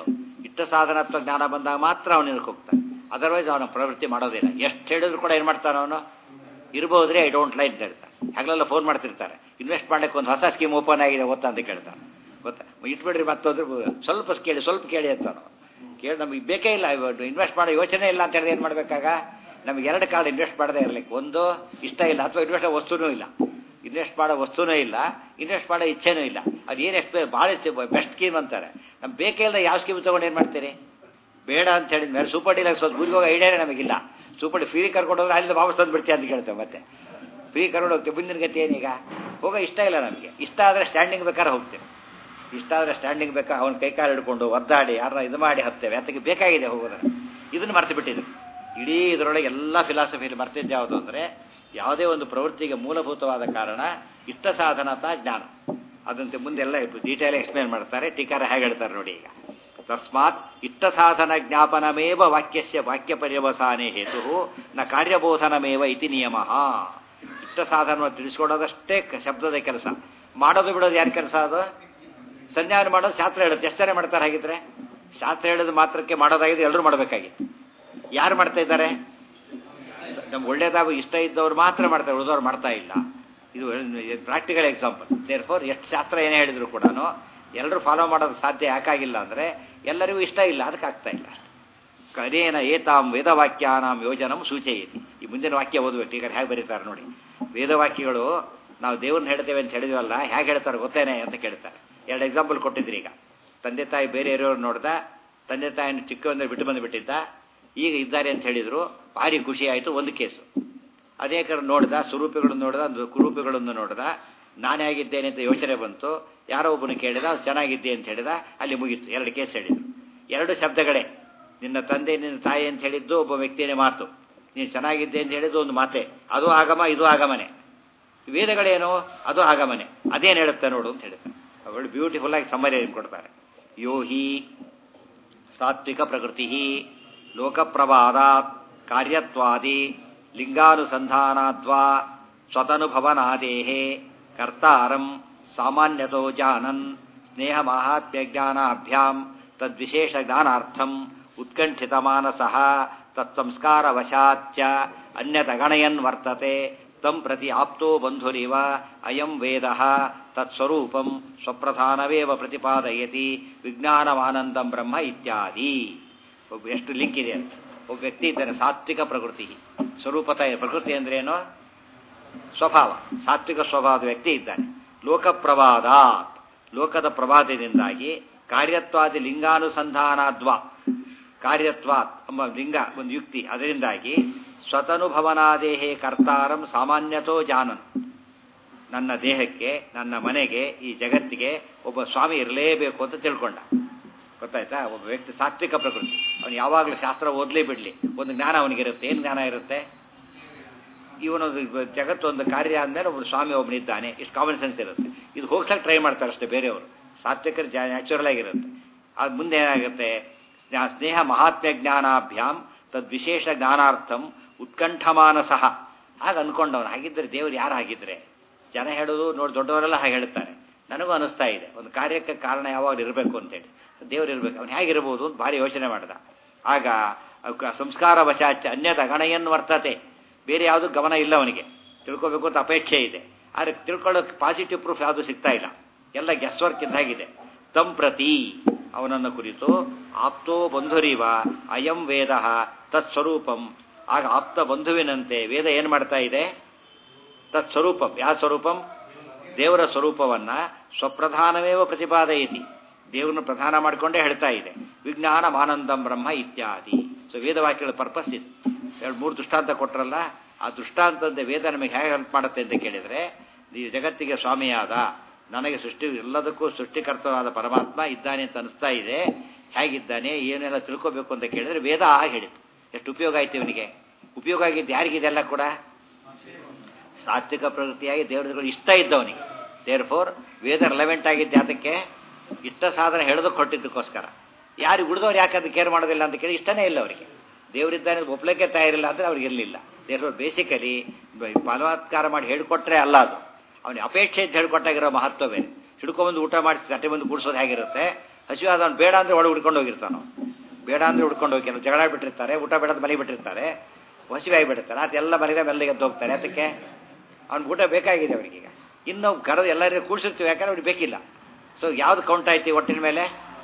ಇಷ್ಟ ಸಾಧನತ್ವ ಜ್ಞಾನ ಬಂದಾಗ ಮಾತ್ರ ಅವನು ಇದಕ್ಕೆ ಹೋಗ್ತಾನೆ ಅದರ್ವೈಸ್ ಅವನ ಪ್ರವೃತ್ತಿ ಮಾಡೋದಿಲ್ಲ ಎಷ್ಟು ಹೇಳಿದ್ರು ಕೂಡ ಏನು ಮಾಡ್ತಾನೆ ಅವನು ಇರ್ಬೋದ್ರಿ ಐ ಡೋಂಟ್ ಲೈಕ್ ಅಂತ ಹೇಳ್ತಾನೆ ಹಗಲೆಲ್ಲ ಫೋನ್ ಮಾಡ್ತಿರ್ತಾರೆ ಇನ್ವೆಸ್ಟ್ ಮಾಡ್ಲಿಕ್ಕೆ ಒಂದು ಹೊಸ ಸ್ಕೀಮ್ ಓಪನ್ ಆಗಿದೆ ಗೊತ್ತಾ ಅಂತ ಕೇಳ್ತಾನೆ ಗೊತ್ತಾ ಇಟ್ಬಿಡ್ರಿ ಮತ್ತೊಂದ್ರೆ ಸ್ವಲ್ಪ ಕೇಳಿ ಸ್ವಲ್ಪ ಕೇಳಿ ಅಂತಾನು ಕೇಳಿ ನಮಗೆ ಬೇಕೇ ಇಲ್ಲ ಇನ್ವೆಸ್ಟ್ ಮಾಡೋ ಯೋಚನೆ ಇಲ್ಲ ಅಂತ ಹೇಳಿದ್ರೆ ಏನು ಮಾಡಬೇಕಾಗ ನಮಗೆ ಎರಡು ಕಾರ್ಡ್ ಇನ್ವೆಸ್ಟ್ ಮಾಡದೇ ಇರಲಿಕ್ಕೆ ಒಂದು ಇಷ್ಟ ಇಲ್ಲ ಅಥವಾ ಇನ್ವೆಸ್ಟ್ ವಸ್ತುನೂ ಇಲ್ಲ ಇನ್ವೆಸ್ಟ್ ಮಾಡೋ ವಸ್ತುನೂ ಇಲ್ಲ ಇನ್ವೆಸ್ಟ್ ಮಾಡೋ ಇಚ್ಛೆನೂ ಇಲ್ಲ ಅದು ಏನು ಎಕ್ಸ್ಪೆ ಭಾಳ ಬೆಸ್ಟ್ ಸ್ಕೀಮ್ ಅಂತಾರೆ ನಮ್ಗೆ ಬೇಕೇ ಇಲ್ಲ ಯಾವ ಸ್ಕೀಮ್ ತೊಗೊಂಡು ಏನು ಮಾಡ್ತೀರಿ ಬೇಡ ಅಂತ ಹೇಳಿದ ಮೇಲೆ ಸೂಪರ್ ಡೀಲಕ್ಸ್ ಹೋಗಿ ಊರಿಗೆ ಹೋಗೋ ಐಡಿಯಾನೇ ನಮಗಿಲ್ಲ ಸೂಪರ್ ಫ್ರೀ ಕರ್ಕೊಂಡು ಹೋದ್ರೆ ಅಲ್ಲಿ ವಾಪಸ್ ತಂದು ಬಿಡ್ತೀಯ ಅಂತ ಕೇಳ್ತೇವೆ ಮತ್ತೆ ಫ್ರೀ ಕರ್ಕೊಂಡು ಹೋಗ್ತೀವಿ ಮುಂದಿನ ಗತಿ ಏನೀಗ ಹೋಗೋ ಇಷ್ಟ ಇಲ್ಲ ನಮಗೆ ಇಷ್ಟ ಆದರೆ ಸ್ಟ್ಯಾಂಡಿಂಗ್ ಬೇಕಾದ್ರೆ ಹೋಗ್ತೇವೆ ಇಷ್ಟ ಆದರೆ ಸ್ಟ್ಯಾಂಡಿಂಗ್ ಬೇಕಾ ಅವನ ಕೈಕಾಲು ಹಿಡ್ಕೊಂಡು ಒದ್ದಾಡಿ ಯಾರನ್ನ ಇದು ಮಾಡಿ ಹತ್ತೇವೆ ಅದಕ್ಕೆ ಬೇಕಾಗಿದೆ ಹೋಗೋದ್ರೆ ಇದನ್ನು ಮರ್ತು ಬಿಟ್ಟಿದ್ರು ಇಡೀ ಇದರೊಳಗೆ ಎಲ್ಲ ಫಿಲಾಸಫಿಯಲ್ಲಿ ಮರ್ತಿದ್ದು ಯಾವುದು ಅಂದರೆ ಯಾವುದೇ ಒಂದು ಪ್ರವೃತ್ತಿಗೆ ಮೂಲಭೂತವಾದ ಕಾರಣ ಇಷ್ಟ ಸಾಧನತ ಜ್ಞಾನ ಅದಂತೆ ಮುಂದೆಲ್ಲ ಡೀಟೇಲ್ ಎಕ್ಸ್ಪ್ಲೇನ್ ಮಾಡ್ತಾರೆ ಟೀಕಾರ ಹೇಗೆ ಹೇಳ್ತಾರೆ ನೋಡಿ ಈಗ ತಸ್ಮಾತ್ ಇಷ್ಟ ಸಾಧನ ಜ್ಞಾಪನಮೇವ ವಾಕ್ಯಸ್ಯ ವಾಕ್ಯ ಪರ್ಯವಸಾನೆ ಹೇತು ನ ಕಾರ್ಯಬೋಧನಮೇವ ಇತಿ ನಿಯಮ ಇಷ್ಟ ಸಾಧನವನ್ನು ತಿಳಿಸ್ಕೊಡೋದಷ್ಟೇ ಕ- ಶಬ್ದದ ಕೆಲಸ ಮಾಡೋದು ಬಿಡೋದು ಯಾರ ಕೆಲಸ ಅದು ಸಂಧ್ಯಾವನೆ ಮಾಡೋದು ಶಾಸ್ತ್ರ ಹೇಳುತ್ತೆ ಎಷ್ಟು ಜನ ಮಾಡ್ತಾರೆ ಹಾಗಿದ್ರೆ ಶಾಸ್ತ್ರ ಹೇಳೋದು ಮಾತ್ರಕ್ಕೆ ಮಾಡೋದಾಗಿದೆ ಎಲ್ಲರೂ ಮಾಡಬೇಕಾಗಿತ್ತು ಯಾರು ಮಾಡ್ತಾ ಇದ್ದಾರೆ ನಮ್ಗೆ ಒಳ್ಳೇದಾಗ ಇಷ್ಟ ಇದ್ದವ್ರು ಮಾತ್ರ ಮಾಡ್ತಾರೆ ಉಳಿದವ್ರು ಮಾಡ್ತಾ ಇಲ್ಲ ಇದು ಪ್ರಾಕ್ಟಿಕಲ್ ಎಕ್ಸಾಂಪಲ್ ದೇರ್ ಫೋರ್ ಎಷ್ಟು ಶಾಸ್ತ್ರ ಏನೇ ಹೇಳಿದ್ರು ಕೂಡ ಎಲ್ಲರೂ ಫಾಲೋ ಮಾಡೋದು ಸಾಧ್ಯ ಯಾಕಾಗಿಲ್ಲ ಅಂದರೆ ಎಲ್ಲರಿಗೂ ಇಷ್ಟ ಇಲ್ಲ ಅದಕ್ಕೆ ಆಗ್ತಾ ಇಲ್ಲ ಕರೇನ ಏತಾಂ ವೇದವಾಕ್ಯಾನಾಂ ಯೋಜನಂ ಸೂಚಯತಿ ಈ ಮುಂದಿನ ವಾಕ್ಯ ಓದಬೇಕು ಈಗ ಹೇಗೆ ಬರೀತಾರೆ ನೋಡಿ ವೇದವಾಕ್ಯಗಳು ನಾವು ದೇವ್ರನ್ನ ಹೇಳ್ತೇವೆ ಅಂತ ಹೇಳಿದ್ವಲ್ಲ ಹೇಗೆ ಹೇಳ್ತಾರೆ ಗೊತ್ತೇನೆ ಅಂತ ಕೇಳ್ತಾರೆ ಎರಡು ಎಕ್ಸಾಂಪಲ್ ಕೊಟ್ಟಿದ್ರಿ ಈಗ ತಂದೆ ತಾಯಿ ಬೇರೆ ಇರೋರು ನೋಡ್ದ ತಂದೆ ತಾಯಿನ ಚಿಕ್ಕವಂದ್ರೆ ಬಿಟ್ಟು ಬಂದುಬಿಟ್ಟಿದ್ದ ಈಗ ಇದ್ದಾರೆ ಅಂತ ಹೇಳಿದ್ರು ಭಾರಿ ಖುಷಿ ಆಯಿತು ಒಂದು ಕೇಸು ಅದೇ ಕಡೆ ನೋಡ್ದ ಸ್ವರೂಪಿಗಳನ್ನು ನೋಡ್ದ ಒಂದು ಕುರೂಪಿಗಳನ್ನು ನೋಡ್ದ ನಾನೇ ಆಗಿದ್ದೇನೆ ಅಂತ ಯೋಚನೆ ಬಂತು ಯಾರೋ ಒಬ್ಬನು ಕೇಳಿದ ಅವ್ನು ಚೆನ್ನಾಗಿದ್ದೆ ಅಂತ ಹೇಳಿದ ಅಲ್ಲಿ ಮುಗೀತು ಎರಡು ಕೇಸ್ ಹೇಳಿದ್ರು ಎರಡು ಶಬ್ದಗಳೇ ನಿನ್ನ ತಂದೆ ನಿನ್ನ ತಾಯಿ ಅಂತ ಹೇಳಿದ್ದು ಒಬ್ಬ ವ್ಯಕ್ತಿಯೇ ಮಾತು ನೀನು ಚೆನ್ನಾಗಿದ್ದೆ ಅಂತ ಹೇಳಿದ್ದು ಒಂದು ಮಾತೆ ಅದು ಆಗಮ ಇದು ಆಗಮನೆ ವೇದಗಳೇನು ಅದು ಆಗಮನೆ ಅದೇನು ಹೇಳುತ್ತೆ ನೋಡು ಅಂತ ಹೇಳ್ತಾರೆ ಅವಳು ಬ್ಯೂಟಿಫುಲ್ ಆಗಿ ಸಮ್ಮರಿ ಕೊಡ್ತಾರೆ ಯೋ ಹಿ ಸಾತ್ವಿಕ ಪ್ರಕೃತಿ ಲೋಕಪ್ರವಾದಾತ್ ಕಾರ್ಯತ್ವಾದಿ ಲಿಂಗಾನುಸಂಧಾನಾದ್ವಾ ಸ್ವತನುಭವನಾದೇಹೇ ಕರ್ತಾರಂ ಸಾಮಾನ್ಯತೋ ಜಾನನ್ ಸ್ನೇಹ ಮಾಹಾತ್ಮ್ಯ ಜ್ಞಾನಾಭ್ಯಾಂ ತದ್ವಿಶೇಷ ಜ್ಞಾನಾರ್ಥಂ ಉತ್ಕಂಠಿತ ಮಾನಸಃ ತತ್ಸಂಸ್ಕಾರವಶಾಚ್ಚ ಅನ್ಯತಗಣಯನ್ ವರ್ತತೆ ತಂ ಪ್ರತಿ ಆಪ್ತೋ ಬಂಧುರಿವ ಅಯಂ ವೇದ ತತ್ಸ್ವರೂಪಂ ಸ್ವಪ್ರಧಾನವೇವ ಪ್ರತಿಪಾದಯತಿ ವಿಜ್ಞಾನಮಾನಂದಂ ಬ್ರಹ್ಮ ಇತ್ಯಾದಿ ಒಬ್ಬ ಎಷ್ಟು ಲಿಂಕ್ ಇದೆ ಅಂತ ಒಬ್ಬ ವ್ಯಕ್ತಿ ಇದ್ದಾನೆ ಸಾತ್ವಿಕ ಪ್ರಕೃತಿ ಸ್ವರೂಪತ ಪ್ರಕೃತಿ ಅಂದ್ರೇನು ಸ್ವಭಾವ ಸಾತ್ವಿಕ ಸ್ವಭಾವದ ವ್ಯಕ್ತಿ ಇದ್ದಾನೆ ಲೋಕಪ್ರವಾದ ಲೋಕದ ಪ್ರವಾದದಿಂದಾಗಿ ಕಾರ್ಯತ್ವಾದಿ ಲಿಂಗಾನುಸಂಧಾನಾದ್ವಾ ಕಾರ್ಯತ್ವಾತ್ ಎಂಬ ಲಿಂಗ ಒಂದು ಯುಕ್ತಿ ಅದರಿಂದಾಗಿ ಸ್ವತನುಭವನಾದೇಹೇ ಕರ್ತಾರಂ ಸಾಮಾನ್ಯತೋ ಜಾನನ್ ನನ್ನ ದೇಹಕ್ಕೆ ನನ್ನ ಮನೆಗೆ ಈ ಜಗತ್ತಿಗೆ ಒಬ್ಬ ಸ್ವಾಮಿ ಇರಲೇಬೇಕು ಅಂತ ತಿಳ್ಕೊಂಡ ಗೊತ್ತಾಯ್ತಾ ಒಬ್ಬ ವ್ಯಕ್ತಿ ಸಾತ್ವಿಕ ಪ್ರಕೃತಿ ಅವನು ಯಾವಾಗಲೂ ಶಾಸ್ತ್ರ ಓದಲೇ ಬಿಡಲಿ ಒಂದು ಜ್ಞಾನ ಅವನಿಗಿರುತ್ತೆ ಏನು ಜ್ಞಾನ ಇರುತ್ತೆ ಇವನೊಂದು ಜಗತ್ತು ಒಂದು ಕಾರ್ಯ ಅಂದಮೇಲೆ ಒಬ್ಬ ಸ್ವಾಮಿ ಒಬ್ಬನಿದ್ದಾನೆ ಇಷ್ಟು ಕಾಮನ್ ಸೆನ್ಸ್ ಇರುತ್ತೆ ಇದು ಹೋಗ್ಸಕ್ಕೆ ಟ್ರೈ ಮಾಡ್ತಾರೆ ಅಷ್ಟೇ ಬೇರೆಯವರು ಸಾತ್ವಿಕರು ಜಾ ನ್ಯಾಚುರಲ್ ಆಗಿರುತ್ತೆ ಅದು ಮುಂದೆ ಏನಾಗುತ್ತೆ ಸ್ನೇಹ- ಸ್ನೇಹ ಮಹಾತ್ಮ್ಯ ಜ್ಞಾನಾಭ್ಯಾಂ ತದ್ವಿಶೇಷ ಜ್ಞಾನಾರ್ಥಂ ಉತ್ಕಂಠಮಾನಸಃ ಹಾಗೆ ಅನ್ಕೊಂಡವನು ಹಾಗಿದ್ರೆ ದೇವರು ಯಾರು ಹಾಗಿದ್ರೆ ಜನ ಹೇಳೋದು ನೋಡಿ ದೊಡ್ಡವರೆಲ್ಲ ಹಾಗೆ ಹೇಳ್ತಾರೆ ನನಗೂ ಅನಿಸ್ತಾ ಇದೆ ಒಂದು ಕಾರ್ಯಕ್ಕೆ ಕಾರಣ ಯಾವಾಗ ಇರಬೇಕು ಅಂತೇಳಿ ದೇವ್ರು ಇರಬೇಕು ಅವನು ಹೇಗಿರ್ಬೋದು ಅಂತ ಭಾರಿ ಯೋಚನೆ ಮಾಡ್ದ ಆಗ ಅವ್ಕ ಸಂಸ್ಕಾರ ವಶಾಚ ಅನ್ಯದ ಗಣಯನ್ ವರ್ತತೆ ಬೇರೆ ಯಾವುದು ಗಮನ ಇಲ್ಲ ಅವನಿಗೆ ತಿಳ್ಕೊಬೇಕು ಅಂತ ಅಪೇಕ್ಷೆ ಇದೆ ಆದರೆ ತಿಳ್ಕೊಳ್ಳೋಕೆ ಪಾಸಿಟಿವ್ ಪ್ರೂಫ್ ಯಾವುದು ಸಿಗ್ತಾ ಇಲ್ಲ ಎಲ್ಲ ಗೆಸ್ ವರ್ಕ್ ಇದ್ದಾಗಿದೆ ತಂ ಪ್ರತಿ ಅವನನ್ನು ಕುರಿತು ಆಪ್ತೋ ಬಂಧುರಿವ ಅಯಂ ವೇದ ತತ್ಸ್ವರೂಪಂ ಆಗ ಆಪ್ತ ಬಂಧುವಿನಂತೆ ವೇದ ಏನು ಮಾಡ್ತಾ ಇದೆ ತತ್ಸ್ವರೂಪಂ ಯಾವ ಸ್ವರೂಪಂ ದೇವರ ಸ್ವರೂಪವನ್ನ ಸ್ವಪ್ರಧಾನವೇವ ಪ್ರತಿಪಾದಯತಿ ದೇವರನ್ನು ಪ್ರಧಾನ ಮಾಡಿಕೊಂಡೇ ಹೇಳ್ತಾ ಇದೆ ವಿಜ್ಞಾನ ಮಾನಂದಂ ಬ್ರಹ್ಮ ಇತ್ಯಾದಿ ಸೊ ವೇದವಾಕ್ಯಗಳ ಪರ್ಪಸ್ ಇದು ಎರಡು ಮೂರು ದೃಷ್ಟಾಂತ ಕೊಟ್ರಲ್ಲ ಆ ದೃಷ್ಟಾಂತದ ವೇದ ನಮಗೆ ಹೇಗೆ ಹೆಲ್ಪ್ ಮಾಡುತ್ತೆ ಅಂತ ಕೇಳಿದರೆ ಈ ಜಗತ್ತಿಗೆ ಸ್ವಾಮಿಯಾದ ನನಗೆ ಸೃಷ್ಟಿ ಎಲ್ಲದಕ್ಕೂ ಸೃಷ್ಟಿಕರ್ತವಾದ ಪರಮಾತ್ಮ ಇದ್ದಾನೆ ಅಂತ ಅನಿಸ್ತಾ ಇದೆ ಹೇಗಿದ್ದಾನೆ ಏನೆಲ್ಲ ತಿಳ್ಕೋಬೇಕು ಅಂತ ಕೇಳಿದ್ರೆ ವೇದ ಆ ಹೇಳಿತು ಎಷ್ಟು ಉಪಯೋಗ ಆಯ್ತು ಇವನಿಗೆ ಉಪಯೋಗ ಆಗಿದ್ದು ಯಾರಿಗಿದೆಲ್ಲ ಕೂಡ ಸಾತ್ವಿಕ ಪ್ರವೃತ್ತಿಯಾಗಿ ದೇವರುಗಳು ಇಷ್ಟ ಇದ್ದವನಿಗೆ ದೇರ್ ಫೋರ್ ವೇದ ರಿಲೆವೆಂಟ್ ಆಗಿದ್ದು ಯಾತಕ್ಕೆ ಇಷ್ಟ ಸಾಧನೆ ಹೇಳೋದಕ್ಕೆ ಕೊಟ್ಟಿದ್ದಕ್ಕೋಸ್ಕರ ಯಾರಿಗೆ ಉಳಿದವ್ರು ಯಾಕೆ ಅದು ಕೇರ್ ಮಾಡೋದಿಲ್ಲ ಅಂತ ಕೇಳಿ ಇಷ್ಟನೇ ಇಲ್ಲ ಅವರಿಗೆ ದೇವರಿದ್ದಾನೆ ಒಪ್ಲಿಕ್ಕೆ ತಯಾರಿಲ್ಲ ಅಂದರೆ ಅವ್ರಿಗೆ ಇರಲಿಲ್ಲ ದೇರ್ ಫೋರ್ ಬೇಸಿಕಲಿ ಬಲವತ್ಕಾರ ಮಾಡಿ ಹೇಳಿಕೊಟ್ರೆ ಅಲ್ಲ ಅದು ಅವನಿಗೆ ಅಪೇಕ್ಷೆ ಅಂತ ಹೇಳ್ಕೊಟ್ಟಾಗಿರೋ ಮಹತ್ವ ಬೇರೆ ಹಿಡ್ಕೊಂಬಂದು ಊಟ ಮಾಡಿಸಿ ತಟ್ಟೆ ಬಂದು ಕೂಡಿಸೋದು ಹೇಗಿರುತ್ತೆ ಹಸಿವಾದವನು ಬೇಡ ಅಂದರೆ ಒಳಗೆ ಹುಡ್ಕೊಂಡು ಹೋಗಿರ್ತಾನೋ ಬೇಡ ಅಂದರೆ ಹುಡ್ಕೊಂಡು ಹೋಗಿ ಕೆಲವು ಜಗಳ ಬಿಟ್ಟಿರ್ತಾರೆ ಊಟ ಬೇಡದ ಮನೆಗೆ ಬಿಟ್ಟಿರ್ತಾರೆ ಹಸಿವೆ ಆಗಿಬಿಟ್ಟಿರ್ತಾರೆ ಅದೆಲ್ಲ ಮನೆಗೆ ಮೆಲ್ಲಿಗೆ ಎದ್ದು ಹೋಗ್ತಾರೆ ಅದಕ್ಕೆ ಅವ್ನಿಗೆ ಊಟ ಬೇಕಾಗಿದೆ ಅವರಿಗೀಗ ಇನ್ನು ಕರೆದು ಎಲ್ಲರಿಗೂ ಕೂಡಿಸಿರ್ತೀವಿ ಯಾಕಂದ್ರೆ ಅವ್ರಿಗೆ ಬೇಕಿಲ್ಲ ಸೊ ಯಾವ್ದು ಕೌಂಟ್ ಆಯ್ತು ಒಟ್ಟಿನ ಮೇಲೆ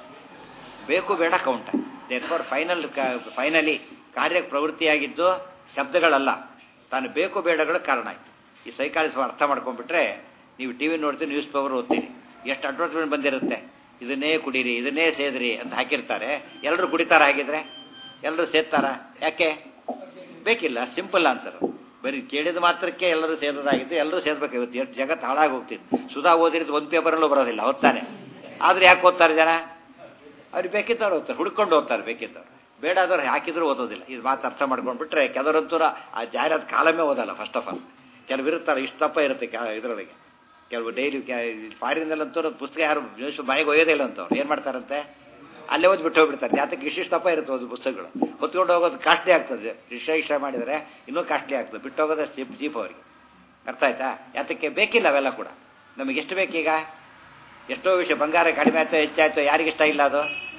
ಬೇಕು ಬೇಡ ಕೌಂಟ ದೇರ್ಫೋರ್ ಫೈನಲ್ ಫೈನಲಿ ಕಾರ್ಯ ಪ್ರವೃತ್ತಿಯಾಗಿದ್ದು ಶಬ್ದಗಳಲ್ಲ ತಾನು ಬೇಕು ಬೇಡಗಳು ಕಾರಣ ಆಯ್ತು ಈ ಸೈಕಾಲಜಿಸ್ಟ್ ಅರ್ಥ ಮಾಡ್ಕೊಂಡ್ಬಿಟ್ರೆ ನೀವು ಟಿ ವಿ ನೋಡ್ತೀವಿ ನ್ಯೂಸ್ ಪೇಪರ್ ಓದ್ತೀರಿ ಎಷ್ಟು ಅಡ್ವರ್ಟೈಸ್ಮೆಂಟ್ ಬಂದಿರುತ್ತೆ ಇದನ್ನೇ ಕುಡೀರಿ ಇದನ್ನೇ ಸೇದ್ರಿ ಅಂತ ಹಾಕಿರ್ತಾರೆ ಎಲ್ಲರೂ ಕುಡಿತಾರ ಹಾಗಿದ್ರೆ ಎಲ್ಲರೂ ಸೇದ್ತಾರ ಯಾಕೆ ಬೇಕಿಲ್ಲ ಸಿಂಪಲ್ ಆನ್ಸರ್ ಬರೀ ಕೇಳಿದ ಮಾತ್ರಕ್ಕೆ ಎಲ್ಲರೂ ಸೇರೋದಾಗಿತ್ತು ಎಲ್ಲರೂ ಸೇರ್ಬೇಕು ಇವತ್ತು ಎಷ್ಟು ಜಗತ್ತು ಹಾಳಾಗಿ ಹೋಗ್ತಿತ್ತು ಸುಧಾ ಓದಿರೋದು ಒಂದು ಪೇಪರಲ್ಲೂ ಬರೋದಿಲ್ಲ ಓದ್ತಾನೆ ಆದ್ರೆ ಯಾಕೆ ಓದ್ತಾರೆ ಜನ ಅವ್ರಿಗೆ ಬೇಕಿದ್ದವ್ರು ಓದ್ತಾರೆ ಹುಡ್ಕೊಂಡು ಓದ್ತಾರೆ ಬೇಕಿದ್ದವ್ರು ಬೇಡಾದವ್ರು ಹಾಕಿದ್ರು ಓದೋದಿಲ್ಲ ಇದು ಮಾತು ಅರ್ಥ ಮಾಡ್ಕೊಂಡ್ಬಿಟ್ರೆ ಕೆಲವರಂತೂ ಆ ಜಾಹೀರಾತು ಕಾಲಮೇ ಓದಲ್ಲ ಫಸ್ಟ್ ಆಫ್ ಆಲ್ ಕೆಲವು ಇರ್ತಾರೆ ಇಷ್ಟು ತಪ್ಪ ಇರುತ್ತೆ ಇದರೊಳಗೆ ಕೆಲವು ಡೈಲಿ ಫಾರಿನಲ್ಲಂತೂ ಪುಸ್ತಕ ಯಾರು ನ್ಯೂಸ್ ಮನೆಗೆ ಒಯ್ಯೋದೇ ಇಲ್ಲ ಅಂತವ್ರು ಏನು ಮಾಡ್ತಾರಂತೆ ಅಲ್ಲೇ ಓದಿ ಬಿಟ್ಟು ಹೋಗ್ಬಿಡ್ತಾರೆ ಜಾತಕ್ಕೆ ಇಷ್ಟಿಷ್ಟಪ್ಪ ಇರುತ್ತೆ ಒಂದು ಪುಸ್ತಕಗಳು ಹೊತ್ಕೊಂಡು ಹೋಗೋದು ಕಾಸ್ಟ್ಲಿ ಆಗ್ತದೆ ರಿಕ್ಷಾ ಇಷ್ಟ ಮಾಡಿದರೆ ಇನ್ನೂ ಕಾಸ್ಟ್ಲಿ ಆಗ್ತದೆ ಬಿಟ್ಟು ಹೋಗೋದು ಚೀಪ್ ಚೀಪ್ ಅವರಿಗೆ ಅರ್ಥ ಆಯ್ತಾ ಯಾತಕ್ಕೆ ಬೇಕಿಲ್ಲ ಅವೆಲ್ಲ ಕೂಡ ನಮಗೆ ಎಷ್ಟು ಬೇಕೀಗ ಎಷ್ಟೋ ವಿಷಯ ಬಂಗಾರ ಕಡಿಮೆ ಆಯ್ತೋ ಹೆಚ್ಚಾಯ್ತೋ ಯಾರಿಗಿಷ್ಟ ಇಲ್ಲ ಅದು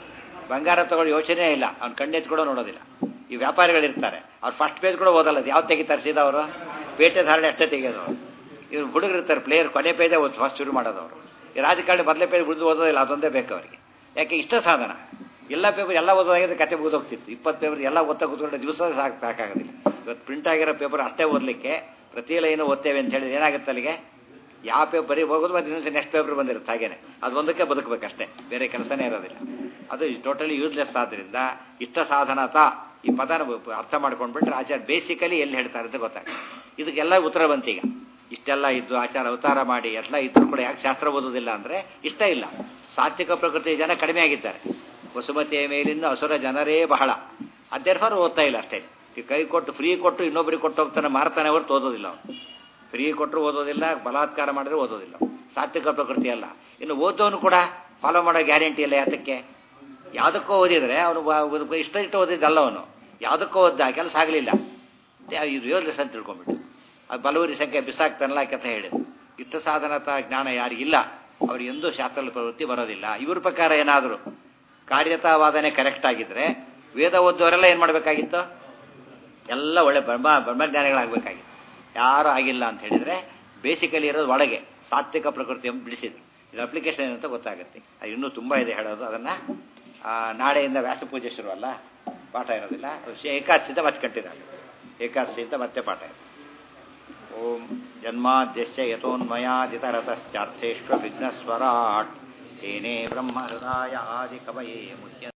ಬಂಗಾರ ತಗೊಳ್ಳೋ ಯೋಚನೆ ಇಲ್ಲ ಅವ್ನು ಕಣ್ಣೆತ್ತು ಕೂಡ ನೋಡೋದಿಲ್ಲ ಈ ವ್ಯಾಪಾರಿಗಳಿರ್ತಾರೆ ಅವ್ರು ಫಸ್ಟ್ ಪೇಜ್ ಕೂಡ ಓದಲ್ಲ ಅದು ಯಾವ್ದು ತೆಗಿತಾರೆ ಸೀದಾ ಅವರು ಪೇಟೆ ಧಾರಣೆ ಅಷ್ಟೇ ತೆಗೆಯೋದು ಅವರು ಇವ್ರು ಹುಡುಗರು ಇರ್ತಾರೆ ಪ್ಲೇಯರ್ ಕೊನೆ ಪೇಜೇ ಓದ್ ಫಸ್ಟ್ ಶುರು ಮಾಡೋದು ಅವರು ಈ ರಾಜಕಾರಣಿ ಮೊದಲೇ ಪೇಜ್ ಬಿಡಿದು ಓದೋದಿಲ್ಲ ಅದೊಂದೇ ಬೇಕು ಅವರಿಗೆ ಯಾಕೆ ಇಷ್ಟ ಸಾಧನ ಎಲ್ಲ ಪೇಪರ್ ಎಲ್ಲ ಓದೋದಾಗಿದ್ರೆ ಕತೆ ಮುಗಿದೋಗ್ತಿತ್ತು ಇಪ್ಪತ್ತು ಪೇಪರ್ ಎಲ್ಲ ಓದ್ತಾ ಕೂತ್ಕೊಂಡ್ರೆ ದಿವಸ ಸಾಕು ಸಾಕಾಗೋದಿಲ್ಲ ಇವತ್ತು ಪ್ರಿಂಟ್ ಆಗಿರೋ ಪೇಪರ್ ಅಷ್ಟೇ ಓದಲಿಕ್ಕೆ ಪ್ರತಿ ಲೈನು ಓದ್ತೇವೆ ಅಂತ ಹೇಳಿದ್ರೆ ಏನಾಗುತ್ತೆ ಅಲ್ಲಿಗೆ ಯಾವ ಪೇಪರ್ ಬರೀ ಹೋಗೋದು ಮತ್ತು ಇನ್ನೊಂದು ನೆಕ್ಸ್ಟ್ ಪೇಪರ್ ಬಂದಿರುತ್ತೆ ಹಾಗೇನೆ ಅದು ಒಂದಕ್ಕೆ ಬದುಕಬೇಕಷ್ಟೇ ಬೇರೆ ಕೆಲಸನೇ ಇರೋದಿಲ್ಲ ಅದು ಟೋಟಲಿ ಯೂಸ್ಲೆಸ್ ಆದ್ರಿಂದ ಇಷ್ಟ ಸಾಧನತ ಈ ಪದನ ಅರ್ಥ ಮಾಡ್ಕೊಂಡ್ಬಿಟ್ರೆ ಆಚಾರ ಬೇಸಿಕಲಿ ಎಲ್ಲಿ ಹೇಳ್ತಾರೆ ಅಂತ ಗೊತ್ತಾಗುತ್ತೆ ಇದಕ್ಕೆಲ್ಲ ಉತ್ತರ ಬಂತೀಗ ಇಷ್ಟೆಲ್ಲ ಇದ್ದು ಆಚಾರ ಅವತಾರ ಮಾಡಿ ಎಲ್ಲ ಇದ್ರು ಕೂಡ ಯಾಕೆ ಶಾಸ್ತ್ರ ಓದೋದಿಲ್ಲ ಅಂದರೆ ಇಷ್ಟ ಇಲ್ಲ ಸಾತ್ವಿಕ ಪ್ರಕೃತಿಯ ಜನ ಕಡಿಮೆ ಆಗಿದ್ದಾರೆ ವಸುಮತಿಯ ಮೇಲಿಂದ ಅಸುರ ಜನರೇ ಬಹಳ ಅದೇರ್ಫರ್ ಓದ್ತಾ ಇಲ್ಲ ಅಷ್ಟೇ ಈ ಕೈ ಕೊಟ್ಟು ಫ್ರೀ ಕೊಟ್ಟು ಇನ್ನೊಬ್ಬರಿಗೆ ಕೊಟ್ಟು ಹೋಗ್ತಾನೆ ಮಾರ್ತಾನೆ ಹೊರತು ಓದೋದಿಲ್ಲ ಅವನು ಫ್ರೀ ಕೊಟ್ಟರು ಓದೋದಿಲ್ಲ ಬಲಾತ್ಕಾರ ಮಾಡಿದ್ರೆ ಓದೋದಿಲ್ಲ ಸಾತ್ವಿಕ ಪ್ರಕೃತಿ ಅಲ್ಲ ಇನ್ನು ಓದೋನು ಕೂಡ ಫಾಲೋ ಮಾಡೋ ಗ್ಯಾರಂಟಿ ಇಲ್ಲ ಯಾತಕ್ಕೆ ಯಾವುದಕ್ಕೋ ಓದಿದ್ರೆ ಅವನು ಇಷ್ಟ ಇಷ್ಟ ಓದಿದ್ದಲ್ಲ ಅವನು ಯಾವುದಕ್ಕೋ ಓದ್ದ ಕೆಲಸ ಆಗಲಿಲ್ಲ ಇದು ಯೋಲ್ಲೆಸ್ ಅಂತ ತಿಳ್ಕೊಂಬಿಟ್ಟು ಅದು ಬಲವರಿ ಸಂಖ್ಯೆ ಬಿಸಾಕ್ತಾನಲ್ಲ ಕಥೆ ಹೇಳಿದ್ರು ಇಷ್ಟ ಸಾಧನತ ಜ್ಞಾನ ಯಾರಿಗಿಲ್ಲ ಅವ್ರಿಗೆ ಎಂದೂ ಶಾಸ್ತ್ರದ ಪ್ರವೃತ್ತಿ ಬರೋದಿಲ್ಲ ಇವ್ರ ಪ್ರಕಾರ ಏನಾದರೂ ಕಾರ್ಯತಾವಾದನೆ ಕರೆಕ್ಟ್ ಆಗಿದ್ರೆ ವೇದ ಓದೋರೆಲ್ಲ ಏನು ಮಾಡಬೇಕಾಗಿತ್ತು ಎಲ್ಲ ಒಳ್ಳೆ ಬ್ರಹ್ಮ ಬ್ರಹ್ಮಜ್ಞಾನಿಗಳಾಗಬೇಕಾಗಿತ್ತು ಯಾರು ಆಗಿಲ್ಲ ಅಂತ ಹೇಳಿದರೆ ಬೇಸಿಕಲಿ ಇರೋದು ಒಳಗೆ ಸಾತ್ವಿಕ ಪ್ರಕೃತಿಯನ್ನು ಬಿಡಿಸಿದ್ರು ಇದು ಅಪ್ಲಿಕೇಶನ್ ಏನಂತ ಗೊತ್ತಾಗುತ್ತೆ ಅದು ಇನ್ನೂ ತುಂಬ ಇದೆ ಹೇಳೋದು ಅದನ್ನು ನಾಳೆಯಿಂದ ವ್ಯಾಸಪೂಜೆ ಶುರು ಅಲ್ಲ ಪಾಠ ಇರೋದಿಲ್ಲ ಏಕಾದಶಿಯಿಂದ ಮತ್ತೆ ಕಂಟಿನ್ಯೂ ಆಗುತ್ತೆ ಏಕಾದಶಿಯಿಂದ ಮತ್ತೆ ಪಾಠ ಇದೆ ಓಂ ಜನ್ಮಾದ್ಯಸ್ಯ ಯಥೋನ್ಮಯಾದಿತರತಶ್ಚಾರ್ಥೇಶ್ವ ವಿಘ್ನಸ್ವರಾಟ್ ತೇನೇ ಬ್ರಹ್ಮ ಹೃದಯ ಆದಿ ಕವಯೇ ಮುಖ್ಯ